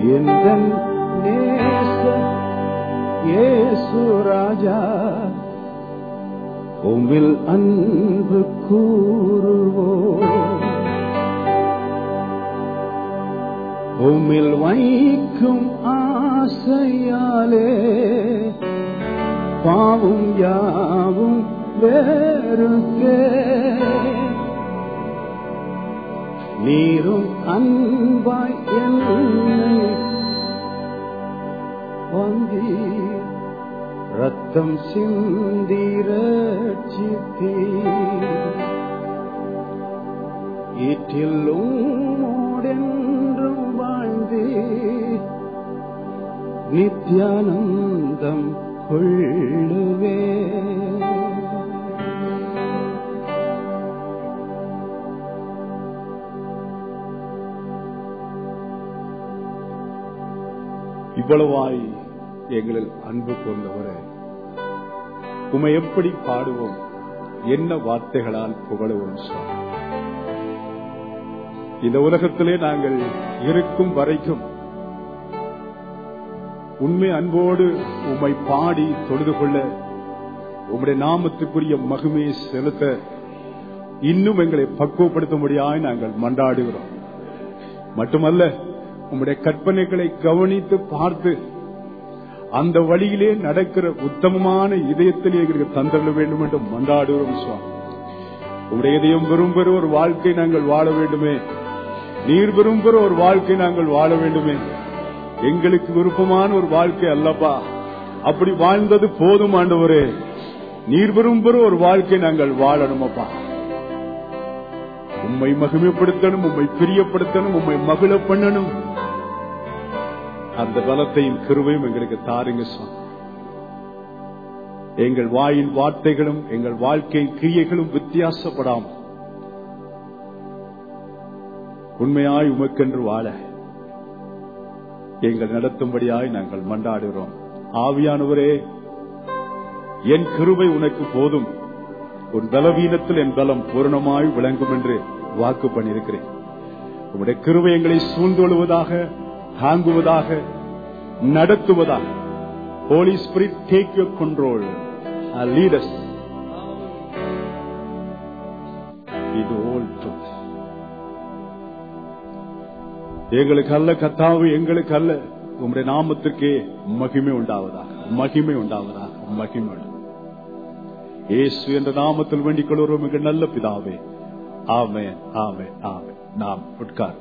எந்தன் நேச இயேசு ராஜா உம்மில் அன்பு கூறுவோம் உம்மில் வைக்கும் ஆசையாலே பாவும் யாவும் வேறுக்கே நீரும் அன்பாய் என்னை வந்தீர் ரத்தம் சிந்திரட்சித்தீர் ஈற்றில் உம்மோடென்றும் வாழ்ந்தீர் நித்யானந்தம் கொள்ளுவே இவ்வளவாய் எங்களில் அன்பு கொண்டவரே உமை எப்படி பாடுவோம் என்ன வார்த்தைகளால் புகழுவோம் சுவாமி இந்த உலகத்திலே நாங்கள் இருக்கும் வரைக்கும் உண்மை அன்போடு உம்மை பாடி தொழுது கொள்ள உம்முடைய நாமத்துக்குரிய மகிமையை செலுத்த இன்னும் எங்களை பக்குவப்படுத்தும்படியாய் நாங்கள் மன்றாடுகிறோம் மட்டுமல்ல உம்முடைய கற்பனைகளை கவனித்து பார்த்து அந்த வழியிலே நடக்கிற உத்தமமான இதயத்திலே எங்களுக்கு தந்தள்ள வேண்டும் என்று மன்றாடுகிறோம் சுவாமி உடைய இதயம் விரும்புகிற ஒரு வாழ்க்கை நாங்கள் வாழ வேண்டுமே நீர் விரும்புகிற ஒரு வாழ்க்கை நாங்கள் வாழ வேண்டுமே எங்களுக்கு விருப்பமான ஒரு வாழ்க்கை அல்லப்பா அப்படி வாழ்ந்தது போதும் ஆண்டவரே நீர் விரும்புகிற ஒரு வாழ்க்கை நாங்கள் வாழணுமப்பா உம்மை மகிமைப்படுத்தணும் உம்மை பிரியப்படுத்தணும் உம்மை மகிழ பண்ணணும் அந்த பலத்தையும் கிருவையும் எங்களுக்கு தாருங்க சுவாமி எங்கள் வாயின் வார்த்தைகளும் எங்கள் வாழ்க்கையின் கிரியைகளும் வித்தியாசப்படாமல் உண்மையாய் உமக்கென்று வாழ எங்கள் நடத்தும்படியாய் நாங்கள் மண்டாடுகிறோம் ஆவியானவரே என் கிருபை உனக்கு போதும் உன் பலவீனத்தில் என் பலம் பூரணமாய் விளங்கும் என்று வாக்கு பண்ணியிருக்கிறேன் உங்களுடைய கிருபை எங்களை சூழ்ந்தொழுவதாக தாங்குவதாக நடத்துவதாக holy spirit take your control leaders இது ஓல் ட்ரூத் எங்களுக்கு அல்ல கத்தாவு எங்களுக்கு அல்ல உங்களுடைய நாமத்திற்கே மகிமை உண்டாவதாக மகிமை உண்டாவதாக மகிமை உண்டாவதாக. இயேசு என்ற நாமத்தில் வேண்டிக் கொள்வோம் மிக நல்ல பிதாவே ஆமென் ஆமென் ஆமென் நாம் உட்கார்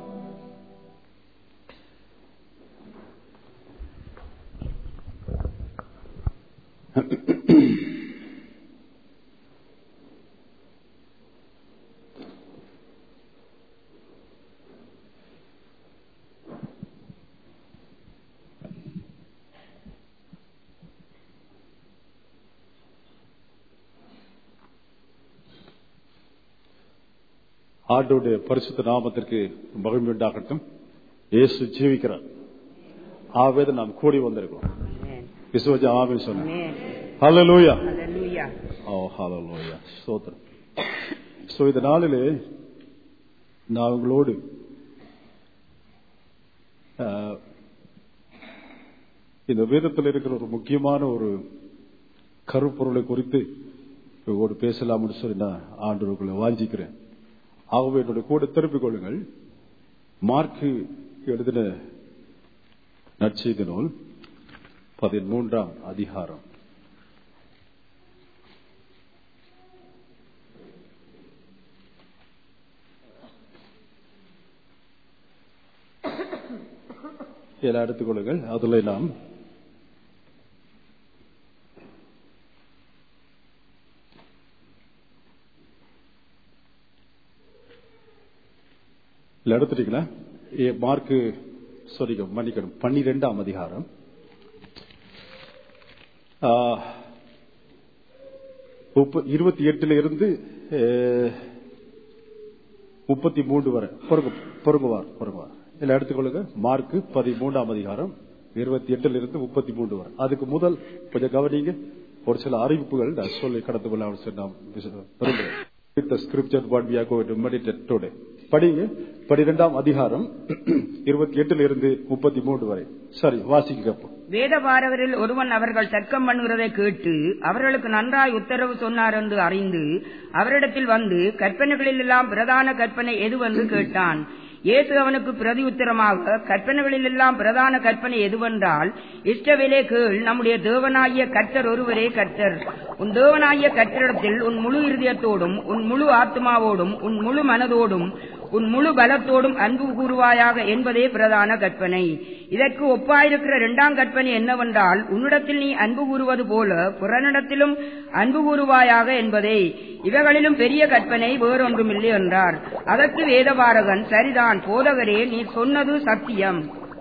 ஆண்டோடைய பரிசுத்த நாமத்திற்கு மகிழ்ச்சி உண்டாகட்டும் இயேசு ஜீவிக்கிறார் ஆவேத நாம் கூடி வந்திருக்கோம் Amen. விசுவஜ ஆவே சொன்ன Amen. ஹalleluya Hallelujah. ஓ ஹalleluya ஸ்தோத்திரம் சோ இந்த நாளிலே நான் உங்களோடு ஆஹ், இந்த வேதத்தில் இருக்கிற ஒரு முக்கியமான ஒரு கருப்பொருளை குறித்து உங்களோடு பேசலாம்னு சொல்லி நான் ஆண்டவர்களை வாஞ்சிக்கிறேன் ஆகவே என்னுடைய கூட திருப்பிக் கொள்ளுங்கள் மார்க்கு எழுதின நற்செய்தி நூல் பதிமூன்றாம் அதிகாரம் இதில் எடுத்துக்கொள்ளுங்கள் அதுல நாம் இல்ல எடுத்துட்டீங்களா ஏ, மார்க்கு சொல்லிக்க மன்னிக்கணும் பன்னிரெண்டாம் அதிகாரம் ஆ, முப்ப- இருபத்தி எட்டுல இருந்து முப்பத்தி மூன்று வரை பொறுங்க பொறுங்குவார் பொறுங்குவார் இதுல எடுத்துக்கொள்ளுங்க மார்க்கு பதிமூன்றாம் அதிகாரம் இருபத்தி எட்டுல இருந்து முப்பத்தி மூன்று வரை அதுக்கு முதல் கொஞ்சம் கவனிங்க ஒரு சில அறிவிப்புகள் நான் சொல்லி கடந்து கொள்ள சொல்லி நாம் விரும்புகிறேன் With the scripture what we are going to meditate today. படிங்க பனிரெண்டாம் அதிகாரம் இருபத்தி எட்டுல இருந்து முப்பத்தி மூன்று வரை சரி வாசிக்க கேட்போம் வேதபாரகரில் ஒருவன் அவர்கள் தர்க்கம் பண்ணுகிறதை கேட்டு அவர்களுக்கு நன்றாய் உத்தரவு சொன்னார் என்று அறிந்து அவரிடத்தில் வந்து கற்பனைகளிலெல்லாம் பிரதான கற்பனை எதுவென்று கேட்டான் இயேசு அவனுக்கு பிரதி உத்தரமாக கற்பனைகளிலெல்லாம் பிரதான கற்பனை எதுவென்றால் இஷ்டவேலே கேள் நம்முடைய தேவனாகிய கர்த்தர் ஒருவரே கர்த்தர் உன் தேவனாகிய கர்த்தரிடத்தில் உன் முழு இருதயத்தோடும் உன் முழு ஆத்மாவோடும் உன் முழு மனதோடும் உன் முழு பலத்தோடும் அன்பு கூறுவாயாக என்பதே பிரதான கற்பனை இதற்கு ஒப்பாயிருக்கிற இரண்டாம் கற்பனை என்னவென்றால் உன்னிடத்தில் நீ அன்பு கூறுவது போல புறனிடத்திலும் அன்பு கூறுவாயாக என்பதே இவைகளிலும் பெரிய கற்பனை வேறொன்றுமில்லை என்றார் அதற்கு வேதபாரகன் சரிதான் போதகரே நீ சொன்னது சத்தியம்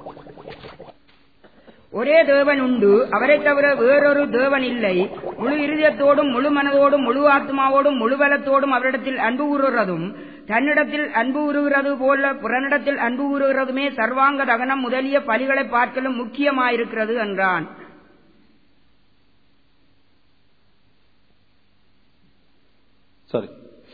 ஒரே தேவன் உண்டு அவரை தவிர வேறொரு தேவன் இல்லை முழு இருதயத்தோடும் முழு மனதோடும் முழு ஆத்மாவோடும் முழு பலத்தோடும் அவரிடத்தில் அன்பு கூறுகிறதும் தன்னிடத்தில் அன்பு கூறுகிறது போல புறனிடத்தில் அன்பு கூறுகிறதுமே சர்வாங்க தகனம் முதலிய பலிகளை பார்க்கலும் முக்கியமாயிருக்கிறது என்றான் சரி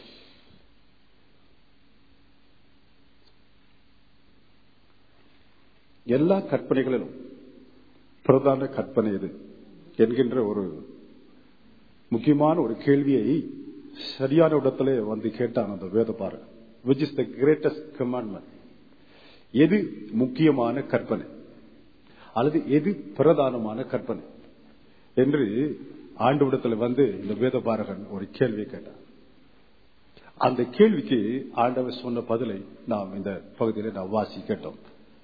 எல்லா கற்பனைகளிலும் பிரதான கற்பனை எது என்கின்ற ஒரு முக்கியமான ஒரு கேள்வியை சரியான இடத்துல வந்து கேட்டான் அந்த வேத பாரு which is the greatest commandment எது முக்கியமான கற்பனை அல்லது எது பிரதானமான கற்பனை என்று ஆண்டவிடத்தில் வந்து இந்த வேத பாரகன் ஒரு கேள்வியை கேட்டான் அந்த கேள்விக்கு ஆண்டவர் சொன்ன பதிலை நாம் இந்த பகுதியில் நாம் வாசி கேட்டோம்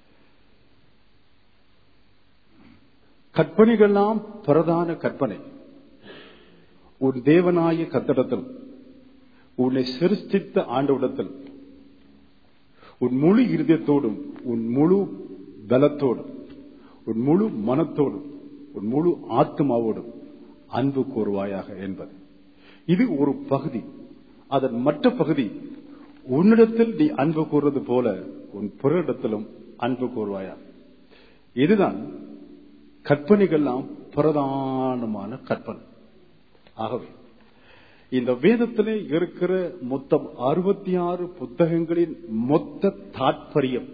கற்பனைகள்லாம் பிரதான கற்பனை உன் தேவனாய கத்தடத்தில் உன்னை சிருஷ்டித்த ஆண்டவிடத்தில் உன் முழு இருதயத்தோடும் உன் முழு பலத்தோடும் உன் முழு மனத்தோடும் உன் முழு ஆத்மாவோடும் அன்பு கூறுவாயாக என்பது இது ஒரு பகுதி அதன் மற்ற பகுதி உன்னிடத்தில் நீ அன்பு கூறுவது போல உன் பிறரிடத்திலும் அன்பு கூறுவாயா இதுதான் கற்பனைகள்லாம் பிரதானமான கற்பனை ஆகவே இந்த வேதத்திலே இருக்கிற மொத்தம் அறுபத்தி ஆறு புத்தகங்களின் மொத்த தாற்பயம்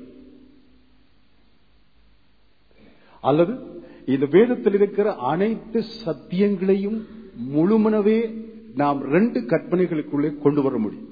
அல்லது இந்த வேதத்தில் இருக்கிற அனைத்து சத்தியங்களையும் முழுமனவே நாம் ரெண்டு கற்பனைகளுக்குள்ளே கொண்டு வர முடியும்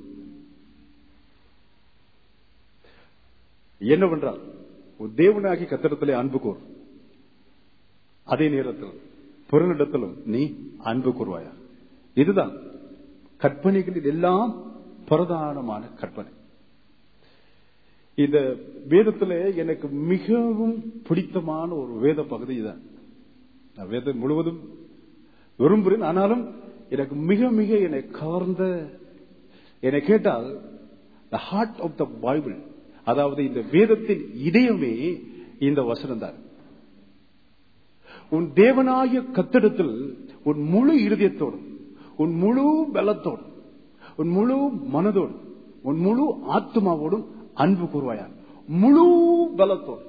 என்னவென்றால் ஒரு தேவனாகி கத்திரத்திலே அன்பு கூர் அதே நேரத்தில் பிறனிடத்திலும் நீ அன்பு கூறுவாயா இதுதான் கற்பனைகளில் எல்லாம் பிரதானமான கற்பனை இந்த வேதத்துல எனக்கு மிகவும் பிடித்தமான ஒரு வேத பகுதி தான் நான் வேதம் முழுவதும் விரும்புகிறேன் ஆனாலும் எனக்கு மிக மிக என்னை கவர்ந்த என்னை கேட்டால் the heart of the Bible அதாவது இந்த வேதத்தின் இதயமே இந்த வசனம் தான் உன் தேவனாய கத்திடத்தில் உன் முழு இருதயத்தோடும் உன் முழு பலத்தோடும் உன் முழு மனதோடும் உன் முழு ஆத்மாவோடும் அன்பு கூறுவாயா முழு பலத்தோடு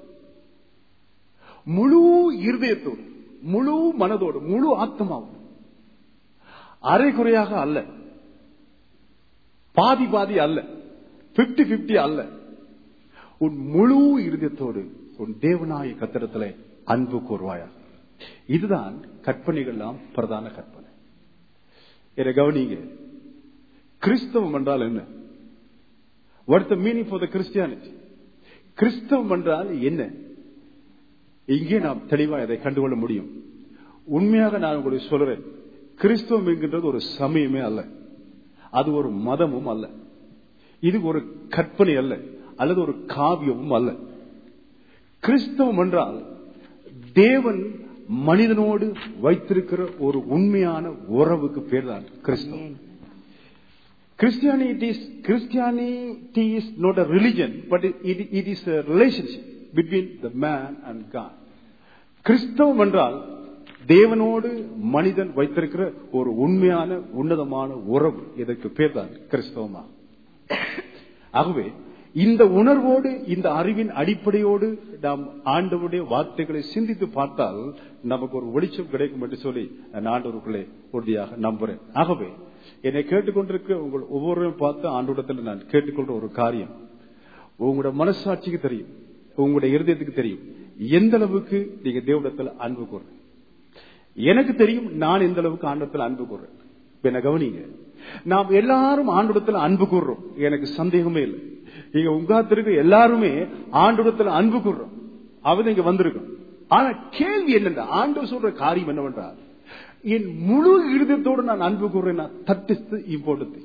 முழு இருதயத்தோடு முழு மனதோடு முழு ஆத்மாவோடு அரைகுறையாக அல்ல பாதி பாதி அல்ல பிப்டி பிப்டி அல்ல உன் முழு இருதயத்தோடு உன் தேவனாய கத்திரத்திலே அன்பு கூறுவாயா இதுதான் கற்பனைகள்லாம் பிரதான கற்பனை இதை கவனிங்க கிறிஸ்தவம் என்றால் என்ன what the meaning for the Christianity கிறிஸ்தவம் என்றால் என்ன இங்கே நாம் தெளிவா இதை கண்டுகொள்ள முடியும் உண்மையாக நான் உங்களுக்கு சொல்றேன் கிறிஸ்தவம் என்கின்றது ஒரு சமயமே அல்ல அது ஒரு மதமும் அல்ல இது ஒரு கற்பனை அல்ல அல்லது ஒரு காவியமும் அல்ல கிறிஸ்தவம் என்றால் தேவன் மனிதனோடு வைத்திருக்கிற ஒரு உண்மையான உறவுக்கு பேர் தான் கிறிஸ்தவம் Christianity is, Christianity is not a religion, but it, it, it is a relationship between the man and God. கிறிஸ்தவம் என்றால் தேவனோடு மனிதன் வைத்திருக்கிற ஒரு உண்மையான உன்னதமான உறவு இதற்கு பேர் தான் கிறிஸ்தவமா ஆகவே இந்த உணர்வோடு இந்த அறிவின் அடிப்படையோடு நாம் ஆண்டவருடைய வார்த்தைகளை சிந்தித்து பார்த்தால் நமக்கு ஒரு வெளிச்சம் கிடைக்கும் என்று சொல்லி நான் ஆண்டவருக்குள்ளே உறுதியாக நம்புறேன் ஆகவே என்னை கேட்டுக்கொண்டிருக்க உங்கள் ஒவ்வொருவரையும் பார்த்து ஆண்டோடத்தில் நான் கேட்டுக்கொள்ற ஒரு காரியம் உங்களோட மனசாட்சிக்கு தெரியும் உங்களுடைய இருதயத்துக்கு தெரியும் எந்த அளவுக்கு நீங்க தேவடத்துல அன்பு கூறுறீங்க எனக்கு தெரியும் நான் எந்த அளவுக்கு ஆண்டத்தில் அன்பு கூறுறேன் இப்ப என்ன கவனிங்க நாம் எல்லாரும் ஆண்டுடத்தில் அன்பு கூறுறோம் எனக்கு சந்தேகமே இல்லை நீங்க உங்காத்திற்கு எல்லாருமே ஆண்டுடத்தில் அன்பு கூறுறோம் அவன் இங்க வந்திருக்கும் ஆனா கேள்வி என்னென்ற ஆண்டு சொல்ற காரியம் என்னவென்றால் என் முழு இருதயத்தோடு நான் அன்பு கூறுறேன் தட் இஸ் இம்பார்ட்டன்ட்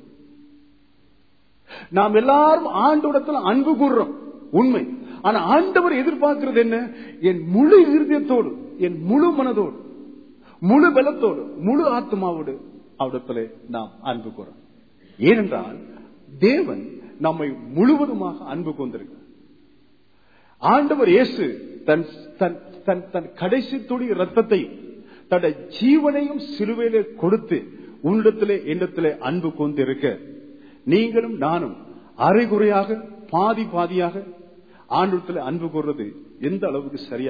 நாம் எல்லாரும் ஆண்டோடத்தில் அன்பு கூறுறோம் உண்மை ஆனா ஆண்டவர் எதிர்பார்க்கிறது என்ன என் முழு இருதயத்தோடு என் முழு மனதோடு முழு பலத்தோடு முழு ஆத்மாவோடு அவரிடத்துல நாம் அன்பு கூறோம் ஏனென்றால் தேவன் நம்மை முழுவதுமாக அன்பு கொண்டிருக்கிறார் ஆண்டவர் இயேசு தன் தன் தன் தன் கடைசி துளி ரத்தத்தையும் தன்னுடைய ஜீவனையும் சிலுவையிலே கொடுத்து உன்னிடத்திலே என்னத்திலே அன்பு கொண்டிருக்க நீங்களும் நானும் அரைகுறையாக பாதி பாதியாக ஆண்டத்தில் அன்பு கூறுறது எந்த அளவுக்கு சரியா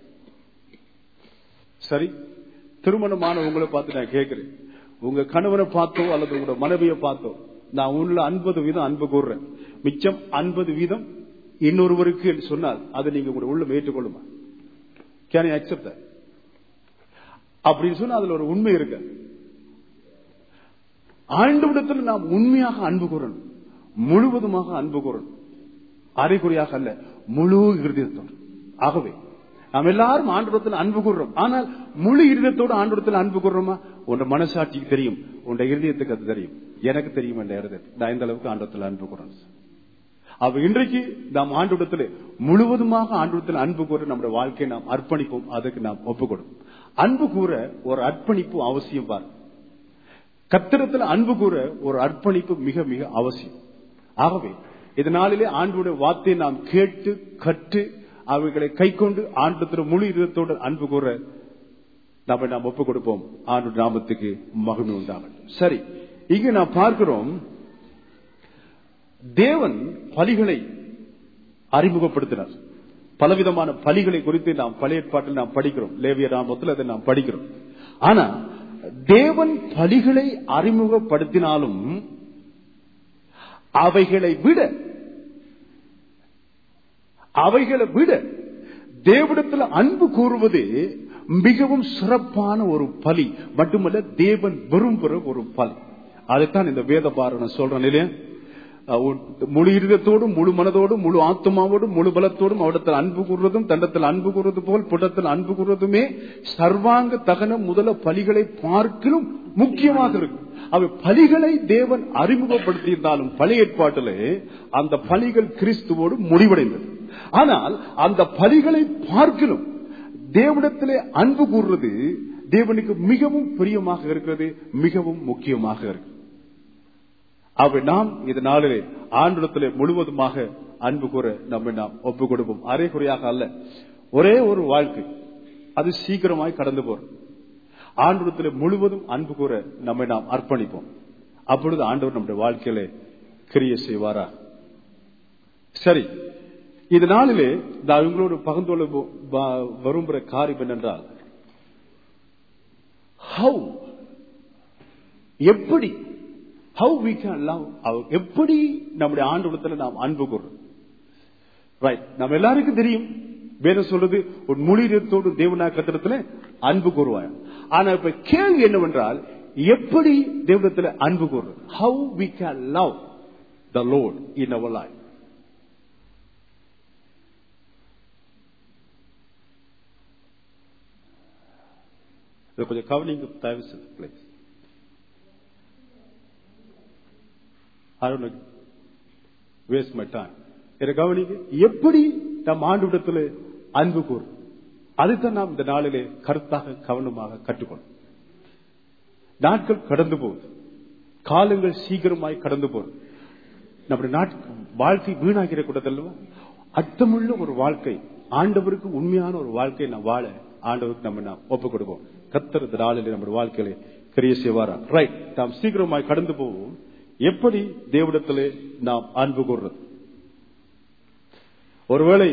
சரி திருமணமான உங்களை பார்த்து நான் கேட்கிறேன் உங்க கணவனை பார்த்தோ அல்லது உங்களோட மனைவியை பார்த்தோ நான் உள்ள ஐம்பது வீதம் அன்பு கூறுறேன் மிச்சம் ஐம்பது வீதம் இன்னொருவருக்கு என்று சொன்னால் அதை நீங்க உங்களோட உள்ள ஏற்றுக்கொள்ளுமா கேன் அக்செப்ட் அப்படின்னு சொன்னா அதுல ஒரு உண்மை இருக்கு ஆண்டவிடத்தில் நாம் உண்மையாக அன்பு கூறணும் முழுவதுமாக அன்பு கூறணும் அரைக்குறையாக அல்ல முழு இருதயத்தோடு ஆகவே நாம் எல்லாரும் ஆண்டவரத்தில் அன்பு கூறுறோம் ஆனால் முழு இருதயத்தோடு ஆண்டவரத்தில் அன்பு கூறுறோமா உன் மனசாட்சிக்கு தெரியும் உன் இருதயத்துக்கு அது தெரியும் எனக்கு தெரியும் என்ற இருதயம் நான் இந்த அளவுக்கு ஆண்டவத்தில் அன்பு கூறணும் அவ இன்றைக்கு நாம் ஆண்டுடத்தில் முழுவதுமாக ஆண்டுடத்தில் அன்பு கூற நம்முடைய வாழ்க்கையை நாம் அர்ப்பணிப்போம் அதுக்கு நாம் ஒப்புக் கொடுப்போம் அன்பு கூற ஒரு அர்ப்பணிப்பு அவசியம் பாரு கத்திரத்தில் அன்பு கூற ஒரு அர்ப்பணிப்பு மிக மிக அவசியம் ஆகவே இதனாலே ஆண்டுடைய வார்த்தையை நாம் கேட்டு கற்று அவைகளை கை கொண்டு ஆண்டத்தில் முழு இதயத்தோடு அன்பு கூற நம்ம நாம் ஒப்புக் கொடுப்போம் ஆண்டு நாமத்துக்கு மகிமை உண்டாகட்டும் சரி இங்க நாம் பார்க்கிறோம் தேவன் பலிகளை அறிமுகப்படுத்தினார் பலவிதமான பலிகளை குறித்து நாம் பழைய ஏற்பாட்டில் நாம் படிக்கிறோம் லேவிய ராமத்தில் அதை நாம் படிக்கிறோம் ஆனா தேவன் பலிகளை அறிமுகப்படுத்தினாலும் அவைகளை விட அவைகளை விட தேவடத்தில் அன்பு கூறுவது மிகவும் சிறப்பான ஒரு பலி மட்டுமல்ல தேவன் விரும்புகிற ஒரு பலி அதைத்தான் இந்த வேத பாரணம் சொல்றேன் இல்லையா முழு இருதத்தோடும் முழு மனதோடும் முழு ஆத்மாவோடும் முழு பலத்தோடும் அவடத்தில் அன்பு கூறுவதும் தண்டத்தில் அன்பு கூறுவது போல் புட்டத்தில் அன்பு கூறுவதுமே சர்வாங்க தகன முதல பலிகளை பார்க்கலும் முக்கியமாக இருக்கு அவை பலிகளை தேவன் அறிமுகப்படுத்தியிருந்தாலும் பழைய ஏற்பாட்டிலே அந்த பலிகள் கிறிஸ்துவோடு முடிவடைந்தது ஆனால் அந்த பலிகளை பார்க்கலும் தேவனிடத்திலே அன்பு கூறுறது தேவனுக்கு மிகவும் பிரியமாக இருக்கிறது மிகவும் முக்கியமாக இருக்கு அவை நாம் இந்த நாளிலே ஆண்டிடத்திலே முழுவதுமாக அன்பு கூற நம்மை நாம் ஒப்பு கொடுப்போம் அரை குறையாக அல்ல ஒரே ஒரு வாழ்க்கை அது சீக்கிரமாய் கடந்து போறோம் ஆண்டிடத்திலே முழுவதும் அன்பு கூற நம்மை நாம் அர்ப்பணிப்போம் அப்பொழுது ஆண்டவர் நம்முடைய வாழ்க்கையில கிரிய செய்வாரா சரி இந்த நாளிலே நான் உங்களோடு பகிர்ந்து வரும்புற காரியம் என்னென்றால் ஹவு எப்படி ஹவு வி கேன் லவ் எப்படி நம்முடைய ஆண்டவரத்தில் நாம் அன்பு கூறுறோம் ரைட் நம்ம எல்லாருக்கும் தெரியும் வேதம் சொல்றது ஒரு மொழியத்தோடு தேவனா கத்திரத்துல அன்பு கூறுவாங்க ஆனா இப்ப கேள்வி என்னவென்றால் எப்படி தேவனத்துல அன்பு கூறுறது how we can love the Lord in our life கொஞ்சம் கவனிங்க தயவு செய்து please I don't waste my time. இதை கவனிங்க எப்படி நம் ஆண்டு அன்பு கூறும் அதுதான் நாம் இந்த நாளிலே கருத்தாக கவனமாக கற்றுக்கணும் நாட்கள் கடந்து போகுது காலங்கள் சீக்கிரமாய் கடந்து போகுது நம்முடைய நாட்டு வாழ்க்கை வீணாகிற கூடதல்லவா அர்த்தமுள்ள ஒரு வாழ்க்கை ஆண்டவருக்கு உண்மையான ஒரு வாழ்க்கை நாம் வாழ ஆண்டவருக்கு நம்ம நாம் ஒப்புக் கொடுப்போம் கத்துறது நாளிலே நம்முடைய வாழ்க்கையில கிரிய செய்வாரா ரைட் நாம் சீக்கிரமாய் கடந்து போவோம் எப்படி தேவடத்திலே நாம் அன்பு கூறுறது ஒருவேளை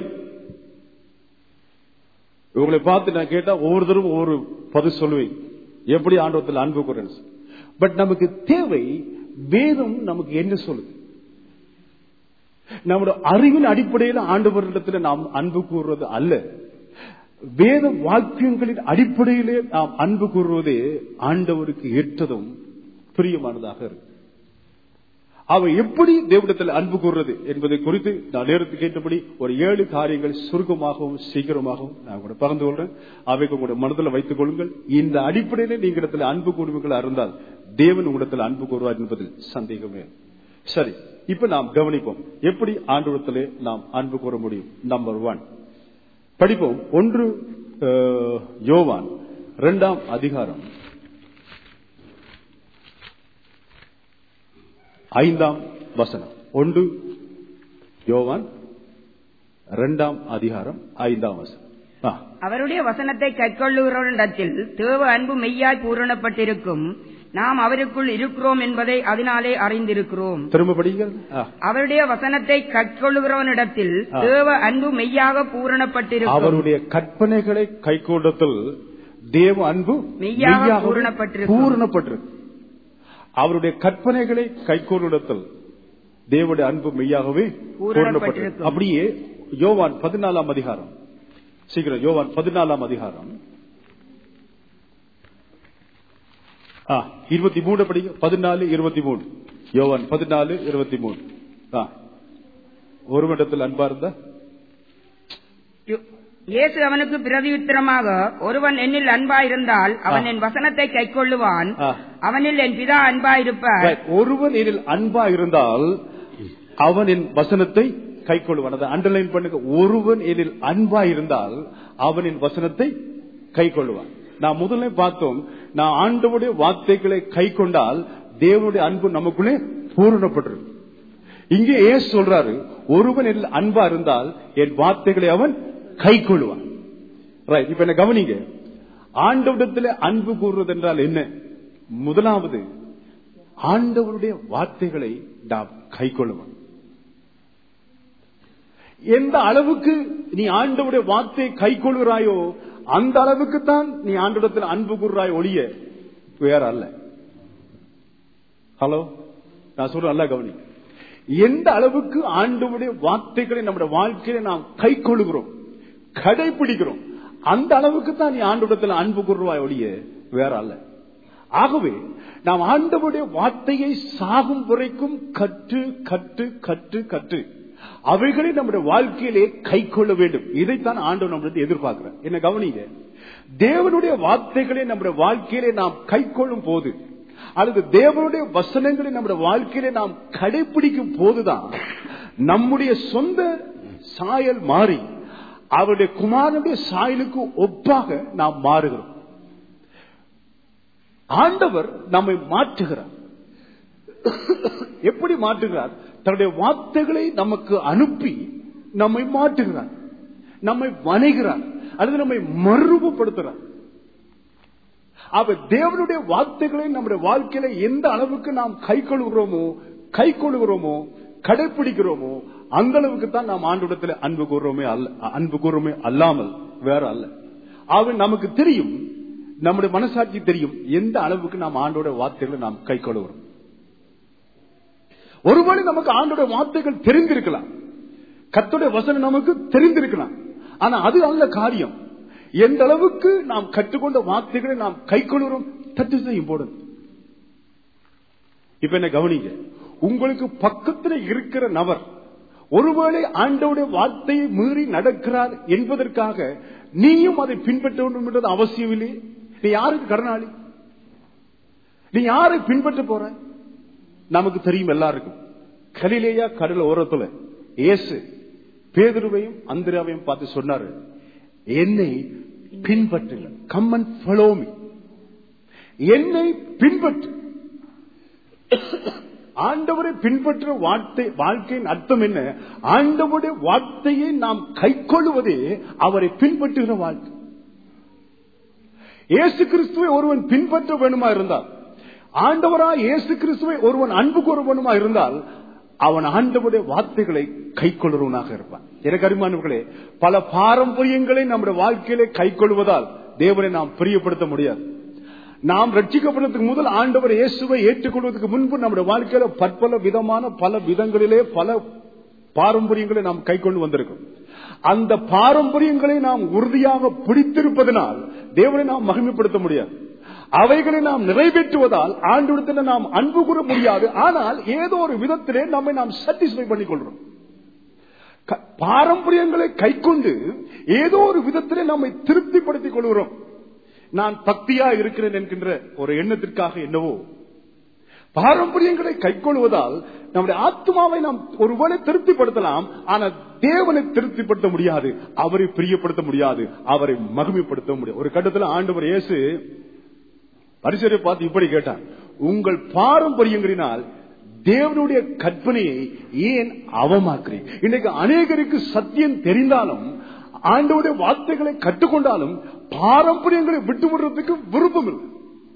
இவங்களை பார்த்து நான் கேட்டா ஒவ்வொருத்தரும் ஒவ்வொரு பதில் சொல்லுவேன் எப்படி ஆண்டவத்தில் அன்பு கூறேன் பட் நமக்கு தேவை வேதம் நமக்கு என்ன சொல்லுது நம்முடைய அறிவின் அடிப்படையில் ஆண்டவரிடத்தில் நாம் அன்பு கூறுவது அல்ல வேத வாக்கியங்களின் அடிப்படையிலே நாம் அன்பு கூறுவதே ஆண்டவருக்கு ஏற்றதும் பிரியமானதாக இருக்கு அவ எப்படி தேவனிடத்தில் அன்பு கூறுறது என்பதை குறித்து நான் நேரத்து கேட்டபடி ஒரு ஏழு காரியங்கள் சுருக்கமாகவும் சீக்கிரமாகவும் நான் கூட பகிர்ந்து கொள்றேன் அவைக்கு உங்களுடைய மனதில் வைத்துக் கொள்ளுங்கள் இந்த அடிப்படையிலே நீங்க இடத்துல அன்பு கூறுவீங்களா இருந்தால் தேவன் உங்களிடத்தில் அன்பு கூறுவார் என்பதில் சந்தேகமே இல்லை. சரி இப்ப நாம் கவனிப்போம் எப்படி ஆண்டவரத்திலே நாம் அன்பு கூற முடியும் நம்பர் ஒன் படிப்போம் ஒன்று அஹ், யோவான் இரண்டாம் அதிகாரம் ஐந்தாம் வசனம் ஒன்று யோவான் இரண்டாம் அதிகாரம் ஐந்தாம் வசனம் ஆ, அவருடைய வசனத்தை கைக்கொள்ளுகிறவரிடத்தில் தேவ அன்பு மெய்யாய் பூரணப்பட்டிருக்கும் நாம் அவருக்குள் இருக்கிறோம் என்பதை அதனாலே அறிந்திருக்கிறோம் திரும்ப படிங்கள் ஆ. அவருடைய வசனத்தை கற்கொள்ளுகிறவனிடத்தில் ஆ. தேவ அன்பு மெய்யாக பூரணப்பட்டிருக்கும் அவருடைய கற்பனைகளை கைக்கொண்டத்தில் தேவ அன்பு மெய்யாக மெய்யாகவே பூரணப்பட்டிருக்கும். பூரணப்பட்டிருக்கு அவருடைய கற்பனைகளை கைக்கொள்ளிடத்தில் தேவனுடைய அன்பு மெய்யாகவே பூரணப்பட்டிருக்கு பூரணப்பட்டிருக்கும். அப்படியே யோவான் பதினாலாம் அதிகாரம் சீக்கிரம் யோவான் பதினாலாம் அதிகாரம் ஆ, இருபத்தி மூணு படிங்க பதினாலு இருபத்தி மூணு யோவான் பதினாலு இருபத்தி மூணு ஆ. ஒரு மட்டத்தில் அன்பா இருந்தா இயேசு அவனுக்கு பிரதியுத்தரமாக ஒருவன் என்னில் அன்பாயிருந்தால் அவன் ஆ. என் வசனத்தை கைக்கொள்ளுவான் ஆ. அவனில் என் பிதா அன்பாயிருப்பார் Right. ஒருவன் இதில் அன்பா இருந்தால் அவன் என் வசனத்தை கைக்கொள்வான் அதை அண்டர்லைன் பண்ணுங்க ஒருவன் இதில் அன்பா இருந்தால் அவன் என் வசனத்தை கைக்கொள்வான் நான் முதல்ல பார்த்தோம் நான் ஆண்டவுடைய வார்த்தைகளை கை கொண்டால் தேவனுடைய அன்பு நமக்குள்ளே பூரணப்பட்டிருக்கு இங்கே ஏன் சொல்றாரு ஒருவன் இதில் அன்பா இருந்தால் என் வார்த்தைகளை அவன் கை கொள்வான் ரைட் இப்ப என்ன கவனிங்க ஆண்டவரிடத்தில் அன்பு கூறுவது என்றால் என்ன முதலாவது ஆண்டவருடைய வார்த்தைகளை நாம் கை கொள்ளுவோம் எந்த அளவுக்கு நீ ஆண்டவருடைய வார்த்தையை கை கொள்கிறாயோ அந்த அளவுக்கு தான் நீ ஆண்டவரத்தில் அன்பு கூறுறாய் ஒழிய வேற அல்ல ஹலோ நான் சொல்றேன் நல்லா கவனி எந்த அளவுக்கு ஆண்டவருடைய வார்த்தைகளை நம்முடைய வாழ்க்கையில நாம் கை கொள்ளுகிறோம் கடைபிடிக்கிறோம் அந்த அளவுக்கு தான் நீ ஆண்டவரத்தில் அன்பு கூறுவாய் ஒழிய வேற அல்ல ஆகவே நாம் ஆண்டவருடைய வார்த்தையை சாகும் வரைக்கும் கற்று கற்று கற்று கற்று அவைகளை நம்முடைய வாழ்க்கையிலே கை கொள்ள வேண்டும் இதைத்தான் ஆண்டவர் நம்மளுக்கு எதிர்பார்க்கிறார் என்ன கவனிங்க தேவனுடைய வார்த்தைகளை நம்முடைய வாழ்க்கையிலே நாம் கை கொள்ளும் போது அல்லது தேவனுடைய வசனங்களை நம்முடைய வாழ்க்கையிலே நாம் கடைபிடிக்கும் போதுதான் நம்முடைய சொந்த சாயல் மாறி அவருடைய குமாரனுடைய சாயலுக்கு ஒப்பாக நாம் மாறுகிறோம் ஆண்டவர் நம்மை மாற்றுகிறார் எப்படி மாற்றுகிறார் தன்னுடைய வார்த்தைகளை நமக்கு அனுப்பி நம்மை மாற்றுகிறார் நம்மை வணைகிறார் அல்லது நம்மை மறுரூபப்படுத்துகிறார் அவர் தேவனுடைய வார்த்தைகளை நம்முடைய வாழ்க்கையில எந்த அளவுக்கு நாம் கை கொள்கிறோமோ கை கொள்கிறோமோ கடைபிடிக்கிறோமோ அந்த அளவுக்கு தான் நாம் ஆண்டோடத்தில் அன்பு கூறுறோமே அல்ல அன்பு கூறுறோமே அல்லாமல் வேற அல்ல அவன் நமக்கு தெரியும் நம்முடைய மனசாட்சி தெரியும் எந்த அளவுக்கு நாம் ஆண்டோட வார்த்தைகளை நாம் கை கொள்கிறோம் ஒருவேளை நமக்கு ஆண்டோட வார்த்தைகள் தெரிந்திருக்கலாம் கத்துடைய வசனம் நமக்கு தெரிந்திருக்கலாம் ஆனா அது அல்ல காரியம் எந்த அளவுக்கு நாம் கற்றுக்கொண்ட வார்த்தைகளை நாம் கை கொள்கிறோம் தட்டு செய்யும் போடும் இப்ப என்ன கவனிங்க உங்களுக்கு பக்கத்தில் இருக்கிற நபர் ஒருவேளை ஆண்டவுடைய வார்த்தையை மீறி நடக்கிறார் என்பதற்காக நீயும் அதை பின்பற்ற வேண்டும் என்றது அவசியம் இல்லையே நீ யாருக்கு கடனாளி நீ யாரை பின்பற்ற போற நமக்கு தெரியும் எல்லாருக்கும் கலிலேயா கடல் ஓரத்துல இயேசு பேதுருவையும் அந்திராவையும் பார்த்து சொன்னாரு என்னை பின்பற்றுங்கள் கம்மன் ஃபலோமி என்னை பின்பற்று ஆண்டவரை பின்பற்ற வார்த்தை வாழ்க்கையின் அர்த்தம் என்ன ஆண்டவருடைய வார்த்தையை நாம் கைக்கொள்வதே அவரை பின்பற்றுகிற வாழ்க்கை இயேசு கிறிஸ்துவை ஒருவன் பின்பற்ற வேணுமா இருந்தால் ஆண்டவரா இயேசு கிறிஸ்துவை ஒருவன் அன்பு கூற வேணுமா இருந்தால் அவன் ஆண்டவருடைய வார்த்தைகளை கை கொள்றவனாக இருப்பான் எனக்கு அருமானவர்களே பல பாரம்பரியங்களை நம்முடைய வாழ்க்கையிலே கை கொள்வதால் தேவனை நாம் பிரியப்படுத்த முடியாது நாம் ரட்சிக்கப்படுறதுக்கு முதல் ஆண்டவர் இயேசுவை ஏற்றுக்கொள்வதற்கு முன்பு நம்முடைய வாழ்க்கையில பற்பல விதமான பல விதங்களிலே பல பாரம்பரியங்களை நாம் கை கொண்டு வந்திருக்கோம் அந்த பாரம்பரியங்களை நாம் உறுதியாக பிடித்திருப்பதனால் தேவனை நாம் மகிமைப்படுத்த முடியாது அவைகளை நாம் நிறைவேற்றுவதால் ஆண்டு நாம் அன்பு கூற முடியாது ஆனால் ஏதோ ஒரு விதத்திலே நம்மை நாம் சாட்டிஸ்பை பண்ணிக் கொள்றோம் க- பாரம்பரியங்களை கைக்கொண்டு ஏதோ ஒரு விதத்திலே நம்மை திருப்திப்படுத்திக் கொள்கிறோம் நான் பக்தியா இருக்கிறேன் என்கின்ற ஒரு எண்ணத்திற்காக என்னவோ பாரம்பரியங்களை கைக்கொள்வதால் நம்முடைய ஆத்மாவை நாம் ஒருவேளை திருப்திப்படுத்தலாம் ஆனால் தேவனை திருப்திப்படுத்த முடியாது அவரை பிரியப்படுத்த முடியாது அவரை மகிமைப்படுத்த முடியாது ஒரு கட்டத்தில் ஆண்டவர் இயேசு பரிசரை பார்த்து இப்படி கேட்டார் உங்கள் பாரம்பரியங்களினால் தேவனுடைய கற்பனையை ஏன் அவமாக்குறீங்க இன்னைக்கு அநேகருக்கு சத்தியம் தெரிந்தாலும் ஆண்டவருடைய வார்த்தைகளை கற்றுக்கொண்டாலும் பாரம்பரியங்களை விட்டு விடுறதுக்கு விருப்பம் இல்லை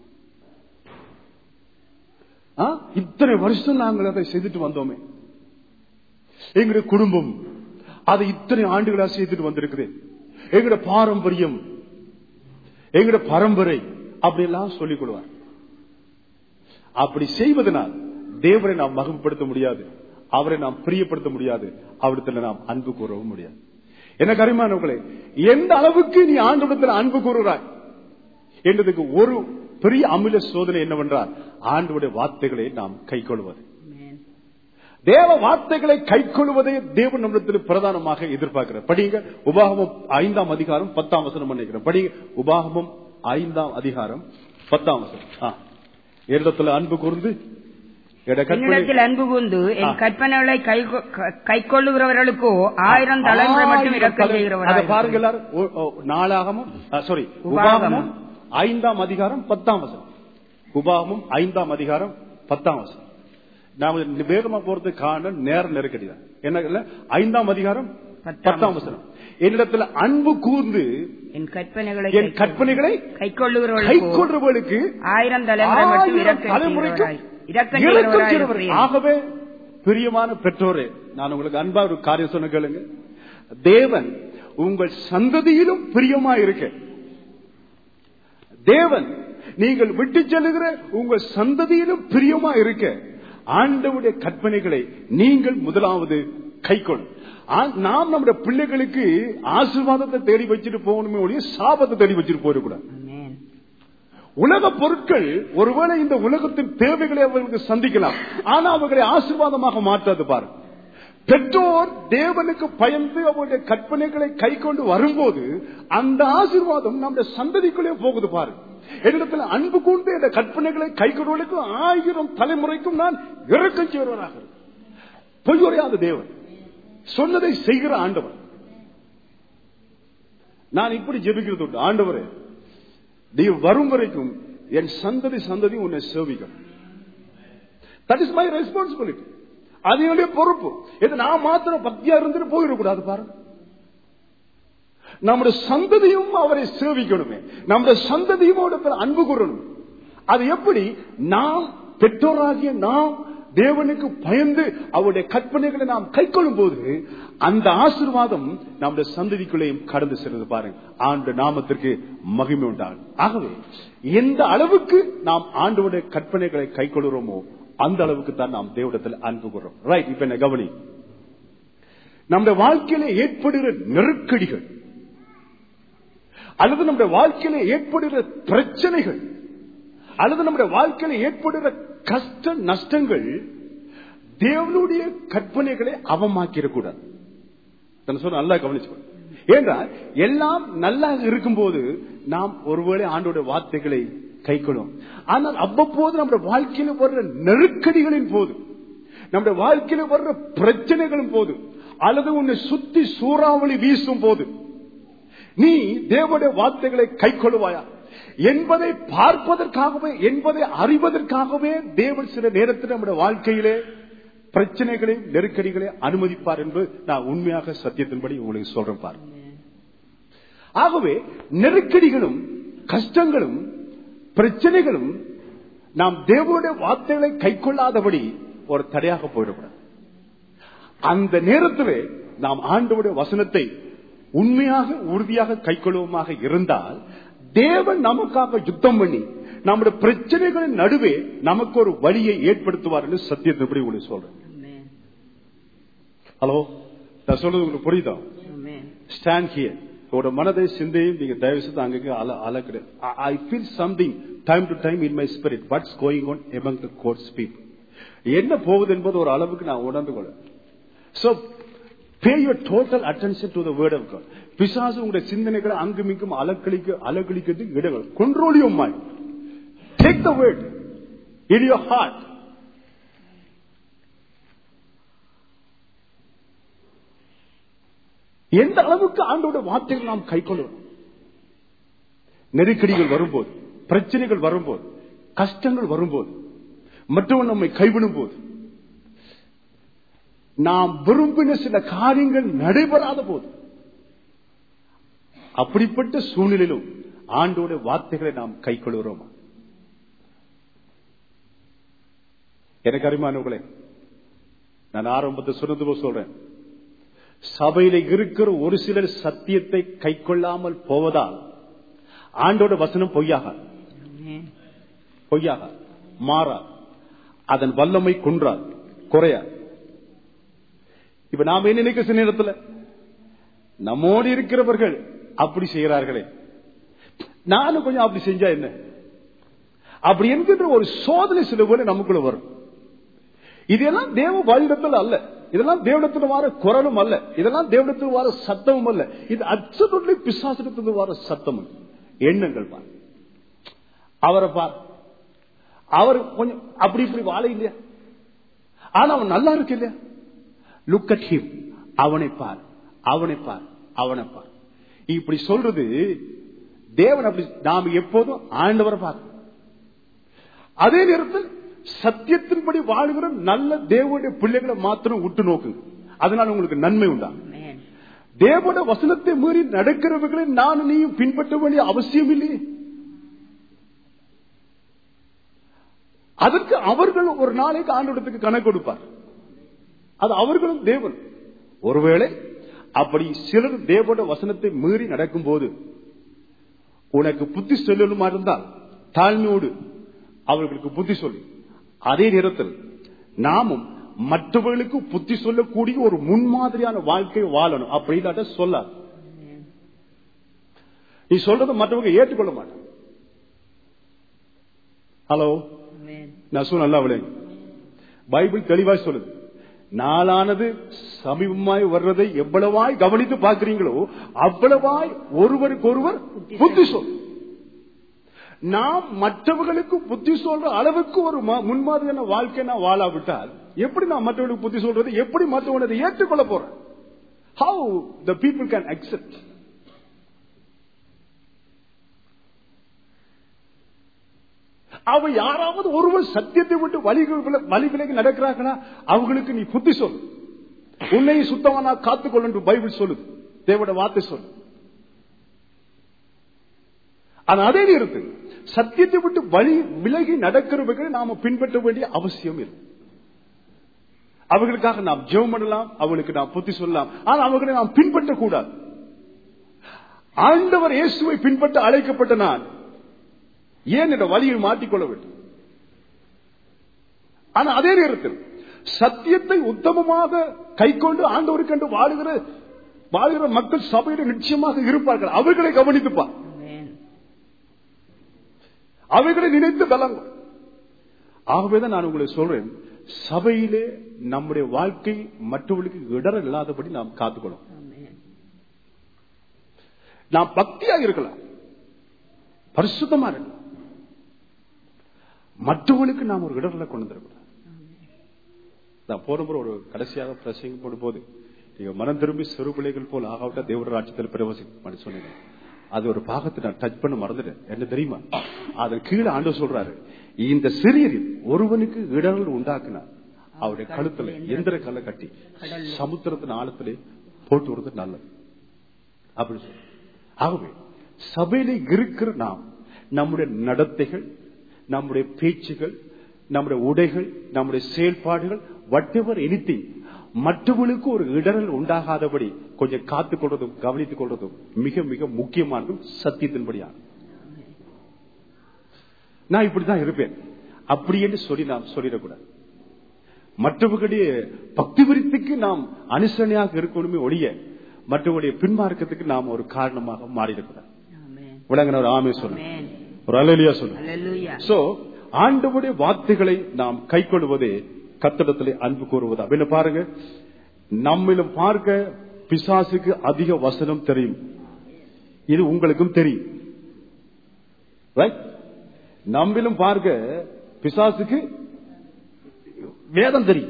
ஆ? இத்தனை வருஷம் நாங்கள் அதை செய்துட்டு வந்தோமே எங்களுடைய குடும்பம் அதை இத்தனை ஆண்டுகளா செய்துட்டு வந்திருக்குது எங்களுடைய பாரம்பரியம் எங்களுடைய பரம்பரை அப்படி எல்லாம் சொல்லிக் கொள்வார் அப்படி செய்வதனால் தேவரை நாம் மகிமைப்படுத்த முடியாது அவரை நாம் பிரியப்படுத்த முடியாது அவரிடத்துல நாம் அன்பு கூறவும் முடியாது என்ன கரிமானவர்களே எந்த அளவுக்கு நீ ஆண்டவரிடத்தில் அன்பு கூறுகிறாய் என்றதுக்கு ஒரு பெரிய அமில சோதனை என்னவென்றால் ஆண்டவருடைய வார்த்தைகளை நாம் கைக்கொள்வது ஆமென். தேவ வார்த்தைகளை கைக்கொள்வதை தேவன் நம்மிடத்தில் பிரதானமாக எதிர்பார்க்கிறார் படிங்க உபாகமம் ஐந்தாம் அதிகாரம் பத்தாம் வசனம் நினைக்கிறேன் படிங்க உபாகமம் ஐந்தாம் அதிகாரம் பத்தாம் வசனம் ஆ. என்னிடத்துல அன்பு கூர்ந்து என்னுடைய கற்பனை என்னிடத்தில் அன்பு கூர்ந்து ஆ. என் கற்பனைகளை கை- க- கைக்கொள்ளுகிறவர்களுக்கோ ஆயிரம் தலைமுறை மட்டும் ஆயிரம் இறக்கம் தலை- அதை பாருங்க செய்கிறவர்கள் எல்லாரும். ஓ- ஓ, நாளாகமம் சாரி உபாகமம். உபாகமம் ஐந்தாம் அதிகாரம் பத்தாம் வசனம் உபாகமம் ஐந்தாம் அதிகாரம் பத்தாம் வசனம் நாம வேகமா போறது காண நேர நெருக்கடி தான் என்ன இல்ல? ஐந்தாம் அதிகாரம் பத்தாம் பத்தாம் வசனம் என்னிடத்துல அன்பு கூர்ந்து என் கற்பனைகளை என் கற்பனைகளை கைக்கொள்ளுகிறவர்களுக்கோ கைக்கொள்றவர்களுக்கு ஆயிரம் தலைமுறை மட்டும் ஆயிரம் இறக்கம் தலைமுறைக்கு செய்கிறவராய் இறக்கம் இறக்கம் செய்கிறவராய் செய்கிறவர். இருக்கிறேன். ஆகவே பிரியமான பெற்றோரே நான் உங்களுக்கு அன்பா ஒரு காரியம் சொன்ன கேளுங்க தேவன் உங்கள் சந்ததியிலும் பிரியமா இருக்க தேவன் நீங்கள் விட்டு செல்லுகிற உங்கள் சந்ததியிலும் பிரியமா இருக்க ஆண்டவுடைய கற்பனைகளை நீங்கள் முதலாவது கைக்கொள்ளும் ஆ- நாம் நம்முடைய பிள்ளைகளுக்கு ஆசீர்வாதத்தை தேடி வச்சுட்டு போகணுமே ஒழிய சாபத்தை தேடி வச்சுட்டு போயிடக்கூடாது ஆமென். உலக பொருட்கள் ஒருவேளை இந்த உலகத்தின் தேவைகளை அவர்களுக்கு சந்திக்கலாம் ஆனா அவர்களை ஆசீர்வாதமாக மாற்றாது பாருங்க பெற்றோர் தேவனுக்கு பயந்து அவருடைய கற்பனைகளை கை கொண்டு வரும்போது அந்த ஆசீர்வாதம் நம்முடைய சந்ததிக்குள்ளே போகுது பாரு என்னிடத்தில் அன்பு கூர்ந்து இந்த கற்பனைகளை கை கொள்வதற்கு ஆயிரம் தலைமுறைக்கும் நான் இறக்கம் செய்வராக பொய்யுரையாத தேவன் சொன்னதை செய்கிற ஆண்டவர் நான் இப்படி ஜெபிக்கிறது உண்டு ஆண்டவரே நீ வரும் வரைக்கும் என் சந்ததி சந்ததி உன்னை சேவிக்கும் தட் இஸ் மை ரெஸ்பான்சிபிலிட்டி அது என்னுடைய பொறுப்பு இது நான் மாத்திரம் பக்தியா இருந்துட்டு போயிடக்கூடாது பாருங்க நம்முடைய சந்ததியும் அவரை சேவிக்கணுமே நம்முடைய சந்ததியும் அவரிடத்தில் அன்பு கூறணும் அது எப்படி நாம் பெற்றோராகிய நாம் தேவனுக்கு பயந்து அவருடைய கற்பனைகளை நாம் கைக்கொள்ளும் போது அந்த ஆசீர்வாதம் நம்முடைய சந்ததிக்குள்ளேயும் கடந்து செல்வது பாருங்க ஆண்டு நாமத்திற்கு மகிமை உண்டாகும் ஆகவே எந்த அளவுக்கு நாம் ஆண்டவருடைய கற்பனைகளை கைக்கொள்கிறோமோ அந்த அளவுக்கு தான் நாம் தேவடத்தில் அன்பு கூறுறோம் ரைட் இப்ப என்ன கவனி நம்முடைய வாழ்க்கையில ஏற்படுகிற நெருக்கடிகள் அல்லது நம்முடைய வாழ்க்கையில ஏற்படுகிற பிரச்சனைகள் அல்லது நம்முடைய வாழ்க்கையில ஏற்படுகிற கஷ்ட நஷ்டங்கள் தேவனுடைய கற்பனைகளை அவமாக்கிடக்கூடாது நான் சொல்ல நல்லா கவனிச்சு ஏன்றால் எல்லாம் நல்லா இருக்கும்போது நாம் ஒருவேளை ஆண்டோட வார்த்தைகளை கைக்கொள்ளும் ஆனால் அவ்வப்போது நம்முடைய வாழ்க்கையில வர்ற நெருக்கடிகளின் போது நம்முடைய வாழ்க்கையில வர்ற பிரச்சனைகளின் போது அல்லது உன்னை சுத்தி சூறாவளி வீசும் போது நீ தேவனுடைய வார்த்தைகளை கை கொள்வாயா என்பதை பார்ப்பதற்காகவே என்பதை அறிவதற்காகவே தேவன் சில நேரத்தில் நம்முடைய வாழ்க்கையிலே பிரச்சனைகளை நெருக்கடிகளை அனுமதிப்பார் என்று நான் உண்மையாக சத்தியத்தின்படி உங்களுக்கு சொல்றேன் பாரு ஆகவே நெருக்கடிகளும் கஷ்டங்களும் பிரச்சனைகளும் நாம் தேவனுடைய வார்த்தைகளை கை கொள்ளாதபடி ஒரு தடையாக போயிடக்கூடாது அந்த நேரத்திலே நாம் ஆண்டவுடைய வசனத்தை உண்மையாக உறுதியாக கைக்கொள்வோமாக இருந்தால் தேவன் நமக்காக யுத்தம் பண்ணி நம்முடைய பிரச்சனைகளின் நடுவே நமக்கு ஒரு வழியை ஏற்படுத்துவார் என்று சத்தியத்தின்படி உங்களுக்கு சொல்றேன் ஆமென். ஹலோ நான் சொல்றது உங்களுக்கு புரியுதா Amen. ஸ்டாண்ட் ஹியர் உங்களோட மனதை சிந்தையும் நீங்க தயவு செய்து அங்கங்க அல அலக்குடு I feel something time to time in my spirit what's going on among the God's people என்ன போகுது என்பது ஒரு அளவுக்கு நான் உணர்ந்து கொள்ள so pay your total attention to the word of God பிசாசு உங்களுடைய சிந்தனைகளை அங்குமிங்கும் அலக்களிக்க அலக்களிக்கிறதுக்கு இடங்கள் control your mind take the word in your heart எந்த அளவுக்கு ஆண்டோட வார்த்தைகள் நாம் கை நெருக்கடிகள் வரும்போது பிரச்சனைகள் வரும்போது கஷ்டங்கள் வரும்போது மற்றவன் நம்மை கைவிடும் போது நாம் விரும்பின சில காரியங்கள் நடைபெறாத போது அப்படிப்பட்ட சூழ்நிலையிலும் ஆண்டோட வார்த்தைகளை நாம் கை கொள்கிறோமா எனக்கு அருமானவர்களே நான் ஆரம்பத்தை சொன்னது போல சொல்றேன் சபையில இருக்கிற ஒரு சிலர் சத்தியத்தை கை கொள்ளாமல் போவதால் ஆண்டோட வசனம் பொய்யாக Amen. பொய்யாக மாறா அதன் வல்லமை குன்றாது குறையா இப்ப நாம என்ன நினைக்கிற சில நேரத்துல நம்மோடு இருக்கிறவர்கள் அப்படி செய்கிறார்களே நானும் கொஞ்சம் அப்படி செஞ்சா என்ன அப்படி என்கின்ற ஒரு சோதனை சில பேர் நமக்குள்ள வரும் இதெல்லாம் தேவ வழிடத்தில் அல்ல இதெல்லாம் தேவடத்தில் வர குரலும் அல்ல இதெல்லாம் தேவடத்தில் வர சத்தமும் அல்ல இது அச்சத்துள்ளி பிசாசனத்தில் வர சத்தம் எண்ணங்கள் பார் அவரை பார் அவர் கொஞ்சம் அப்படி இப்படி வாழ இல்லையா ஆனா அவன் நல்லா இருக்கு இல்லையா லுக் அட் ஹிம் அவனை பார் அவனை பார் அவனை பார் இப்படி சொல்றது தேவன் அப்படி நாம் எப்போதும் ஆண்டவரை பார்க்க அதே நேரத்தில் சத்தியத்தின்படி வாழுகிற நல்ல தேவனுடைய பிள்ளைகளை மாத்திரம் உற்று நோக்குங்க அதனால உங்களுக்கு நன்மை உண்டா Amen. தேவனுடைய வசனத்தை மீறி நடக்கிறவர்களை நான் நீயும் பின்பற்ற வேண்டிய அவசியம் இல்லையே அதற்கு அவர்கள் ஒரு நாளைக்கு ஆண்டோடத்துக்கு கணக்கு கொடுப்பார் அது அவர்களும் தேவன் ஒருவேளை அப்படி சிலர் தேவனுடைய வசனத்தை மீறி நடக்கும் போது உனக்கு புத்தி சொல்லணுமா இருந்தால் தாழ்மையோடு அவர்களுக்கு புத்தி சொல்லி அதே நேரத்தில் நாமும் மற்றவர்களுக்கு புத்தி சொல்லக்கூடிய ஒரு முன்மாதிரியான வாழ்க்கை வாழணும் அப்படி இல்லாட்ட சொல்லாது நீ சொல்றதை மற்றவங்க ஏற்றுக்கொள்ள மாட்டான் ஹலோ Amen. நான் சொல்ல நல்லா விளையாங்க பைபிள் தெளிவாய் சொல்லுது நாளானது சமீபமாய் வர்றதை எவ்வளவாய் கவனித்து பார்க்கிறீங்களோ அவ்வளவாய் ஒருவருக்கு ஒருவர் புத்தி சொல் நாம் மற்றவர்களுக்கு புத்தி சொல்ற அளவுக்கு ஒரு ம- முன்மாதிரியான வாழ்க்கை நான் வாழாவிட்டால் எப்படி நான் மற்றவர்களுக்கு புத்தி சொல்றது எப்படி மற்றவனை அதை ஏற்றுக்கொள்ள போறேன் how the people can accept அவ யாராவது ஒருவர் சத்தியத்தை விட்டு வழி வில- வழி விலகி நடக்கிறார்களா அவங்களுக்கு நீ புத்தி சொல் உன்னை சுத்தமானா காத்துக்கொள் என்று பைபிள் சொல்லுது தேவோட வார்த்தை சொல்லு ஆனா அதே நேரத்தில் சத்தியத்தை விட்டு வழி விலகி நடக்கிறவர்களை நாம பின்பற்ற வேண்டிய அவசியம் இல்லை அவர்களுக்காக நாம் ஜெபம் பண்ணலாம் அவர்களுக்கு நாம் புத்தி சொல்லலாம் ஆனா அவர்களை நாம் பின்பற்ற கூடாது ஆண்டவர் இயேசுவை பின்பற்ற அழைக்கப்பட்ட நான் ஏன் என்ற வழியை மாற்றிக்கொள்ள வேண்டும் ஆனா அதே நேரத்தில் சத்தியத்தை உத்தமமாக கைக்கொண்டு ஆண்டவருக்கு என்று வாழுகிற வாழுகிற மக்கள் சபையில நிச்சயமாக இருப்பார்கள் அவர்களை கவனித்துப்பார் Amen. அவைகளை நினைத்து பலம் ஆகவேதான் நான் உங்களுக்கு சொல்றேன் சபையிலே நம்முடைய வாழ்க்கை மற்றவர்களுக்கு இடர் இல்லாதபடி நாம் காத்துக்கணும் Amen. நாம் பக்தியாக இருக்கலாம் பரிசுத்தமா இருக்கலாம் மற்றவர்களுக்கு நாம் ஒரு இடர்ல கொண்டு வந்துடக்கூடாது நான் போன முறை ஒரு கடைசியாக பிரசங்க போடும் போது நீங்க மனம் திரும்பி சிறு பிள்ளைகள் போல் ஆகாவிட்டா தேவட ராட்சத்தில் பிரவசிக்கும் சொன்னீங்க அது ஒரு பாகத்தை நான் டச் பண்ண மறந்துட்டேன் என்ன தெரியுமா அதன் கீழே ஆண்டு சொல்றாரு இந்த சிறியரில் ஒருவனுக்கு இடர்கள் உண்டாக்குனார் அவருடைய கழுத்துல எந்திர கல்லை கட்டி சமுத்திரத்தின் ஆழத்திலே போட்டு வருவது நல்லது அப்படி சொல்லு. ஆகவே சபையில இருக்கிற நாம் நம்முடைய நடத்தைகள் நம்முடைய பேச்சுகள் நம்முடைய உடைகள் நம்முடைய செயல்பாடுகள் வட் எவர் எனித்திங் மற்றவர்களுக்கு ஒரு இடரல் உண்டாகாதபடி கொஞ்சம் காத்துக் கொள்றதும் கவனித்துக் கொள்றதும் மிக மிக முக்கியமானதும் சத்தியத்தின்படியாகும் நான் இப்படிதான் இருப்பேன் அப்படி என்று சொல்லி நாம் சொல்லிடக்கூடாது மற்றவர்களுடைய பக்தி விருத்திக்கு நாம் அனுசரணையாக இருக்கணுமே ஒழிய மற்றவருடைய பின்மார்க்கத்துக்கு நாம் ஒரு காரணமாக மாறியிருக்கிறோம் ஆமென். விளங்கின ஒரு ஆமே சொல்லுங்க ஆமென். ஒரு அலையிலியா சொல்லுங்க அல்லேலூயா. சோ ஆண்டவருடைய வார்த்தைகளை நாம் கை கொள்வதே கத்தடத்திலே அன்பு கூறுவது அப்படின்னு பாருங்க நம்மிலும் பார்க்க பிசாசுக்கு அதிக வசனம் தெரியும் இது உங்களுக்கும் தெரியும் Right? நம்மிலும் பார்க்க பிசாசுக்கு வேதம் தெரியும்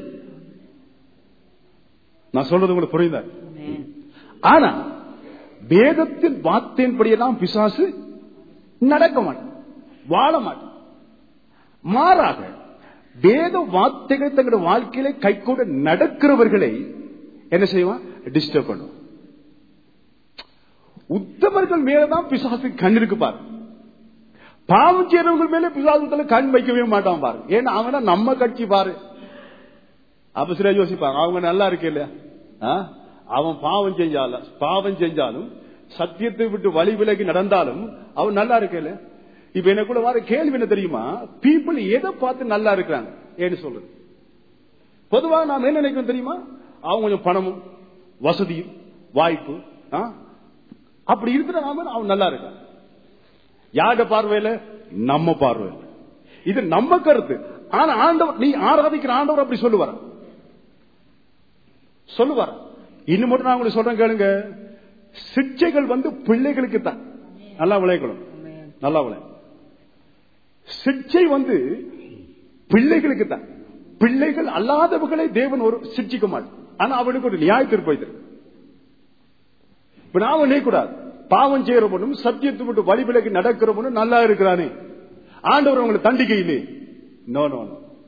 நான் சொல்றது உங்களுக்கு புரியுதா ஆமென். ஆனா வேதத்தின் வார்த்தையின்படியெல்லாம் பிசாசு நடக்க மாட்டான் வாழ மாட்டான் மாறாக வேத வார்த்தைகள் தங்களுடைய வாழ்க்கையில கைகூட நடக்கிறவர்களை என்ன செய்வான் டிஸ்டர்ப் பண்ணுவான் உத்தமர்கள் மேலதான் பிசாசு கண் இருக்கு பாரு பாவம் செய்யறவங்க மேல பிசாசத்துல கண் வைக்கவே மாட்டான் பாரு ஏன்னா அவங்க நம்ம கட்சி பாரு அப்ப சில யோசிப்பாங்க அவங்க நல்லா இருக்கு இல்லையா ஆ? அவன் பாவம் செஞ்சாலும் பாவம் செஞ்சாலும் சத்தியத்தை விட்டு வழி விலகி நடந்தாலும் அவன் நல்லா இருக்கல இப்ப எனக்குள்ள வர கேள்வி என்ன தெரியுமா பீப்புள் எதை பார்த்து நல்லா இருக்கிறாங்க ஏன்னு சொல்றது பொதுவா நாம் என்ன நினைக்கிறோம் தெரியுமா அவங்க கொஞ்சம் பணமும் வசதியும் வாய்ப்பு ஆ? அப்படி இருக்கிற நாம அவன் நல்லா இருக்கான் யாருடைய பார்வையில நம்ம பார்வையில இது நம்ம கருத்து ஆனா ஆண்டவர் நீ ஆராதிக்கிற ஆண்டவர் அப்படி சொல்லுவார் சொல்லுவார் இன்னும் மட்டும் நான் உங்களுக்கு சொல்றேன் கேளுங்க சிக்ஷைகள் வந்து பிள்ளைகளுக்கு தான் நல்லா விளையக்கணும் ஆமென். நல்லா விளை சிக்ஷை வந்து பிள்ளைகளுக்கு தான் பிள்ளைகள் அல்லாதவர்களை தேவன் ஒரு சிக்ஷிக்க மாட்டான் ஆனா அவனுக்கு ஒரு நியாய தீர்ப்பு வைத்திருக்கு இப்ப நாம நினைக்கூடாது பாவம் செய்யறவனும் சத்தியத்தை விட்டு வழிவிலகி நடக்கிறவனும் நல்லா இருக்கிறானே ஆண்டவர் அவங்களை தண்டிக்க இல்லை no no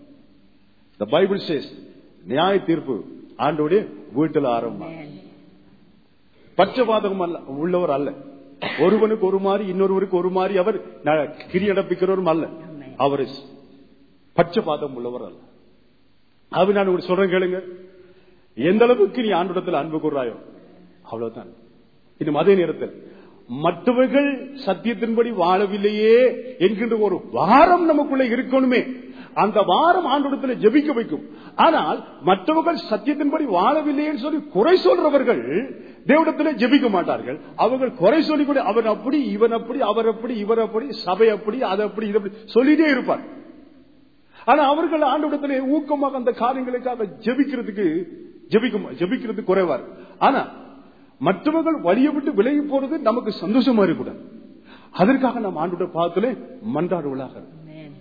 the Bible says நியாய தீர்ப்பு ஆண்டோடைய வீட்டில் ஆரம்பம் ஆமென். பட்சபாதகம் அல்ல உள்ளவர் அல்ல ஒருவனுக்கு ஒரு மாதிரி இன்னொருவருக்கு ஒரு மாதிரி அவர் ந- கிரியடப்பிக்கிறவரும் அல்ல ஆமென். அவர் பட்சபாதம் உள்ளவர் அல்ல அது நான் உங்களுக்கு சொல்றேன் கேளுங்க எந்த அளவுக்கு நீ ஆண்டிடத்தில் அன்பு கூறாயோ அவ்வளவுதான் இன்னும் அதே நேரத்தில் மற்றவர்கள் சத்தியத்தின்படி வாழவில்லையே என்கின்ற ஒரு வாரம் நமக்குள்ள இருக்கணுமே அந்த வாரம் ஆண்டிடத்தில் ஜெபிக்க வைக்கும் ஆனால் மற்றவர்கள் சத்தியத்தின்படி வாழவில்லையேன்னு சொல்லி குறை சொல்றவர்கள் தேவடத்தில் ஜெபிக்க மாட்டார்கள் அவர்கள் குறை சொல்லி கூட அவன் அப்படி இவன் அப்படி அவர் அப்படி இவர் அப்படி சபை அப்படி அது அப்படி இது அப்படி சொல்லிட்டே இருப்பார் ஆனா அவர்கள் ஆண்டவடத்திலே ஊக்கமாக அந்த காரியங்களுக்காக ஜெபிக்கிறதுக்கு ஜெபிக்கும் ஜெபிக்கிறது குறைவார் ஆனா மற்றவர்கள் வழியை விட்டு விலகி போறது நமக்கு சந்தோஷமா இருக்கக்கூடாது அதற்காக நாம் ஆண்டோட பாதத்திலே மன்றாடுவளாக ஆமென்.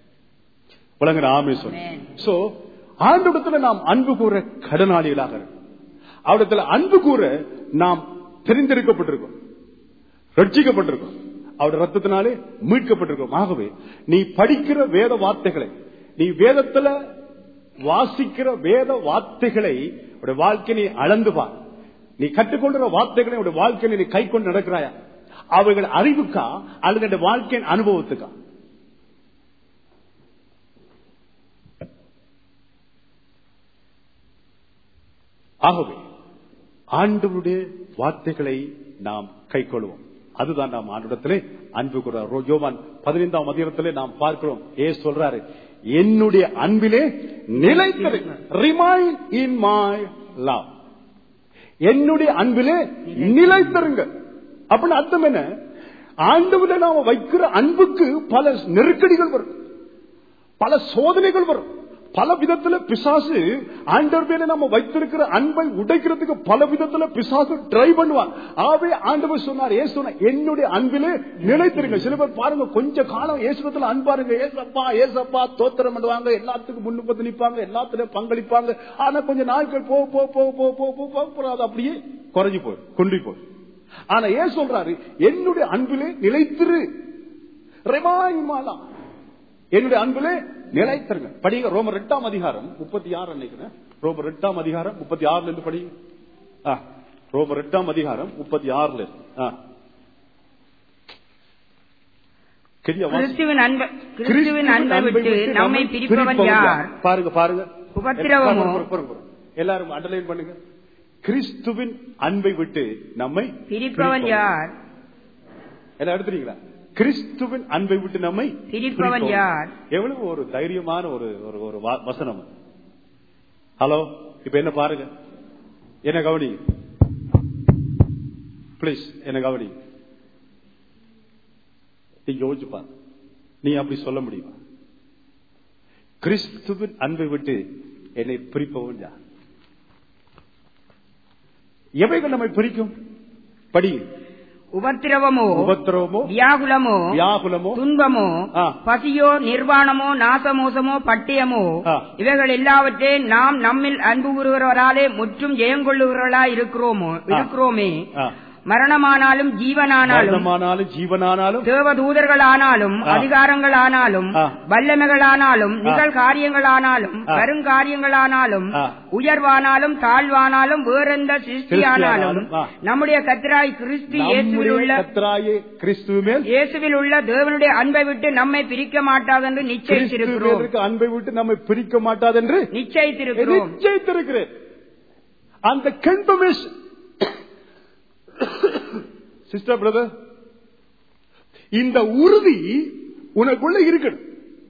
உலகிற ஆமே சொல் Amen. சோ ஆண்டோடத்துல நாம் அன்பு கூற கடனாளிகளாக இருக்கோம். அவரிடத்துல அன்பு கூற நாம் தெரிந்தெடுக்கப்பட்டிருக்கோம் ரட்சிக்கப்பட்டிருக்கோம் அவருடைய ரத்தத்தினாலே மீட்கப்பட்டிருக்கோம் ஆகவே நீ படிக்கிற வேத வார்த்தைகளை நீ வேதத்துல வாசிக்கிற வேத வார்த்தைகளை உடைய வாழ்க்கை நீ அளந்து பார் நீ கற்றுக்கொள்கிற வார்த்தைகளை உடைய வாழ்க்கையில நீ கை கொண்டு நடக்கிறாயா அவைகள் அறிவுக்கா அல்லது இந்த வாழ்க்கையின் அனுபவத்துக்கா ஆகவே ஆண்டவருடைய வார்த்தைகளை நாம் கை கொள்வோம் அதுதான் நாம் ஆண்டிடத்திலே அன்பு கூறுறோம் யோவான் பதினைந்தாம் அதிகாரத்திலே நாம் பார்க்கிறோம் ஏ சொல்றாரு என்னுடைய அன்பிலே நிலைத்திரு ரிமைன் இன் மை லவ் என்னுடைய அன்பிலே நிலைத்திருங்க அப்படின்னு அர்த்தம் என்ன ஆண்டவரை நாம வைக்கிற அன்புக்கு பல நெருக்கடிகள் வரும் பல சோதனைகள் வரும் பல விதத்துல பிசாசு ஆண்டவர் மேல நம்ம வைத்திருக்கிற அன்பை உடைக்கிறதுக்கு பல விதத்துல பிசாசு ட்ரை பண்ணுவான் ஆவே ஆண்டவர் சொன்னார் ஏசு சொன்னார், என்னுடைய அன்பிலே நிலைத்திருங்க சில பேர் பாருங்க கொஞ்ச காலம் ஏசுவத்துல அன்பாருங்க ஏசப்பா ஏசப்பா தோத்திரம் பண்ணுவாங்க எல்லாத்துக்கும் முன்னுப்பத்து நிப்பாங்க எல்லாத்துலயும் பங்களிப்பாங்க ஆனா கொஞ்ச நாட்கள் போ போ போ போ போ போ போ போ, அது அப்படியே குறைஞ்சு போய் கொண்டு போய் ஆனா ஏன் சொல்றாரு என்னுடைய அன்பிலே நிலைத்திரு ரெமாய் மாலா என்னுடைய அன்பிலே நிலைத்திருங்க படிங்க ரோமர் எட்டாம் அதிகாரம் முப்பத்தி ஆறு நினைக்கிறேன் ரோமர் எட்டாம் அதிகாரம் முப்பத்தி ஆறுல இருந்து படிங்க ஆ, ரோமர் எட்டாம் அதிகாரம் முப்பத்தி ஆறுல இருந்து. ஆ. கிரியா வாசி. கிறிஸ்துவின் அன்பை கிறிஸ்துவின் அன்பை விட்டு நம்மை பிரிப்பவன் யார் பாருங்க பாருங்க உபத்திரவமோ? பாருங்க, பாருங்க, பாருங்க. எல்லாரும் அண்டர்லைன் பண்ணுங்க கிறிஸ்துவின் அன்பை விட்டு நம்மை பிரிப்பவன் யார் எல்லாம் எடுத்துறீங்களா கிறிஸ்துவின் அன்பை விட்டு நம்மை பிரிப்பவன் யார்? எவ்வளவு ஒரு தைரியமான ஒரு ஒரு ஒரு வா- வசனம் ஹலோ இப்ப என்ன பாருங்க என்ன கவனி பிளீஸ் என்ன கவனி நீ யோசிச்சு பாரு நீ அப்படி சொல்ல முடியுமா கிறிஸ்துவின் அன்பை விட்டு என்னை பிரிப்பவன் யார் எவைகள் நம்மை பிரிக்கும் படி உபத்திரவமோ உபத்திரவமோ வியாகுலமோ வியாகுலமோ துன்பமோ ஆ. பசியோ நிர்வாணமோ நாசமோசமோ பட்டியமோ ஆ. இவைகள் எல்லாவற்றையும் நாம் நம்மில் அன்பு கூறுகிறவராலே முற்றும் ஜெயங்கொள்ளுகிறவர்களா இருக்கிறோமோ இருக்கிறோமே ஆ. மரணமானாலும் ஜீவனானாலும் மரணமானாலும் ஜீவனானாலும் தேவதூதர்களானாலும் ஆ. அதிகாரங்களானாலும் ஆ. வல்லமைகளானாலும் நிகழ்காரியங்களானாலும் ஆ. பெருங்காரியங்களானாலும் ஆ. உயர்வானாலும் தாழ்வானாலும் வேறெந்த சிருஷ்டியானாலும் சிருஷ்டியானாலும், ஆ. நம்முடைய கத்திராய் கிறிஸ்து இயேசுவில் நம்முடைய உள்ள கர்த்தராகிய கிறிஸ்துவ மேல் இயேசுவில் உள்ள தேவனுடைய அன்பை விட்டு நம்மை பிரிக்க மாட்டாதென்று நிச்சயித்திருக்கிறோம் கிறிஸ்துவிற்கு அன்பை விட்டு நம்மை பிரிக்க மாட்டாது என்று நிச்சயித்திருக்கிறோம் நிச்சயித்திருக்கிறேன் அந்த கன்ஃபர்மேஷன் சிஸ்டர் பிரதர் இந்த உறுதி உனக்குள்ள இருக்கணும்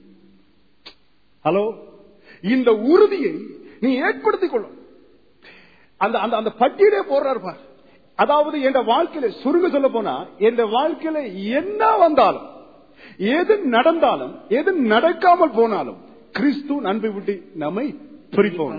ஹலோ இந்த உறுதியை நீ ஏற்படுத்திக் கொள்ளும் அந்த அந்த அந்த பட்டியலே போடுறாரு பார் அதாவது என் வாழ்க்கையில சுருங்க சொல்ல போனா என் வாழ்க்கையில என்ன வந்தாலும் எது நடந்தாலும் எது நடக்காமல் போனாலும் கிறிஸ்து அன்பை விட்டு நம்மை பிரிப்போம்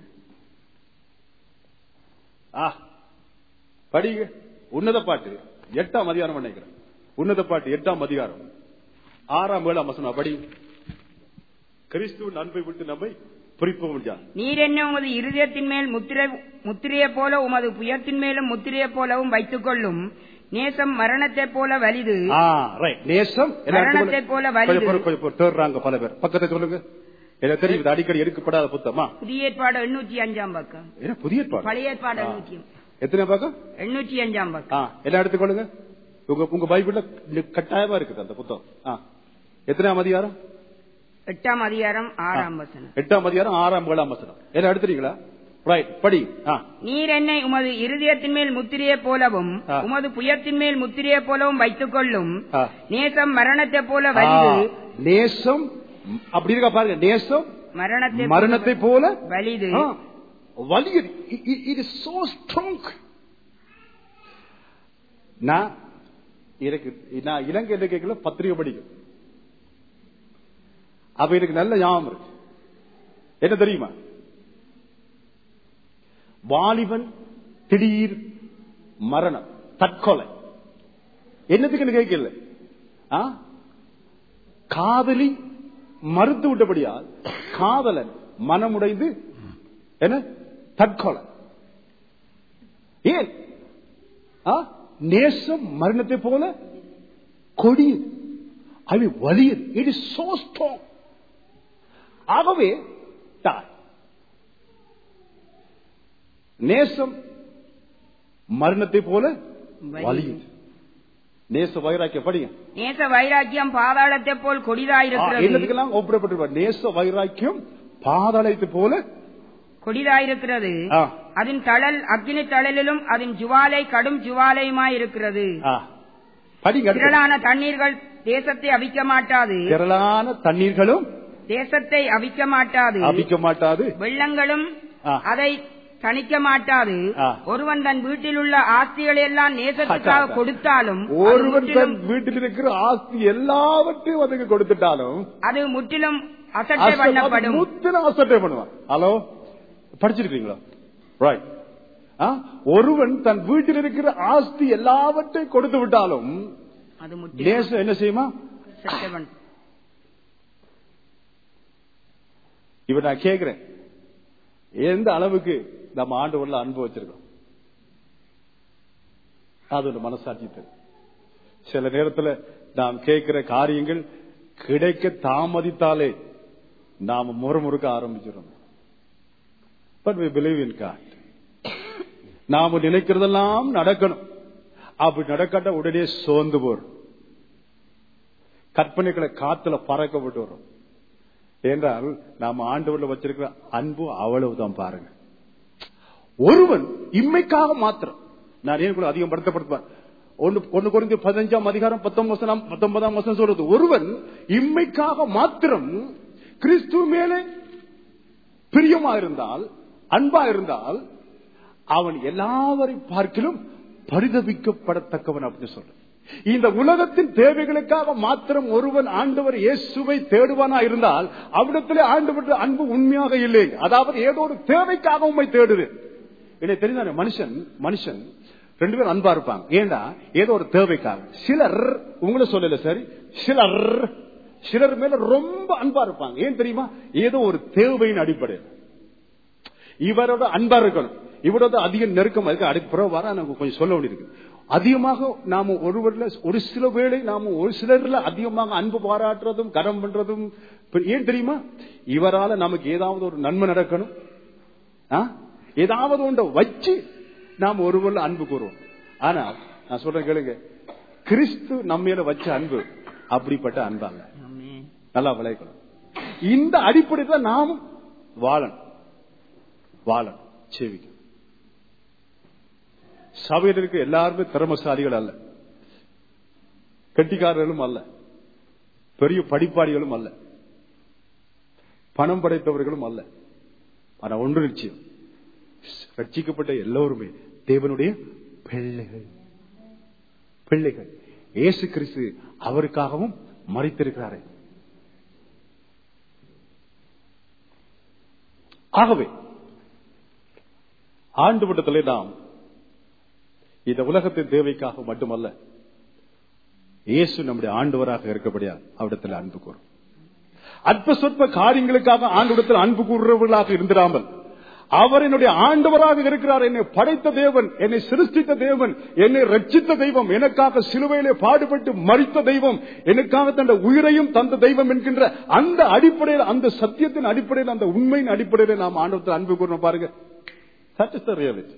ஆ படிங்க உன்னத பாட்டு எட்டாம் அதிகாரம் நினைக்கிறேன் உன்னத பாட்டு எட்டாம் அதிகாரம் ஆறாம் ஏழாம் வசனம் படி கிறிஸ்துவின் அன்பை விட்டு நம்மை பிரிப்போம் யார் நீர் என்ன உமது இருதயத்தின் மேல் முத்திரை முத்திரையை போல உமது புயத்தின் மேலும் முத்திரையை போலவும் வைத்துக் கொள்ளும் நேசம் மரணத்தைப் போல வலிது ஆ, right. நேசம் என்ன மரணத்தைப் போல வலிது. கொஞ்சம் பொறு, கொஞ்சம் பொறு, தேடுறாங்க பல பேர் பக்கத்தை சொல்லுங்க எனக்கு தெரியும் இது அடிக்கடி எடுக்கப்படாத புத்தகமா புதிய ஏற்பாடு எண்ணூற்றி அஞ்சாம் பக்கம் என்ன புதிய ஏற்பாடு பழைய ஏற்பாடு ஆ. எண்ணூற்றி எத்தனை பக்கம் எண்ணூற்றி அஞ்சாம் பக்கம் ஆ, எல்லாம் எடுத்துக்கொள்ளுங்க உங்க உங்க பைபிள்ல இது கட்டாயமா இருக்குது அந்த புத்தகம் ஆ. எத்தனாம் அதிகாரம் எட்டாம் அதிகாரம் ஆறாம் வசனம் எட்டாம் அதிகாரம் ஆறாம் ஏழாம் வசனம் எல்லாம் எடுத்துறீங்களா ரைட் படி ஆ. நீர் என்னை உமது இருதயத்தின் மேல் முத்திரையை போலவும் ஆ. உமது புயத்தின் மேல் முத்திரையை போலவும் வைத்துக் கொள்ளும் ஆ. நேசம் மரணத்தைப் போல ஆ, வலிது நேசம் அப்படி இருக்கா பாருங்க நேசம் மரணத்தை மரணத்தை போல வலிது ஆ, வலியுது இது சோ ஸ்ட்ராங் நான் எனக்கு நான் இலங்கையில கேட்கல பத்திரிகை படிக்கும் அப்ப எனக்கு நல்ல ஞாபகம் இருக்கு என்ன தெரியுமா வாலிபன் திடீர் மரணம் தற்கொலை என்னத்துக்குன்னு கேட்கல ஆ? காதலி மறுத்து விட்டபடியால் காதலன் மனமுடைந்து என்ன தற்கொலை ஏன் ஆ? நேசம் மரணத்தை போல கொடியது அது வலியது இட் இஸ் சோ ஸ்ட்ராங் ஆகவே die. நேசம் மரணத்தை போல வலியது நேச வைராக்கியம் படிங்க நேச வைராக்கியம் பாதாளத்தைப் போல் கொடிதாயிருக்கிறது என்னதுக்கெல்லாம் ஒப்பிடப்பட்டிருப்பார் நேச வைராக்கியம் பாதாளத்தை போல கொடிதாயிருக்கிறது ஆ, அதன் தழல் அக்னி தழலிலும் அதன் ஜுவாலை கடும் ஜுவாலையுமாயிருக்கிறது ஆ. படிங்க அடுத்து. திரளான தண்ணீர்கள் தேசத்தை அவிக்க மாட்டாது திரளான தண்ணீர்களும் தேசத்தை அவிக்க மாட்டாது அபிக்க மாட்டாது வெள்ளங்களும் ஆ. அதை தணிக்க மாட்டாது ஆ. ஒருவன் தன் வீட்டில் உள்ள ஆஸ்திகளை எல்லாம் நேசத்துக்காக அச்சா. கொடுத்தாலும் அது ஒருவன் தன் முற்றிலும்- வீட்டில் இருக்கிற ஆஸ்தி எல்லாவற்றையும் அதுக்கு கொடுத்துட்டாலும் அது முற்றிலும் அசட்டை பண்ணப்படும் முத்தின அசட்டை பண்ணுவான் ஹலோ படிச்சிருக்கீங்களா ரைட் ஒருவன் தன் வீட்டில் இருக்கிற ஆஸ்தி எல்லாவற்றையும் கொடுத்து விட்டாலும் அது முற்றிலும் நேசம் என்ன செய்யுமா அசட்டை பண்ண- இப்ப நான் கேக்குறேன் எந்த அளவுக்கு நம்ம ஆண்டு அன்பு வச்சிருக்கோம் அது ஒரு மனசாட்சி தெரியும் சில நேரத்துல நாம் கேட்கிற காரியங்கள் கிடைக்க தாமதித்தாலே நாம முறுமுறுக்க ஆரம்பிச்சிடும் but we believe in God நாம நினைக்கிறதெல்லாம் நடக்கணும் அப்படி நடக்காட்ட உடனே சோர்ந்து போறோம் கற்பனைகளை காத்துல பறக்க விட்டு வரும் என்றால் நாம ஆண்டவர்ல வச்சிருக்கிற அன்பு அவ்வளவுதான் பாருங்க ஒருவன் இம்மைக்காக மாத்திரம் நான் ஏன் கூட அதிகம் படுத்தப்படுத்துவேன் ஒன்னு ஒன்னு குறைந்து பதினஞ்சாம் அதிகாரம் பத்தொன்பதாம் பத்தொன்பதாம் வருஷம் சொல்றது ஒருவன் இம்மைக்காக மாத்திரம் கிறிஸ்துவ மேலே பிரியமா இருந்தால் அன்பா இருந்தால் அவன் எல்லாவரையும் பார்க்கிலும் பரிதபிக்கப்படத்தக்கவன் அப்படின்னு சொல்ற இந்த உலகத்தின் தேவைகளுக்காக மாத்திரம் ஒருவன் ஆண்டவர் இயேசுவை தேடுவானா இருந்தால் அவ்விடத்திலே ஆண்டவர் அன்பு உண்மையாக இல்லை அதாவது ஏதோ ஒரு தேவைக்காக உண்மை தேடுது எனக்கு தெரிந்த மனுஷன் மனுஷன் ரெண்டு பேரும் அன்பா இருப்பாங்க ஏண்டா ஏதோ ஒரு தேவைக்காக சிலர் உங்களை சொல்லல சரி சிலர் சிலர் மேல ரொம்ப அன்பா இருப்பாங்க ஏன் தெரியுமா ஏதோ ஒரு தேவையின் அடிப்படையில் இவரோட அன்பா இருக்கணும் இவரோட அதிக நெருக்கம் அதுக்கு அடிப்புறம் வர நமக்கு கொஞ்சம் சொல்ல வேண்டியிருக்கு அதிகமாக நாம ஒருவர்ல ஒரு சில வேளை நாம ஒரு சிலர்ல அதிகமாக அன்பு பாராட்டுறதும் கரம் பண்றதும் ஏன் தெரியுமா இவரால நமக்கு ஏதாவது ஒரு நன்மை நடக்கணும் ஏதாவது ஒன்றை வச்சு நாம் ஒருவர்ல அன்பு கூறுவோம் ஆனா நான் சொல்றேன் கேளுங்க கிறிஸ்து நம்ம வச்ச அன்பு அப்படிப்பட்ட அன்பாங்க நல்லா விளைக்கணும் இந்த அடிப்படையில் நாம் வாழணும் வாழணும் சேவிக்கணும் சபையில் இருக்க எல்லாருமே திறமசாலிகள் அல்ல கட்டிக்காரர்களும் அல்ல பெரிய படிப்பாளிகளும் அல்ல பணம் படைத்தவர்களும் அல்ல ஆனா ஒன்று நிச்சயம் ரட்சிக்கப்பட்ட எல்லோருமே தேவனுடைய பிள்ளைகள் பிள்ளைகள் இயேசு கிறிஸ்து அவருக்காகவும் மறித்திருக்கிறாரே ஆகவே ஆண்டு மட்டத்திலே நாம் இந்த உலகத்தின் தேவைக்காக மட்டுமல்ல இயேசு நம்முடைய ஆண்டவராக இருக்கப்படியா அவிடத்தில் அன்பு கூறும் அற்ப சொற்ப காரியங்களுக்காக ஆண்டுடத்தில் அன்பு கூறுறவர்களாக இருந்திராமல் அவர் என்னுடைய ஆண்டவராக இருக்கிறார் என்னை படைத்த தேவன் என்னை சிருஷ்டித்த தேவன் என்னை ரட்சித்த தெய்வம் எனக்காக சிலுவையிலே பாடுபட்டு மறித்த தெய்வம் எனக்காக தந்த உயிரையும் தந்த தெய்வம் என்கின்ற அந்த அடிப்படையில் அந்த சத்தியத்தின் அடிப்படையில் அந்த உண்மையின் அடிப்படையில் நாம் ஆண்டவத்தில் அன்பு கூறணும் பாருங்க That is the reality.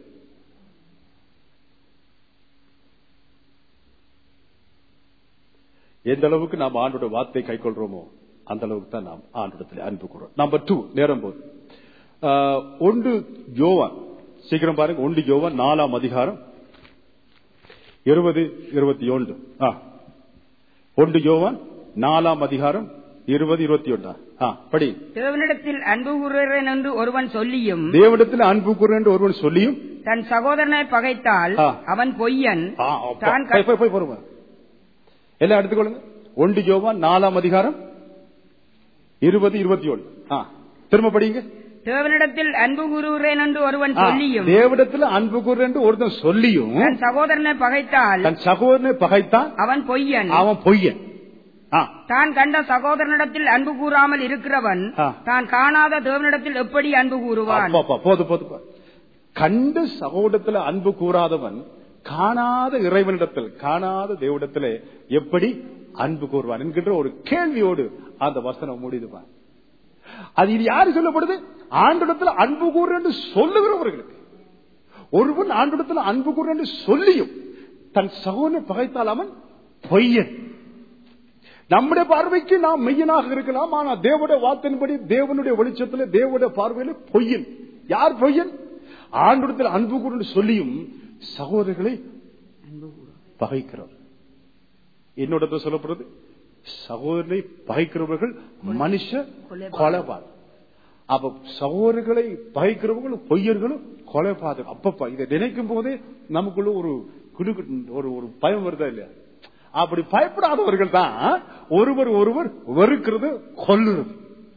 எந்த அளவுக்கு நாம் ஆண்டோட வார்த்தை கை கொள்றோமோ அந்த அளவுக்கு தான் நாம் ஆண்டிடத்தில் அன்பு கூறோம் நம்பர் டூ நேரம் போது ஒன்று யோவான் சீக்கிரம் பாருங்க ஒன்று யோவான் நாலாம் அதிகாரம் இருபது இருபத்தி ஒன்று ஒன்று யோவான் நாலாம் அதிகாரம் இருபது இருபத்தி ஒன்றா படி தேவனிடத்தில் அன்பு கூறுகிறேன் என்று ஒருவன் சொல்லியும் தேவனிடத்தில் அன்பு கூறுகிறேன் என்று ஒருவன் சொல்லியும் தன் சகோதரனை பகைத்தால் ஆ. அவன் பொய்யன் ஆ, தான் போய், போய், போய் போருங்க எல்லாம் எடுத்துக்கொள்ளுங்க ஒன்று யோவான் நாலாம் அதிகாரம் இருபது இருபத்தி ஒன்று திரும்ப படிங்க தேவனிடத்தில் அன்பு கூறுகிறேன் என்று ஒருவன் ஆ, சொல்லியும் தேவனிடத்தில் அன்பு கூறுகிறேன் என்று ஒருத்தன் சொல்லியும் தன் சகோதரனை பகைத்தால் தன் சகோதரனை பகைத்தான் அவன் பொய்யன் அவன் பொய்யன் ஆ, தான் கண்ட சகோதரனிடத்தில் அன்பு கூறாமல் இருக்கிறவன் ஆ. தான் காணாத தேவனிடத்தில் எப்படி அன்பு கூறுவான் அப்பா, அப்பா, போதும் போதும் போதும். கண்டு சகோதரத்தில் அன்பு கூறாதவன் காணாத இறைவனிடத்தில் காணாத தேவனிடத்தில் எப்படி அன்பு கூறுவான் என்கின்ற ஒரு கேள்வியோடு அந்த வசனம் முடிதுவான் அது இது யாரு சொல்லப்படுது ஆண்டிடத்தில் அன்பு கூறு என்று சொல்லுகிறவர்களுக்கு ஒருவன் ஆண்டிடத்தில் அன்பு கூறு என்று சொல்லியும் தன் சகோதரனை பகைத்தால் அவன் பொய்யன் நம்முடைய பார்வைக்கு நாம் மெய்யனாக இருக்கலாம் ஆனா தேவனுடைய வார்த்தையின்படி தேவனுடைய வெளிச்சத்துல தேவனுடைய பார்வையில பொய்யன் யார் பொய்யன் ஆண்டுடத்தில் அன்பு கூறு சொல்லியும் சகோதரர்களை பகைக்கிறோம் என்னோட சொல்லப்படுறது சகோதரனை பகைக்கிறவர்கள் மனுஷ கொலைபாதம் அப்ப சகோதரர்களை பகைக்கிறவர்களும் பொய்யர்களும் கொலைபாதகம் அப்பப்பா இதை நினைக்கும் போதே நமக்குள்ள ஒரு குடு ஒரு ஒரு பயம் வருதா இல்லையா அப்படி பயப்படாதவர்கள் தான் ஒருவர் ஒருவர் வெறுக்கிறது கொல்லுறது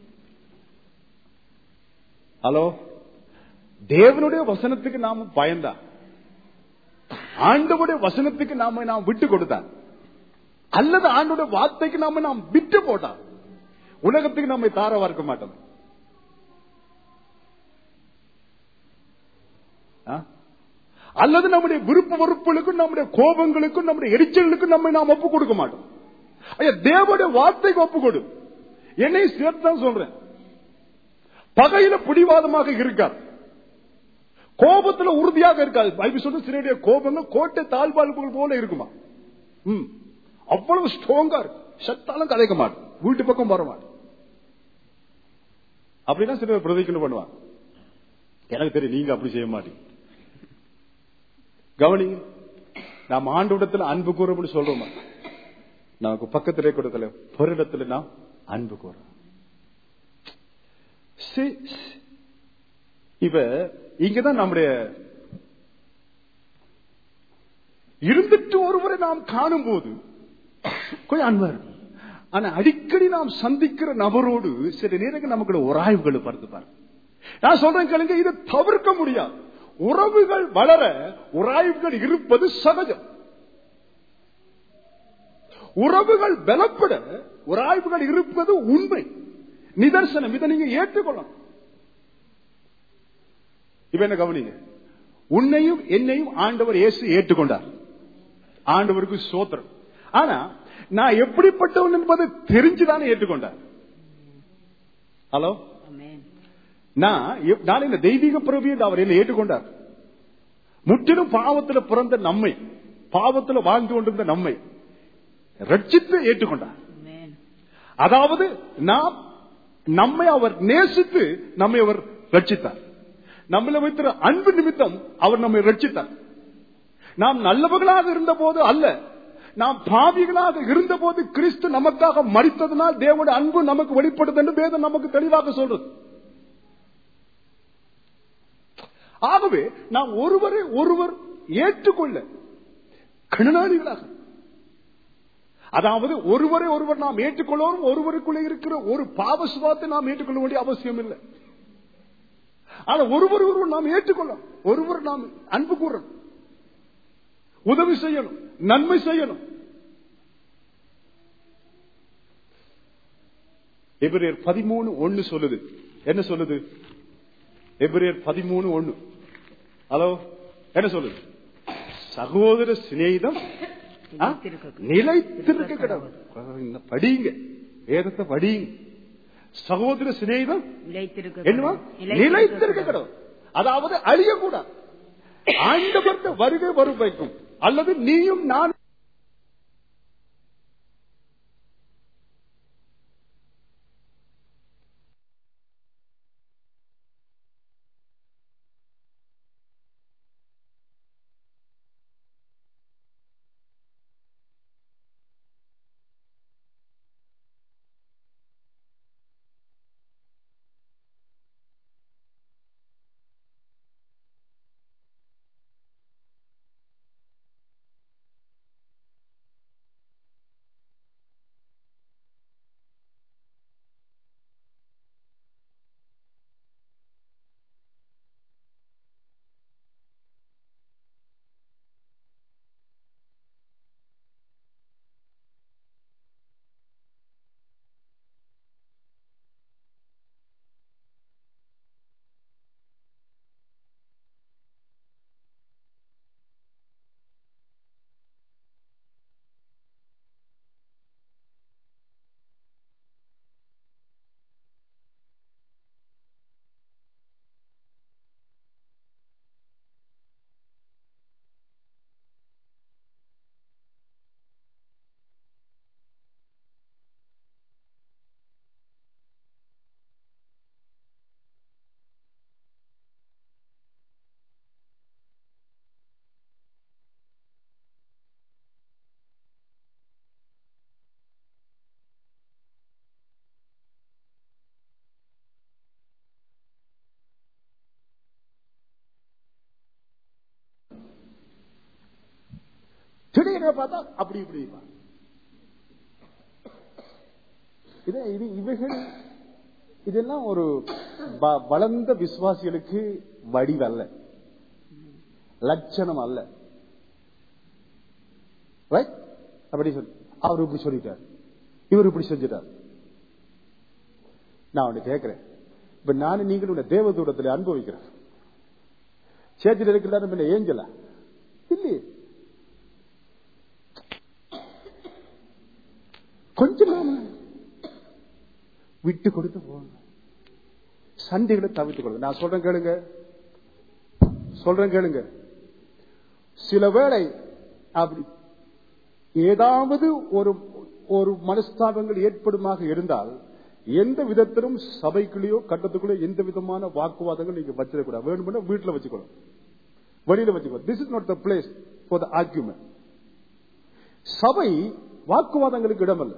ஹலோ தேவனுடைய வசனத்துக்கு நாம பயந்தா ஆண்டவுடைய வசனத்துக்கு நாம நாம் விட்டு கொடுத்தான் அல்லது ஆண்டோட வார்த்தைக்கு நாம நாம் விட்டு போட்டான் உலகத்துக்கு நம்மை தாரவா இருக்க மாட்டோம் ஆ? அல்லது நம்முடைய விருப்ப வெறுப்புகளுக்கும் நம்முடைய கோபங்களுக்கும் நம்முடைய எரிச்சலுக்கும் நம்மை நாம் ஒப்பு கொடுக்க மாட்டோம் ஐயா தேவனுடைய வார்த்தைக்கு ஒப்பு கொடு என்னை சேர்த்து தான் சொல்றேன் பகையில பிடிவாதமாக இருக்கார் கோபத்துல உறுதியாக இருக்காது பைபிள் சொல்ற சிறையுடைய கோபங்கள் கோட்டை தாழ்வாழ்வுகள் போல இருக்குமா ம். அவ்வளவு ஸ்ட்ராங்கா இருக்கு சத்தாலும் கதைக்க மாட்டோம் வீட்டு பக்கம் வர மாட்டோம் அப்படின்னா சில பேர் பிரதிக்கணும் பண்ணுவான் எனக்கு தெரியும் நீங்க அப்படி செய்ய மாட்டீங்க கவனிங்க நாம் ஆண்டோடத்துல அன்பு கூறோம்னு சொல்றோமா நமக்கு பக்கத்திலே கொடுக்கல பொருடத்துல நாம் அன்பு கூறோம் சி- சி. இப்ப இங்கதான் நம்முடைய இருந்துட்டு ஒருவரை நாம் காணும் போது கொஞ்சம் அன்பா இருக்கும் ஆனா அடிக்கடி நாம் சந்திக்கிற நபரோடு சில நேரங்கள் நமக்கு ஒரு ஆய்வுகளை பார்த்து பாருங்க நான் சொல்றேன் கேளுங்க இதை தவிர்க்க முடியாது உறவுகள் வளர உராய்வுகள் இருப்பது சகஜம் உறவுகள் பலப்பட உராய்வுகள் இருப்பது உண்மை நிதர்சனம் இதை நீங்க ஏற்றுக்கொள்ளணும் இப்ப என்ன கவனிங்க உன்னையும் என்னையும் ஆண்டவர் இயேசு ஏற்றுக்கொண்டார் ஆண்டவருக்கு சோத்திரம் ஆனா நான் எப்படிப்பட்டவன் என்பதை தெரிஞ்சுதானே ஏற்றுக்கொண்டார் ஹலோ ஆமென். நான் எப்- நான் இந்த தெய்வீக பிறவி என்று அவர் என்னை ஏற்றுக்கொண்டார் முற்றிலும் பாவத்துல பிறந்த நம்மை பாவத்துல வாழ்ந்து கொண்டிருந்த நம்மை ரட்சித்து ஏற்றுக்கொண்டார் ஆமென். அதாவது நாம் நம்மை அவர் நேசித்து நம்மை அவர் ரட்சித்தார் நம்மள வைத்திருக்கிற அன்பு நிமித்தம் அவர் நம்மை ரட்சித்தார் நாம் நல்லவர்களாக இருந்த போது அல்ல நாம் பாவிகளாக இருந்த போது கிறிஸ்து நமக்காக மறித்ததனால் தேவனுடைய அன்பு நமக்கு வெளிப்படுது என்று வேதம் நமக்கு தெளிவாக சொல்றது ஆகவே நாம் ஒருவரை ஒருவர் ஏற்றுக்கொள்ள கணநாடிகளாக அதாவது ஒருவரை ஒருவர் நாம் ஏற்றுக்கொள்ளவும் ஒருவருக்குள்ளே இருக்கிற ஒரு பாவ சுபாவத்தை நாம் ஏற்றுக்கொள்ள வேண்டிய அவசியம் இல்லை ஆனா ஒருவர் ஒருவர் நாம் ஏற்றுக்கொள்ளணும் ஒருவர் நாம் அன்பு கூறணும் உதவி செய்யணும் நன்மை செய்யணும் எபிரேயர் பதிமூணு ஒன்னு சொல்லுது என்ன சொல்லுது எபிரேயர் பதிமூணு ஒன்னு ஹலோ என்ன சொல்லுது சகோதர சிநேகிதம் ஆ? நிலைத்திருக்க கடவுள் படிங்க வேதத்தை படிங்க சகோதர சிநேகிதம் நிலைத்திருக்க என்னவா கடவுள். நிலைத்திருக்க கடவுள் அதாவது அழியக்கூடாது ஆண்டவர்த்த வருகை வரும் வைக்கும் அல்லது நீயும் நான் திடீர்னு பார்த்தா அப்படி இப்படி இருப்பான். இது இது இவைகள் இதெல்லாம் ஒரு வ- வளர்ந்த விசுவாசிகளுக்கு வடிவல்ல லட்சணம் அல்ல Right? அப்படி சொல்லி அவர் இப்படி சொல்லிட்டார் இவர் இப்படி செஞ்சிட்டார் நான் ஒண்ணு கேட்கிறேன் இப்ப நானும் நீங்களும் தேவதூடத்தில் அனுபவிக்கிறேன் சேர்ச்சில் இருக்கிறாரு பின்ன ஏஞ்சலா இல்லையே கொஞ்சம் நாம விட்டு கொடுத்து போகணும் சண்டைகளை தவிர்த்து கொடுங்க நான் சொல்றேன் கேளுங்க சொல்றேன் கேளுங்க சில வேளை அப்படி ஏதாவது ஒரு ஒரு மனஸ்தாபங்கள் ஏற்படுமாக இருந்தால் எந்த விதத்திலும் சபைக்குள்ளேயோ கட்டத்துக்குள்ளேயோ எந்த விதமான வாக்குவாதங்கள் நீங்க வச்சிடக்கூடாது வேணும்னா வீட்டுல வச்சுக்கணும் வெளியில வச்சுக்கணும் this is not the place for the argument சபை வாக்குவாதங்களுக்கு இடமல்ல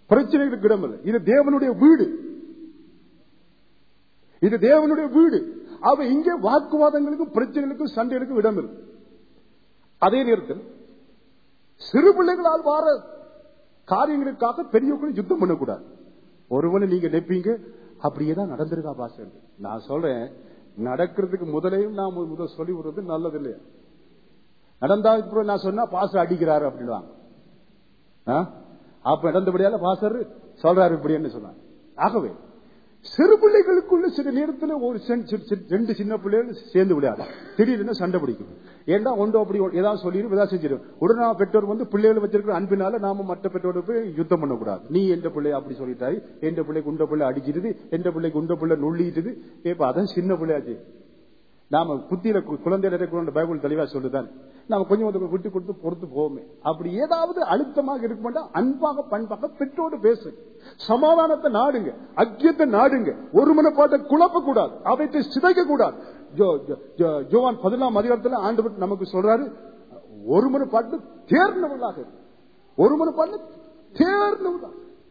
பிரச்சனைகளுக்கு இடமல்ல இது தேவனுடைய வீடு இது தேவனுடைய வீடு அவ இங்கே வாக்குவாதங்களுக்கும் பிரச்சனைகளுக்கும் சண்டைகளுக்கும் இடம் இருக்கு அதே நேரத்தில் சிறு பிள்ளைகளால் வார காரியங்களுக்காக பெரியவர்களும் யுத்தம் பண்ணக்கூடாது ஒருவனை நீங்க நினைப்பீங்க அப்படியே தான் நடந்திருக்கா பாச நான் சொல்றேன் நடக்கிறதுக்கு முதலையும் நான் முதல் சொல்லி விடுறது நல்லது இல்லையா நடந்தாதுக்கு அப்புறம் நான் சொன்னா பாச அடிக்கிறாரு அப்படின்வாங்க ஆ? அப்ப நடந்தபடியால பாசர் சொல்றாரு இப்படின்னு சொன்னாங்க ஆகவே சிறு பிள்ளைகளுக்குள்ள சில நேரத்துல ஒரு சென்- சி- சி- ரெண்டு சின்ன பிள்ளைகள் சேர்ந்து விளையாடலாம் திடீர்னு சண்டை பிடிக்கும் ஏன்னா ஒன்று அப்படி ஏதாவது சொல்லிடும் ஏதாவது செஞ்சிடும் உடனே பெற்றோர் வந்து பிள்ளைகள் வச்சிருக்கிற அன்பினால நாம மற்ற பெற்றோட போய் யுத்தம் பண்ணக்கூடாது நீ எந்த பிள்ளை அப்படி சொல்லிட்டாரு எந்த பிள்ளைக்கு உண்ட பிள்ளை அடிச்சிருது எந்த பிள்ளைக்கு உண்ட பிள்ளை நுள்ளிட்டுது இப்ப அதான் சின்ன பிள்ளையாச்சு நாம புத்தியில கு- குழந்தையில இருக்கிற பைபிள் தெளிவா சொல்லுதான் நாம கொஞ்சம் கொஞ்சம் விட்டு கொடுத்து பொறுத்து போவோமே அப்படி ஏதாவது அழுத்தமாக இருக்க மாட்டா அன்பாக பண்பாக பெற்றோடு பேசு சமாதானத்தை நாடுங்க அக்கியத்தை நாடுங்க ஒரு மனப்பாட்டை குழப்ப கூடாது அவற்றை சிதைக்க கூடாது ஜோ- ஜோ- ஜோ- ஜோவான் பதினாம் அதிகாரத்துல ஆண்டு நமக்கு சொல்றாரு ஒரு மனப்பாட்டு தேர்ந்தவர்களாக இரு. ஒரு மனப்பாட்டு தேர்ந்தவர்களாக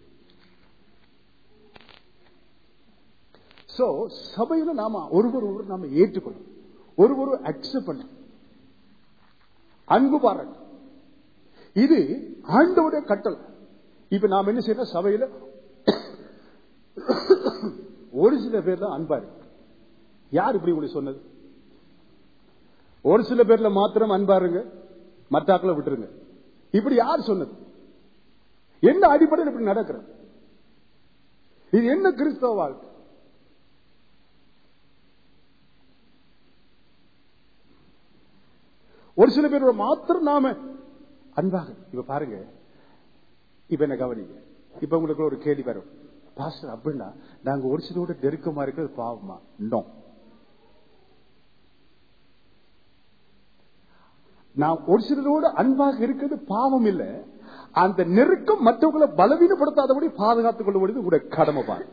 சோ சபையில நாம ஒருவர் ஒருவர் நாம ஏற்றுக்கொள்ளும் ஒருவர் அக்செப்ட் பண்ண அன்பு பாராட்டு இது ஆண்டவுடைய கட்டளை இப்ப நாம என்ன செய்யறோம் சபையில ஒரு சில பேர் தான் அன்பா இருக்கு யார் இப்படி உங்களுக்கு சொன்னது ஒரு சில பேர்ல மாத்திரம் அன்பா இருங்க மத்தாக்களை விட்டுருங்க இப்படி யார் சொன்னது என்ன அடிப்படையில் இப்படி நடக்கிறது இது என்ன கிறிஸ்தவ வாழ்க்கை ஒரு சில பேரோட மாத்திரம் நாம அன்பாக இப்ப பாருங்க இப்ப என்ன கவனிங்க இப்ப உங்களுக்கு ஒரு கேள்வி வரும் பாஸ்டர் அப்படின்னா நாங்க ஒரு சிலரோட நெருக்கமா இருக்கிறது பாவமா நோ நான் ஒரு சிலரோட அன்பாக இருக்கிறது பாவம் இல்ல அந்த நெருக்கம் மற்றவங்களை பலவீனப்படுத்தாதபடி பாதுகாத்துக் கொள்ள வேண்டியது உங்களுடைய கடமை பாரு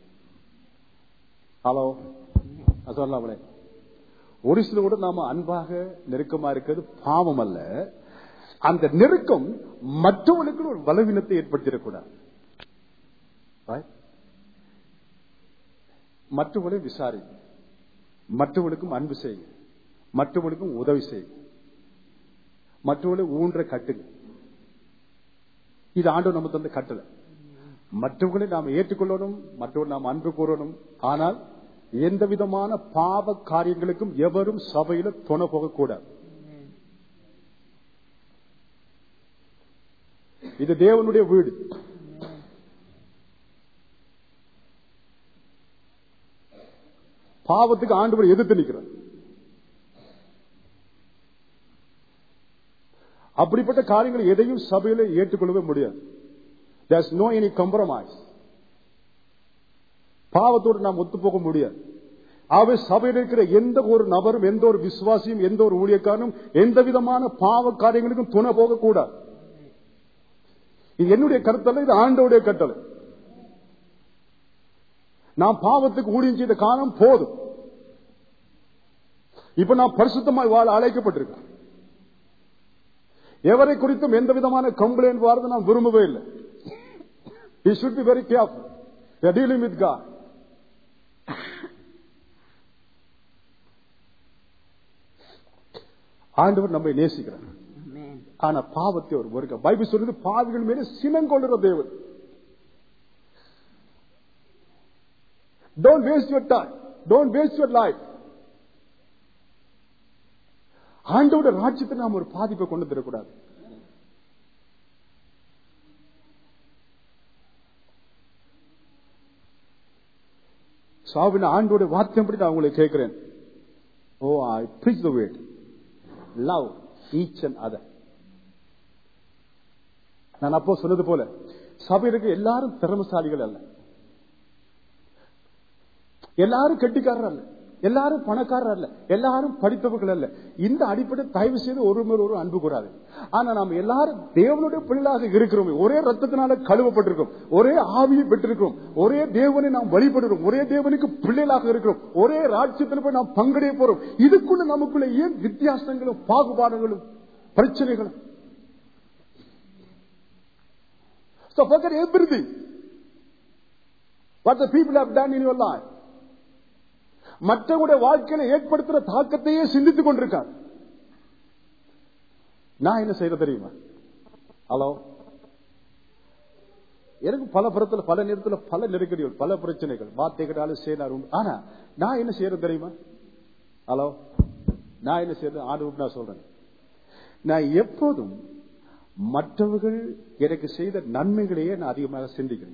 ஹலோ நான் சொல்லலாமலே ஒரு சிலரோட நாம அன்பாக நெருக்கமா இருக்கிறது பாவம் அல்ல அந்த நெருக்கம் மற்றவர்களுக்கு ஒரு பலவீனத்தை ஏற்படுத்திடக்கூடாது Right? மற்றவர்களை விசாரிங்க மற்றவர்களுக்கும் அன்பு செய்யுங்க மற்றவர்களுக்கும் உதவி செய்யுங்க மற்றவர்களை ஊன்ற கட்டுங்க இது ஆண்டவர் நமக்கு தந்த கட்டளை மற்றவர்களை நாம் ஏற்றுக்கொள்ளணும் மற்றவர்கள் நாம் அன்பு கூறணும் ஆனால் எந்த விதமான பாவ காரியங்களுக்கும் எவரும் சபையில துணை போகக்கூடாது இது தேவனுடைய வீடு பாவத்துக்கு ஆண்டவர் எதிர்த்து நிற்கிறார் அப்படிப்பட்ட காரியங்களை எதையும் சபையில ஏற்றுக்கொள்ளவே முடியாது தேர்ஸ் நோ எனி கம்ப்ரமைஸ் பாவத்தோடு நாம் ஒத்து போக முடியாது ஆகவே சபையில் இருக்கிற எந்த ஒரு நபரும் எந்த ஒரு விசுவாசியும் எந்த ஒரு ஊழியக்காரனும் எந்த விதமான பாவ காரியங்களுக்கும் துணை போகக்கூடாது இது என்னுடைய கருத்தல்ல இது ஆண்டவுடைய கட்டளை நான் பாவத்துக்கு ஊழியம் செய்த காலம் போதும் இப்ப நான் பரிசுத்தமாய் வாழ அழைக்கப்பட்டிருக்கேன் எவரை குறித்தும் எந்த விதமான கம்ப்ளைண்ட் வாரது நான் விரும்பவே இல்லை He should be very careful. We are dealing with God. ஆண்டவர் நம்மை நேசிக்கிறார் Amen. ஆனா பாவத்தை ஒரு வெறுக்க பைபிள் சொல்றது பாவிகள் மேலே சினங்கொள்ளுற தேவன் don't waste your time don't waste your life ஆண்டோட ராஜ்யத்தை நாம் ஒரு பாதிப்பை கொண்டு தரக்கூடாது சாவின ஆண்டோட வார்த்தை படி நான் உங்களை கேட்கிறேன் oh I preach the word love each and other நான் அப்போ சொன்னது போல சபையிற்கு எல்லாரும் திறமசாலிகள் அல்ல எல்லாரும் கெட்டிக்காரர் அல்ல எல்லாரும் பணக்காரர் அல்ல எல்லாரும் படித்தவர்கள் அல்ல இந்த அடிப்படை தயவு செய்து ஒரு மேல் ஒரு அன்பு கூறாது ஆனா நாம் எல்லாரும் தேவனுடைய பிள்ளைகளாக இருக்கிறோம் ஒரே ரத்தத்தினால கழுவப்பட்டிருக்கோம் ஒரே ஆவியை பெற்றிருக்கிறோம் ஒரே தேவனை நாம் வழிபடுறோம் ஒரே தேவனுக்கு பிள்ளைகளாக இருக்கிறோம் ஒரே ராஜ்யத்தில் போய் நாம் பங்கடைய போறோம் இதுக்குள்ள நமக்குள்ள ஏன் வித்தியாசங்களும் பாகுபாடுகளும் பிரச்சனைகளும் So forget everything. What the people have done in your life. மற்றவங்களுடைய வாழ்க்கையில ஏற்படுத்துற தாக்கத்தையே சிந்தித்துக் கொண்டிருக்கார் நான் என்ன செய்யறது தெரியுமா ஹலோ எனக்கு பல புறத்துல பல நேரத்துல பல நெருக்கடிகள் பல பிரச்சனைகள் வார்த்தைகளாலும் செய்யறாரு ஆனா நான் என்ன செய்யறது தெரியுமா ஹலோ நான் என்ன செய்யறது ஆண்டு நான் சொல்றேன் நான் எப்போதும் மற்றவர்கள் எனக்கு செய்த நன்மைகளையே நான் அதிகமாக சிந்திக்கிறேன்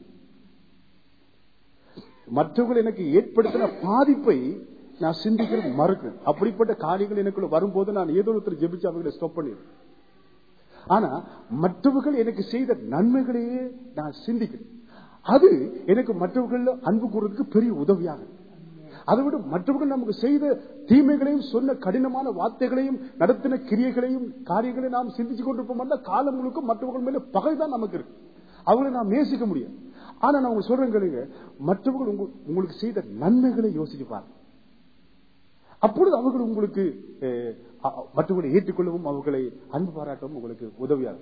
மற்றவர்கள் எனக்கு ஏற்படுத்தின பாதிப்பை நான் சிந்திக்கிறது மறுக்கிறேன் அப்படிப்பட்ட காரியங்கள் எனக்குள்ள வரும்போது நான் ஏதோ ஒருத்தர் ஜெபிச்சு அவர்களை ஸ்டாப் பண்ணிடுறேன் ஆனா மற்றவர்கள் எனக்கு செய்த நன்மைகளையே நான் சிந்திக்கிறேன் அது எனக்கு மற்றவர்கள் அன்பு கூறதுக்கு பெரிய உதவியாக இருக்கு. அதை விட மற்றவர்கள் நமக்கு செய்த தீமைகளையும் சொன்ன கடினமான வார்த்தைகளையும் நடத்தின கிரியைகளையும் காரியங்களையும் நாம் சிந்திச்சு கொண்டிருப்போம் காலம் முழுக்க மற்றவர்கள் மேல பகைதான் நமக்கு இருக்கு அவங்களை நாம் நேசிக்க முடியாது ஆனா நான் உங்களுக்கு சொல்றேன் கேளுங்க மற்றவர்கள் உங்க- உங்களுக்கு செய்த நன்மைகளை யோசிச்சு பாருங்க அப்பொழுது அவர்கள் உங்களுக்கு அஹ், அ- மற்றவர்களை ஏற்றுக்கொள்ளவும் அவர்களை அன்பு பாராட்டவும் உங்களுக்கு உதவியாக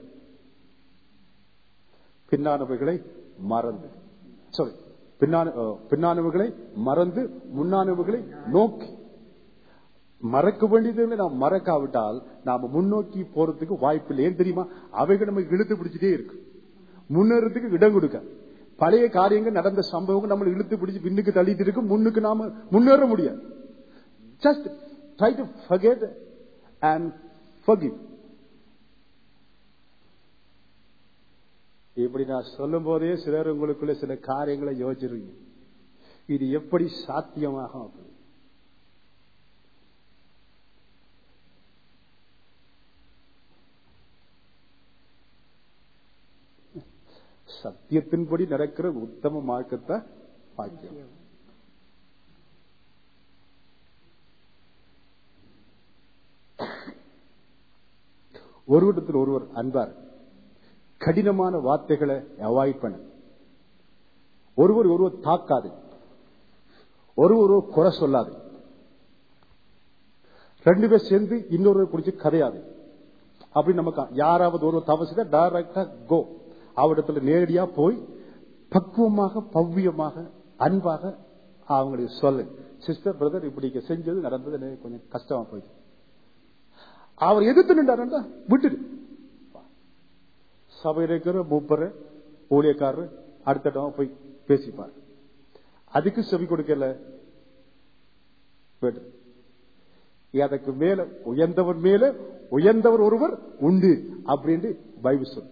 பின்னானவைகளை மறந்து சாரி பின்னான அஹ், பின்னானவைகளை மறந்து முன்னானவைகளை நோக்கி மறக்க வேண்டியதுகளை நாம் மறக்காவிட்டால் நாம முன்னோக்கி போறதுக்கு வாய்ப்பு இல்லை ஏன் தெரியுமா அவைகள் நம்ம இழுத்து பிடிச்சிட்டே இருக்கு முன்னேறதுக்கு இடம் கொடுக்க பழைய காரியங்கள் நடந்த சம்பவங்கள் நம்மளை இழுத்து பிடிச்சு பின்னுக்கு தள்ளிட்டு இருக்கு முன்னுக்கு நாம முன்னேற முடியாது just try to forget and forgive இப்படி நான் சொல்லும் போதே சிலர் உங்களுக்குள்ள சில காரியங்களை யோசிச்சிருங்க இது எப்படி சாத்தியமாகும் அப்படி சத்தியத்தின்படி நடக்கிற உத்தம மார்க்கத்தை பாக்கியம் ஒருவரிடத்தில் ஒருவர் அன்பார் கடினமான வார்த்தைகளை அவாய்ட் பண்ண ஒருவர் ஒருவர் தாக்காது ஒருவர் ஒருவர் குறை சொல்லாது ரெண்டு பேர் சேர்ந்து இன்னொருவர் குறிச்சு கதையாது அப்படி நமக்கு யாராவது ஒரு தவசுக டைரக்டா கோ அவரிடத்துல நேரடியா போய் பக்குவமாக பவ்யமாக அன்பாக அவங்களுக்கு சொல்லு சிஸ்டர் பிரதர் இப்படி இங்க செஞ்சது நடந்தது எனக்கு கொஞ்சம் கஷ்டமா போயிடுச்சு அவர் எதிர்த்து நின்றாருன்னா விட்டுடு சபையில் இருக்கிற மூப்பர் ஊழியக்காரர் அடுத்த இடம் போய் பேசிப்பார் அதுக்கு செவி கொடுக்கல விடு. அதற்கு மேல உயர்ந்தவர் மேல உயர்ந்தவர் ஒருவர் உண்டு அப்படின்னு பைபிள் சொல்லு